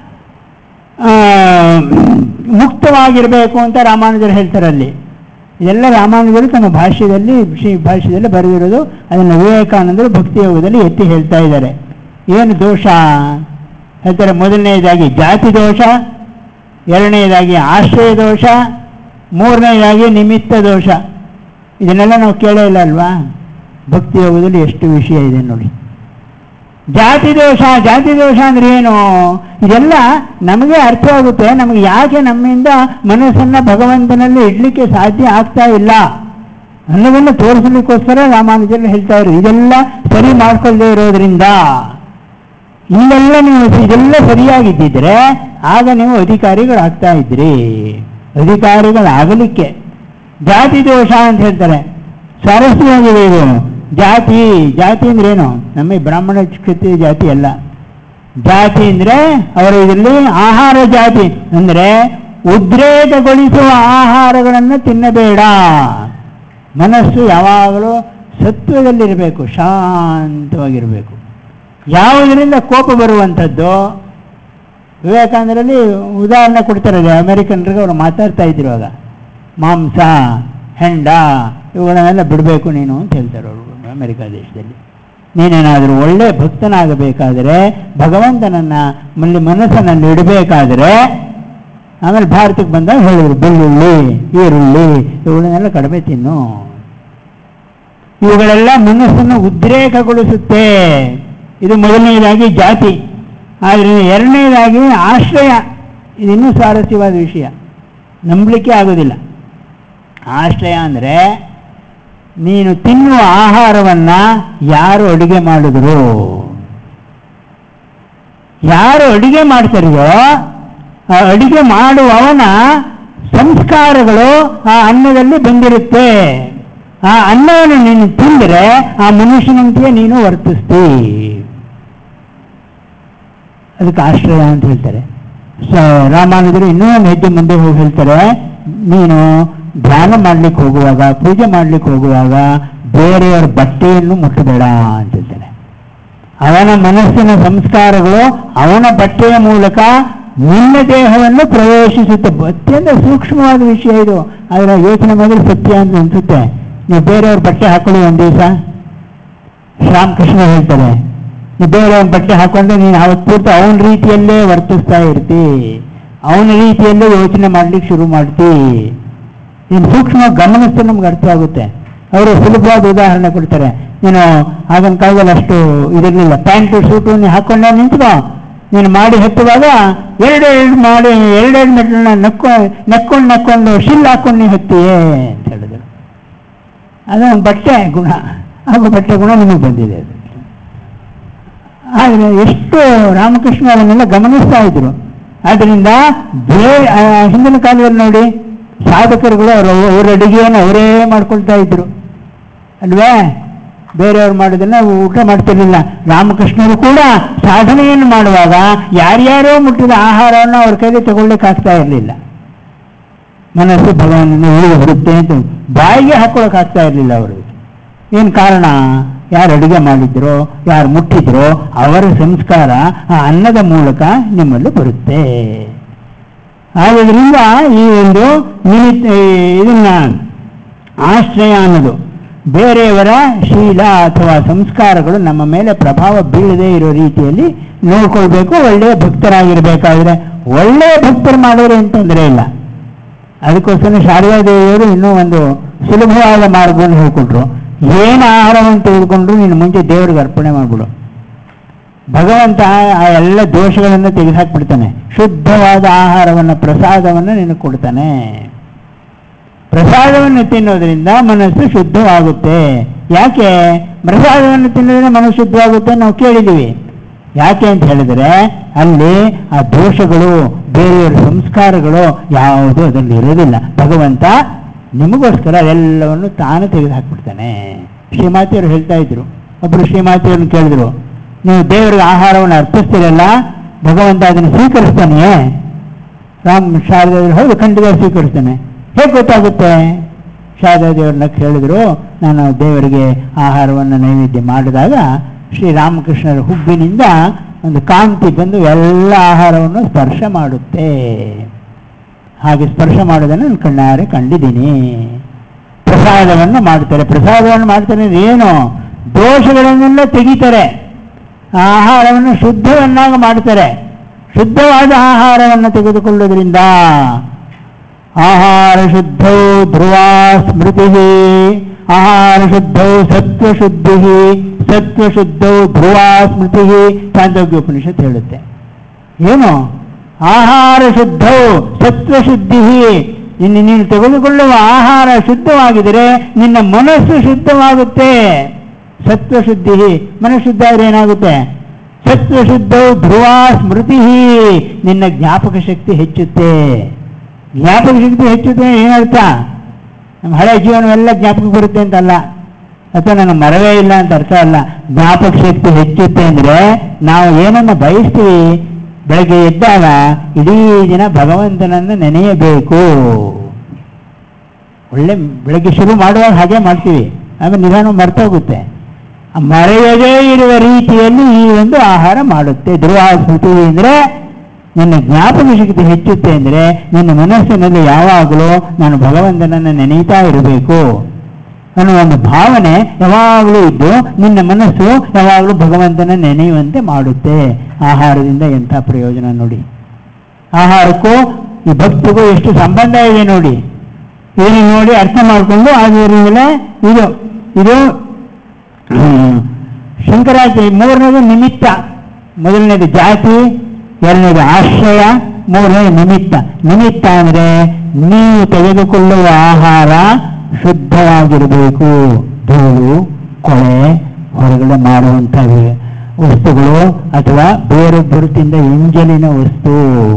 ಆ, ಮುಕ್ತವಾಗಿರಬೇಕು ಅಂತ ರಾಮಾನುಜರು ಹೇಳ್ತಾರೆ ಅಲ್ಲಿ ಇದೆಲ್ಲ ರಾಮಾನುಜರು ತಮ್ಮ ಭಾಷ್ಯದಲ್ಲಿ ಶ್ರೀ ಭಾಷ್ಯದಲ್ಲಿ ಬರೆದಿರೋದು ಅದನ್ನು ವಿವೇಕಾನಂದರು ಭಕ್ತಿ ಯೋಗದಲ್ಲಿ ಎತ್ತಿ ಹೇಳ್ತಾ ಇದ್ದಾರೆ ಏನು ದೋಷ ಹೇಳ್ತಾರೆ ಮೊದಲನೆಯದಾಗಿ ಜಾತಿ ದೋಷ ಎರಡನೆಯದಾಗಿ ಆಶ್ರಯ ದೋಷ ಮೂರನೆಯದಾಗಿ ನಿಮಿತ್ತ ದೋಷ ಇದನ್ನೆಲ್ಲ ನಾವು ಕೇಳೇ ಇಲ್ಲ ಅಲ್ವಾ ಭಕ್ತಿ ಯೋಗದಲ್ಲಿ ಎಷ್ಟು ವಿಷಯ ಇದೆ ನೋಡಿ ಜಾತಿ ದೋಷ ಜಾತಿ ದೋಷ ಅಂದ್ರೆ ಏನು ಇದೆಲ್ಲ ನಮಗೆ ಅರ್ಥ ಆಗುತ್ತೆ ನಮಗೆ ಯಾಕೆ ನಮ್ಮಿಂದ ಮನಸ್ಸನ್ನ ಭಗವಂತನಲ್ಲಿ ಇಡ್ಲಿಕ್ಕೆ ಸಾಧ್ಯ ಆಗ್ತಾ ಇಲ್ಲ ಅನ್ನೋದನ್ನು ತೋರಿಸಲಿಕ್ಕೋಸ್ಕರ ರಾಮಾನುಜರು ಹೇಳ್ತಾ ಇದ್ರು ಇದೆಲ್ಲ ಸರಿ ಮಾಡ್ಕೊಳ್ಳದೆ ಇರೋದ್ರಿಂದ ಇಲ್ಲೆಲ್ಲ ನೀವು ಇದೆಲ್ಲ ಸರಿಯಾಗಿದ್ದಿದ್ರೆ ಆಗ ನೀವು ಅಧಿಕಾರಿಗಳಾಗ್ತಾ ಇದ್ರಿ ಅಧಿಕಾರಿಗಳಾಗಲಿಕ್ಕೆ ಜಾತಿ ದೋಷ ಅಂತ ಹೇಳ್ತಾರೆ ಸ್ವಾರಸ್ಯವಾಗಿದೆ ಇದು ಜಾತಿ ಜಾತಿ ಅಂದ್ರೆ ಏನು ನಮ್ಮ ಈ ಬ್ರಾಹ್ಮಣ ಕ್ಷತ್ರಿಯ ಜಾತಿ ಅಲ್ಲ ಜಾತಿ ಅಂದ್ರೆ ಅವರ ಇದರಲ್ಲಿ ಆಹಾರ ಜಾತಿ ಅಂದ್ರೆ ಉದ್ರೇಕಗೊಳಿಸುವ ಆಹಾರಗಳನ್ನು ತಿನ್ನಬೇಡ ಮನಸ್ಸು ಯಾವಾಗಲೂ ಸತ್ವದಲ್ಲಿರಬೇಕು ಶಾಂತವಾಗಿರಬೇಕು ಯಾವುದರಿಂದ ಕೋಪ ಬರುವಂಥದ್ದು ವಿವೇಕಾನಂದರಲ್ಲಿ ಉದಾಹರಣೆ ಕೊಡ್ತಾರೆ ಅಮೆರಿಕನ್ರಿಗೆ ಅವರು ಮಾತಾಡ್ತಾ ಇದ್ದಿರುವಾಗ ಮಾಂಸ ಹೆಂಡ ಇವುಗಳನ್ನೆಲ್ಲ ಬಿಡಬೇಕು ನೀನು ಅಂತ ಹೇಳ್ತಾರೆ ಅವರು ಅಮೆರಿಕ ದೇಶದಲ್ಲಿ ನೀನೇನಾದರೂ ಒಳ್ಳೆ ಭಕ್ತನಾಗಬೇಕಾದರೆ ಭಗವಂತನನ್ನ ಮಲ್ಲಿ ಮನಸ್ಸನ್ನು ಇಡಬೇಕಾದರೆ ಆಮೇಲೆ ಭಾರತಕ್ಕೆ ಬಂದಾಗ ಹೇಳಿದ್ರು ಬೆಳ್ಳುಳ್ಳಿ ಈರುಳ್ಳಿ ಇವುಗಳನ್ನೆಲ್ಲ ಕಡಿಮೆ ತಿನ್ನು ಇವುಗಳೆಲ್ಲ ಮನಸ್ಸನ್ನು ಉದ್ರೇಕಗೊಳಿಸುತ್ತೆ ಇದು ಮೊದಲನೆಯದಾಗಿ ಜಾತಿ ಆದರೆ ಎರಡನೇದಾಗಿ ಆಶ್ರಯ ಇದಿನ್ನೂ ಸ್ವಾರಸ್ಯವಾದ ವಿಷಯ ನಂಬಲಿಕ್ಕೆ ಆಗೋದಿಲ್ಲ ಆಶ್ರಯ ಅಂದರೆ ನೀನು ತಿನ್ನುವ ಆಹಾರವನ್ನು ಯಾರು ಅಡುಗೆ ಮಾಡಿದ್ರು ಯಾರು ಅಡುಗೆ ಮಾಡ್ತಾರೆಯೋ ಆ ಅಡುಗೆ ಮಾಡುವವನ ಸಂಸ್ಕಾರಗಳು ಆ ಅನ್ನದಲ್ಲಿ ಬಂದಿರುತ್ತೆ ಆ ಅನ್ನವನ್ನು ನೀನು ತಿಂದರೆ ಆ ಮನುಷ್ಯನಂತೆಯೇ ನೀನು ವರ್ತಿಸ್ತಿ ಅದಕ್ಕೆ ಆಶ್ರಯ ಅಂತ ಹೇಳ್ತಾರೆ ಸೊ ರಾಮಾನುಜರು ಇನ್ನೂ ಒಂದು ಹೆಜ್ಜೆ ಮುಂದೆ ಹೋಗಿ ಹೇಳ್ತಾರೆ ನೀನು ಧ್ಯಾನ ಮಾಡ್ಲಿಕ್ಕೆ ಹೋಗುವಾಗ ಪೂಜೆ ಮಾಡ್ಲಿಕ್ಕೆ ಹೋಗುವಾಗ ಬೇರೆಯವರ ಬಟ್ಟೆಯನ್ನು ಮುಟ್ಟಬೇಡ ಅಂತ ಹೇಳ್ತಾರೆ ಅವನ ಮನಸ್ಸಿನ ಸಂಸ್ಕಾರಗಳು ಅವನ ಬಟ್ಟೆಯ ಮೂಲಕ ನಿನ್ನ ದೇಹವನ್ನು ಪ್ರವೇಶಿಸುತ್ತೆ ಅತ್ಯಂತ ಸೂಕ್ಷ್ಮವಾದ ವಿಷಯ ಇದು ಅದರ ಯೋಚನೆ ಮಾಡಿದ್ರೆ ಸತ್ಯ ಅಂತ ಅನ್ಸುತ್ತೆ ನೀವು ಬೇರೆಯವ್ರ ಬಟ್ಟೆ ಹಾಕೊಳ್ಳಿ ಒಂದು ದಿವಸ ಶ್ರೀರಾಮಕೃಷ್ಣ ಹೇಳ್ತಾರೆ ನೀವು ಬೇರೆಯವ್ರ ಬಟ್ಟೆ ಹಾಕೊಂಡ್ರೆ ನೀನು ಅವತ್ತು ಪೂರ್ತಿ ಅವನ ರೀತಿಯಲ್ಲೇ ವರ್ತಿಸ್ತಾ ಇರ್ತಿ ಅವನ ರೀತಿಯಲ್ಲೇ ಯೋಚನೆ ಮಾಡ್ಲಿಕ್ಕೆ ಶುರು ಮಾಡ್ತಿ ನೀನು ಸೂಕ್ಷ್ಮ ಗಮನಿಸಿದ್ರೆ ನಮ್ಗೆ ಅರ್ಥ ಆಗುತ್ತೆ ಅವರು ಸುಲಭವಾದ ಉದಾಹರಣೆ ಕೊಡ್ತಾರೆ ನೀನು ಆಗಿನ ಕಾಲದಲ್ಲಿ ಅಷ್ಟು ಇದಿರಲಿಲ್ಲ ಪ್ಯಾಂಟು ಸೂಟು ನೀನು ಹಾಕೊಂಡೆ ನಿಂತ್ಕೋ ನೀನು ಮಾಡಿ ಹತ್ತುವಾಗ ಎರಡೆರಡು ಮಾಡಿ ಎರಡೆರಡು ಮೆಟ್ಲನ್ನ ನಕ್ಕೊ ನಕ್ಕೊಂಡು ನಕ್ಕೊಂಡು ಶಿಲ್ ಹಾಕೊಂಡು ನೀನು ಹತ್ತಿಯೇ ಅಂತ ಹೇಳಿದ್ರು ಅದು ಒಂದು ಬಟ್ಟೆ ಗುಣ ಹಾಗೂ ಬಟ್ಟೆ ಗುಣ ನಿಮಗೆ ಬಂದಿದೆ ಅದು ಆದರೆ ಎಷ್ಟು ರಾಮಕೃಷ್ಣ ಅವನ್ನೆಲ್ಲ ಗಮನಿಸ್ತಾ ಇದ್ರು ಆದ್ದರಿಂದ ಬೇ ಆ, ಹಿಂದಿನ ಕಾಲದಲ್ಲಿ ನೋಡಿ ಸಾಧಕರುಗಳು ಅವರು ಅವ್ರ ಅಡುಗೆಯನ್ನು ಅವರೇ ಮಾಡ್ಕೊಳ್ತಾ ಇದ್ರು ಅಲ್ವೇ ಬೇರೆಯವ್ರು ಮಾಡೋದನ್ನ ಊಟ ಮಾಡ್ತಿರ್ಲಿಲ್ಲ ರಾಮಕೃಷ್ಣರು ಕೂಡ ಸಾಧನೆಯನ್ನು ಮಾಡುವಾಗ ಯಾರ್ಯಾರೋ ಮುಟ್ಟಿದ ಆಹಾರವನ್ನು ಅವ್ರ ಕೈಗೆ ತಗೊಳ್ಳಿಕ್ಕೆ ಆಗ್ತಾ ಇರಲಿಲ್ಲ ಮನಸ್ಸು ಭಗವಾನನ ಉಳಿದು ಬರುತ್ತೆ ಅಂತ ಬಾಯಿಗೆ ಹಾಕೊಳಕ್ ಆಗ್ತಾ ಇರಲಿಲ್ಲ ಅವರಿಗೆ ಏನು ಕಾರಣ ಯಾರು ಅಡುಗೆ ಮಾಡಿದ್ರೋ ಯಾರು ಮುಟ್ಟಿದ್ರೋ ಅವರ ಸಂಸ್ಕಾರ ಆ ಅನ್ನದ ಮೂಲಕ ನಿಮ್ಮಲ್ಲಿ ಬರುತ್ತೆ ಆದ್ದರಿಂದ ಈ ಒಂದು ನಿಮಿತ್ತ ಇದನ್ನ ಆಶ್ರಯ ಅನ್ನೋದು ಬೇರೆಯವರ ಶೀಲ ಅಥವಾ ಸಂಸ್ಕಾರಗಳು ನಮ್ಮ ಮೇಲೆ ಪ್ರಭಾವ ಬೀಳದೇ ಇರೋ ರೀತಿಯಲ್ಲಿ ನೋಡ್ಕೊಳ್ಬೇಕು ಒಳ್ಳೆಯ ಭಕ್ತರಾಗಿರ್ಬೇಕಾದ್ರೆ ಒಳ್ಳೆಯ ಭಕ್ತರು ಮಾಡೋರು ಏನು ತೊಂದರೆ ಇಲ್ಲ ಅದಕ್ಕೋಸ್ಕರ ಶಾರದಾ ದೇವಿಯವರು ಇನ್ನೂ ಒಂದು ಸುಲಭವಾದ ಮಾರ್ಗವನ್ನು ಹೇಳ್ಕೊಟ್ರು ಏನು ಆಹಾರವನ್ನು ತೆಗೆದುಕೊಂಡ್ರು ನೀನು ಮುಂಚೆ ದೇವರಿಗೆ ಅರ್ಪಣೆ ಮಾಡ್ಬಿಡು ಭಗವಂತ ಆ ಎಲ್ಲ ದೋಷಗಳನ್ನು ತೆಗೆದುಹಾಕ್ಬಿಡ್ತಾನೆ ಶುದ್ಧವಾದ ಆಹಾರವನ್ನು ಪ್ರಸಾದವನ್ನು ನಿನಗೆ ಕೊಡ್ತಾನೆ ಪ್ರಸಾದವನ್ನು ತಿನ್ನೋದ್ರಿಂದ ಮನಸ್ಸು ಶುದ್ಧವಾಗುತ್ತೆ ಯಾಕೆ ಪ್ರಸಾದವನ್ನು ತಿನ್ನೋದ್ರಿಂದ ಮನಸ್ಸು ಶುದ್ಧವಾಗುತ್ತೆ ನಾವು ಕೇಳಿದ್ದೀವಿ ಯಾಕೆ ಅಂತ ಹೇಳಿದ್ರೆ ಅಲ್ಲಿ ಆ ದೋಷಗಳು ಬೇರೆಯವರ ಸಂಸ್ಕಾರಗಳು ಯಾವುದೂ ಅದರಲ್ಲಿ ಇರೋದಿಲ್ಲ ಭಗವಂತ ನಿಮಗೋಸ್ಕರ ಎಲ್ಲವನ್ನು ತಾನು ತೆಗೆದು ಹಾಕ್ಬಿಡ್ತಾನೆ ಶ್ರೀಮಾತಿಯವರು ಹೇಳ್ತಾ ಇದ್ರು ಒಬ್ಬರು ಶ್ರೀಮಾತಿಯವ್ರನ್ನ ಕೇಳಿದ್ರು ನೀವು ದೇವರಿಗೆ ಆಹಾರವನ್ನು ಅರ್ಪಿಸ್ತೀರಲ್ಲ ಭಗವಂತ ಅದನ್ನು ಸ್ವೀಕರಿಸ್ತಾನೆಯೇ ರಾಮ್ ಶಾರದಾದೇವಿ ಹೌದು ಖಂಡಿತ ಸ್ವೀಕರಿಸ್ತಾನೆ ಹೇಗೆ ಗೊತ್ತಾಗುತ್ತೆ ಶಾರದಾದೇವ್ರನ್ನ ಕೇಳಿದ್ರು ನಾನು ದೇವರಿಗೆ ಆಹಾರವನ್ನು ನೈವೇದ್ಯ ಮಾಡಿದಾಗ ಶ್ರೀರಾಮಕೃಷ್ಣರ ಹುಬ್ಬಿನಿಂದ ಒಂದು ಕಾಂತಿ ಬಂದು ಎಲ್ಲ ಆಹಾರವನ್ನು ಸ್ಪರ್ಶ ಮಾಡುತ್ತೆ ಹಾಗೆ ಸ್ಪರ್ಶ ಮಾಡೋದನ್ನು ನಾನು ಕಣ್ಣಾರೆ ಕಂಡಿದ್ದೀನಿ ಪ್ರಸಾದವನ್ನು ಮಾಡ್ತಾರೆ ಪ್ರಸಾದವನ್ನು ಮಾಡ್ತಾರೆ ಅಂದ್ರೆ ಏನು ದೋಷಗಳನ್ನೆಲ್ಲ ತೆಗಿತಾರೆ ಆ ಆಹಾರವನ್ನು ಶುದ್ಧವನ್ನಾಗಿ ಮಾಡ್ತಾರೆ ಶುದ್ಧವಾದ ಆಹಾರವನ್ನು ತೆಗೆದುಕೊಳ್ಳೋದ್ರಿಂದ ಆಹಾರ ಶುದ್ಧೌ ಧ್ರುವ ಸ್ಮೃತಿ ಆಹಾರ ಶುದ್ಧೌ ಸತ್ವಶುದ್ಧಿ ಸತ್ವಶುದ್ಧೌ ಧ್ರುವ ಸ್ಮೃತಿ ಚಾಂದೋಗ್ಯೋಪನಿಷತ್ ಹೇಳುತ್ತೆ ಏನು ಆಹಾರ ಶುದ್ಧವು ಸತ್ವಶುದ್ಧಿ ಇನ್ನು ನೀನು ತೆಗೆದುಕೊಳ್ಳುವ ಆಹಾರ ಶುದ್ಧವಾಗಿದ್ದರೆ ನಿನ್ನ ಮನಸ್ಸು ಶುದ್ಧವಾಗುತ್ತೆ ಸತ್ವಶುದ್ಧಿ ಮನಸ್ಸು ಶುದ್ಧ ಆದ್ರೆ ಏನಾಗುತ್ತೆ ಸತ್ವಶುದ್ಧವು ಧ್ರುವ ಸ್ಮೃತಿ ನಿನ್ನ ಜ್ಞಾಪಕ ಶಕ್ತಿ ಹೆಚ್ಚುತ್ತೆ ಜ್ಞಾಪಕ ಶಕ್ತಿ ಹೆಚ್ಚುತ್ತೆ ಏನರ್ಥ ನಮ್ಮ ಹಳೆ ಜೀವನವೆಲ್ಲ ಜ್ಞಾಪಕ ಬರುತ್ತೆ ಅಂತಲ್ಲ ಅಥವಾ ನನ್ನ ಮರವೇ ಇಲ್ಲ ಅಂತ ಅರ್ಥ ಅಲ್ಲ ಜ್ಞಾಪಕ ಶಕ್ತಿ ಹೆಚ್ಚುತ್ತೆ ಅಂದ್ರೆ ನಾವು ಏನನ್ನ ಬಯಸ್ತೀವಿ ಬೆಳಗ್ಗೆ ಎದ್ದಾಗ ಇಡೀ ದಿನ ಭಗವಂತನನ್ನು ನೆನೆಯಬೇಕು ಒಳ್ಳೆ ಬೆಳಗ್ಗೆ ಶುರು ಮಾಡುವಾಗ ಹಾಗೆ ಮಾಡ್ತೀವಿ ಆಮೇಲೆ ನಿಧಾನ ಮರ್ತೋಗುತ್ತೆ ಆ ಮರೆಯದೇ ಇರುವ ರೀತಿಯಲ್ಲಿ ಈ ಒಂದು ಆಹಾರ ಮಾಡುತ್ತೆ ಧ್ರುವ ಸ್ಮೃತಿ ಅಂದರೆ ನಿನ್ನ ಜ್ಞಾಪಕ ಶಕ್ತಿ ಹೆಚ್ಚುತ್ತೆ ಅಂದರೆ ನಿನ್ನ ಮನಸ್ಸಿನಲ್ಲಿ ಯಾವಾಗಲೂ ನಾನು ಭಗವಂತನನ್ನು ನೆನೀತಾ ಇರಬೇಕು ಅನ್ನೋ ಒಂದು ಭಾವನೆ ಯಾವಾಗಲೂ ಇದ್ದು ನಿನ್ನ ಮನಸ್ಸು ಯಾವಾಗಲೂ ಭಗವಂತನ ನೆನೆಯುವಂತೆ ಮಾಡುತ್ತೆ ಆಹಾರದಿಂದ ಎಂಥ ಪ್ರಯೋಜನ ನೋಡಿ ಆಹಾರಕ್ಕೂ ಈ ಭಕ್ತಿಗೂ ಎಷ್ಟು ಸಂಬಂಧ ಇದೆ ನೋಡಿ ಇದನ್ನು ನೋಡಿ ಅರ್ಥ ಮಾಡಿಕೊಂಡು ಅದರಿಂದಲೇ ಇದು ಇದು ಹ್ಮ್, ಶಂಕರಾಚಾರ್ಯ ಮೂರನೇದು ನಿಮಿತ್ತ ಮೊದಲನೇದು ಜಾತಿ ಎರಡನೇದು ಆಶ್ರಯ ಮೂರನೇದು ನಿಮಿತ್ತ ನಿಮಿತ್ತ ಅಂದರೆ ನೀವು ತೆಗೆದುಕೊಳ್ಳುವ ಆಹಾರ ಶುದ್ಧವಾಗಿರಬೇಕು ಧೂಳು ಕೊಳೆ ಹೊರಗಡೆ ಮಾಡುವಂಥ ವಸ್ತುಗಳು ಅಥವಾ ಬೇರೆ ಗುರುತಿಂದ ಎಂಜಲಿನ ವಸ್ತು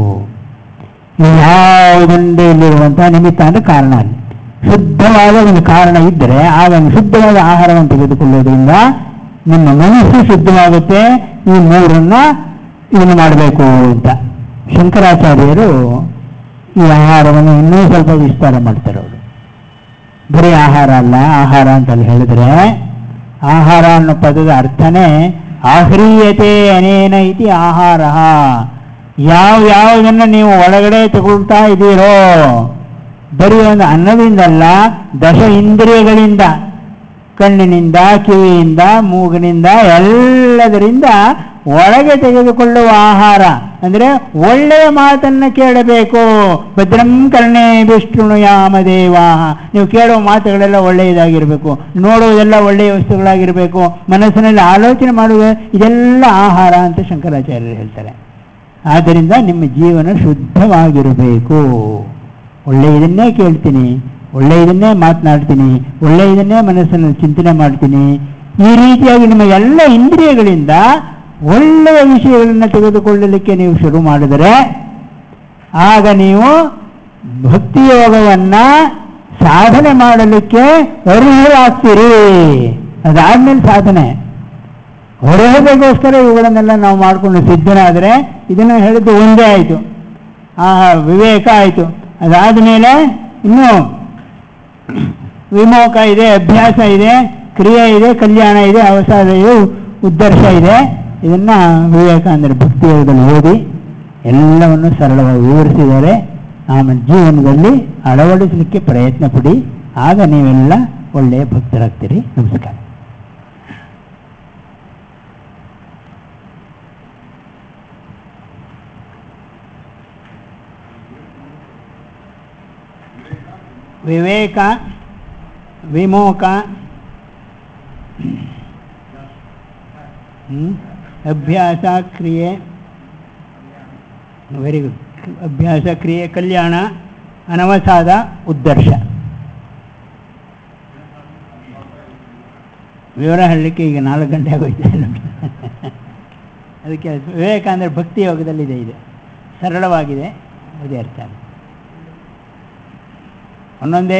ಯಾವುದೊಂದೇ ಇಲ್ಲಿರುವಂತಹ ನಿಮಿತ್ತ ಅಂದ್ರೆ ಕಾರಣ ಅಲ್ಲಿ ಶುದ್ಧವಾದ ಒಂದು ಕಾರಣ ಇದ್ದರೆ ಆಗ ಒಂದು ಶುದ್ಧವಾದ ಆಹಾರವನ್ನು ತೆಗೆದುಕೊಳ್ಳೋದ್ರಿಂದ ನಿಮ್ಮ ಮನಸ್ಸು ಶುದ್ಧವಾಗುತ್ತೆ ಈ ಮೂರನ್ನ ಇದನ್ನು ಮಾಡಬೇಕು ಅಂತ ಶಂಕರಾಚಾರ್ಯರು ಈ ಆಹಾರವನ್ನು ಇನ್ನೂ ಸ್ವಲ್ಪ ವಿಸ್ತಾರ ಮಾಡ್ತಾರೆ ಅವರು ಬರೀ ಆಹಾರ ಅಲ್ಲ ಆಹಾರ ಅಂತ ಅಲ್ಲಿ ಹೇಳಿದ್ರೆ ಆಹಾರ ಅನ್ನೋ ಪದದ ಅರ್ಥನೇ ಆಹ್ರೀಯತೆ ಅನೇನ ಇತಿ ಆಹಾರ ಯಾವ ಯಾವುದನ್ನು ನೀವು ಒಳಗಡೆ ತಗೊಳ್ತಾ ಇದ್ದೀರೋ ಬರೀ ಒಂದು ಅನ್ನದಿಂದಲ್ಲ ದಶ ಇಂದ್ರಿಯಗಳಿಂದ ಕಣ್ಣಿನಿಂದ ಕಿವಿಯಿಂದ ಮೂಗಿನಿಂದ ಎಲ್ಲದರಿಂದ ಒಳಗೆ ತೆಗೆದುಕೊಳ್ಳುವ ಆಹಾರ ಅಂದ್ರೆ ಒಳ್ಳೆಯ ಮಾತನ್ನ ಕೇಳಬೇಕು ಭದ್ರಂ ಕರ್ಣೇ ವಿಷ್ಣು ಯಾಮದೇವ ನೀವು ಕೇಳುವ ಮಾತುಗಳೆಲ್ಲ ಒಳ್ಳೆಯದಾಗಿರಬೇಕು ನೋಡುವುದೆಲ್ಲ ಒಳ್ಳೆಯ ವಸ್ತುಗಳಾಗಿರಬೇಕು ಮನಸ್ಸಿನಲ್ಲಿ ಆಲೋಚನೆ ಮಾಡುವ ಇದೆಲ್ಲ ಆಹಾರ ಅಂತ ಶಂಕರಾಚಾರ್ಯರು ಹೇಳ್ತಾರೆ ಆದ್ದರಿಂದ ನಿಮ್ಮ ಜೀವನ ಶುದ್ಧವಾಗಿರಬೇಕು ಒಳ್ಳೆಯದನ್ನೇ ಕೇಳ್ತೀನಿ ಒಳ್ಳೆಯದನ್ನೇ ಮಾತನಾಡ್ತೀನಿ ಒಳ್ಳೆಯದನ್ನೇ ಮನಸ್ಸನ್ನು ಚಿಂತನೆ ಮಾಡ್ತೀನಿ ಈ ರೀತಿಯಾಗಿ ನಿಮ್ಮ ಎಲ್ಲ ಇಂದ್ರಿಯಗಳಿಂದ ಒಳ್ಳೆಯ ವಿಷಯಗಳನ್ನು ತೆಗೆದುಕೊಳ್ಳಲಿಕ್ಕೆ ನೀವು ಶುರು ಮಾಡಿದರೆ ಆಗ ನೀವು ಭಕ್ತಿಯೋಗವನ್ನ ಸಾಧನೆ ಮಾಡಲಿಕ್ಕೆ ಅರ್ಹರಾಗ್ತೀರಿ ಅದಾದ್ಮೇಲೆ ಸಾಧನೆ ಹೊರಹೋಗೋಸ್ಕರ ಇವುಗಳನ್ನೆಲ್ಲ ನಾವು ಮಾಡಿಕೊಂಡು ಸಿದ್ಧರಾದರೆ ಇದನ್ನು ಹೇಳಿದ್ದು ಒಂದೇ ಆಯಿತು ಆ ವಿವೇಕ ಆಯಿತು ಅದಾದ ಮೇಲೆ ಇನ್ನೂ ವಿಮೋಕ ಇದೆ ಅಭ್ಯಾಸ ಇದೆ ಕ್ರಿಯೆ ಇದೆ ಕಲ್ಯಾಣ ಇದೆ ಅವಸಾದ ಇದೆ ಉದ್ದರ್ಶ ಇದೆ ಇದನ್ನ ವಿವೇಕ ಅಂದರೆ ಭಕ್ತಿಯೋಗದಲ್ಲಿ ಓದಿ ಎಲ್ಲವನ್ನು ಸರಳವಾಗಿ ವಿವರಿಸಿದ್ದಾರೆ ಆಮೇಲೆ ಜೀವನದಲ್ಲಿ ಅಳವಡಿಸಲಿಕ್ಕೆ ಪ್ರಯತ್ನ ಪಡಿ ಆಗ ನೀವೆಲ್ಲ ಒಳ್ಳೆಯ ಭಕ್ತರಾಗ್ತೀರಿ ನಮಸ್ಕಾರ ವಿವೇಕ ವಿಮೋಕ ಹ್ಮ್? ಅಭ್ಯಾಸ ಕ್ರಿಯೆ ವೆರಿ ಗುಡ್ ಅಭ್ಯಾಸ ಕ್ರಿಯೆ ಕಲ್ಯಾಣ ಅನವಸಾದ ಉದ್ದರ್ಶ ವಿವರ ಹೇಳಲಿಕ್ಕೆ ಈಗ ನಾಲ್ಕು ಗಂಟೆ ಆಗೋಯ್ತು ಅದಕ್ಕೆ ವಿವೇಕ ಅಂದರೆ ಭಕ್ತಿ ಯೋಗದಲ್ಲಿದೆ ಇದೆ ಸರಳವಾಗಿದೆ ಅದೇ ಅರ್ಥ ಒಂದೊಂದೇ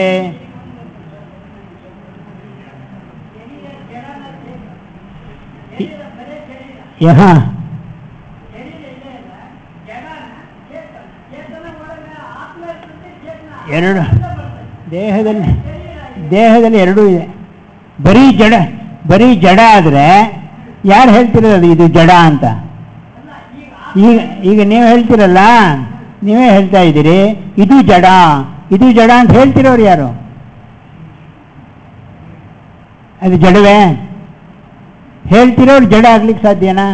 ಯಹ ಎರಡು ದೇಹದಲ್ಲಿ ದೇಹದಲ್ಲಿ ಎರಡೂ ಇದೆ ಬರೀ ಜಡ ಬರೀ ಜಡ ಆದರೆ ಯಾರು ಹೇಳ್ತಿರೋದು ಇದು ಜಡ ಅಂತ ಈಗ ಈಗ ನೀವು ಹೇಳ್ತಿರಲ್ಲ ನೀವೇ ಹೇಳ್ತಾ ಇದ್ದೀರಿ ಇದು ಜಡ ಇದು ಜಡ ಅಂತ ಹೇಳ್ತಿರೋರು ಯಾರು ಅದು ಜಡವೇ ಹೇಳ್ತಿರೋರು ಜಡ ಆಗ್ಲಿಕ್ಕೆ ಸಾಧ್ಯನಾ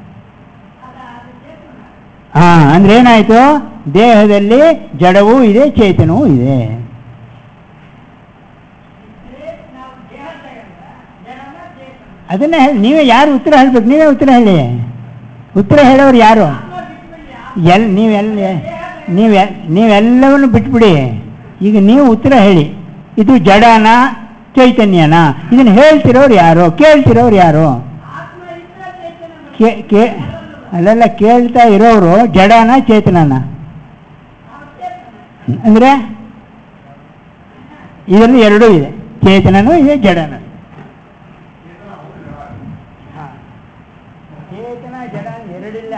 ಹಾ ಅಂದ್ರೆ ಏನಾಯ್ತು ದೇಹದಲ್ಲಿ ಜಡವೂ ಇದೆ ಚೇತನವೂ ಇದೆ ಅದನ್ನ ಹೇಳಿ ನೀವೇ ಯಾರು ಉತ್ತರ ಹೇಳ್ಬೇಕು ನೀವೇ ಉತ್ತರ ಹೇಳಿ ಉತ್ತರ ಹೇಳೋರು ಯಾರು ಎಲ್ ನೀವೆಲ್ಲ ನೀವೆ ನೀವೆಲ್ಲವನ್ನು ಬಿಟ್ಬಿಡಿ ಈಗ ನೀವು ಉತ್ತರ ಹೇಳಿ ಇದು ಜಡನ ಚೈತನ್ಯನ ಇದನ್ನು ಹೇಳ್ತಿರೋರು ಯಾರು ಕೇಳ್ತಿರೋರು ಯಾರು ಕೇ ಕೇ ಅಲ್ಲೆಲ್ಲ ಕೇಳ್ತಾ ಇರೋರು ಜಡನ ಚೇತನನ ಅಂದ್ರೆ ಇದರಲ್ಲಿ ಎರಡೂ ಇದೆ ಚೇತನನೂ ಇದೆ ಜಡನೂ ಇದೆ ಹಾ. ಚೇತನ ಜಡ ಎರಡಿಲ್ಲ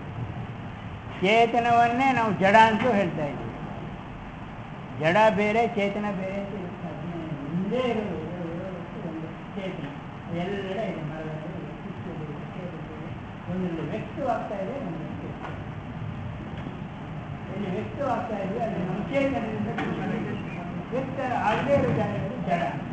ಚೇತನವನ್ನೇ ನಾವು ಜಡ ಅಂತೂ ಹೇಳ್ತಾ ಇದ್ದೀವಿ ಜಡ ಬೇರೆ ಚೇತನ ಬೇರೆ ಅಂತ ಇರುತ್ತೆ. ಅದನ್ನೇ ಒಂದೇ ಇರೋದು, ಇರೋದು, ಇರೋದು ಒಂದು ಚೇತನ ಎಲ್ಲೆಡೆ ಇದೆ ಮರದಲ್ಲಿ ಕುಚ್ಚಲ್ಲಿ, ಕೇಟದಲ್ಲಿ, ಒಂದರಲ್ಲಿ ವ್ಯಕ್ತವಾಗ್ತಾ ಇದೆ ಒಂದು ವ್ಯಕ್ತ ಎಲ್ಲಿ ವ್ಯಕ್ತವಾಗ್ತಾ ಇದೆ ಅಲ್ಲಿ ನಮ್ಮ ಚೇತನದಿಂದ ವ್ಯಕ್ತ ಆಗದೇ ಇರೋ ಜಾಗದಲ್ಲಿ ಜಡ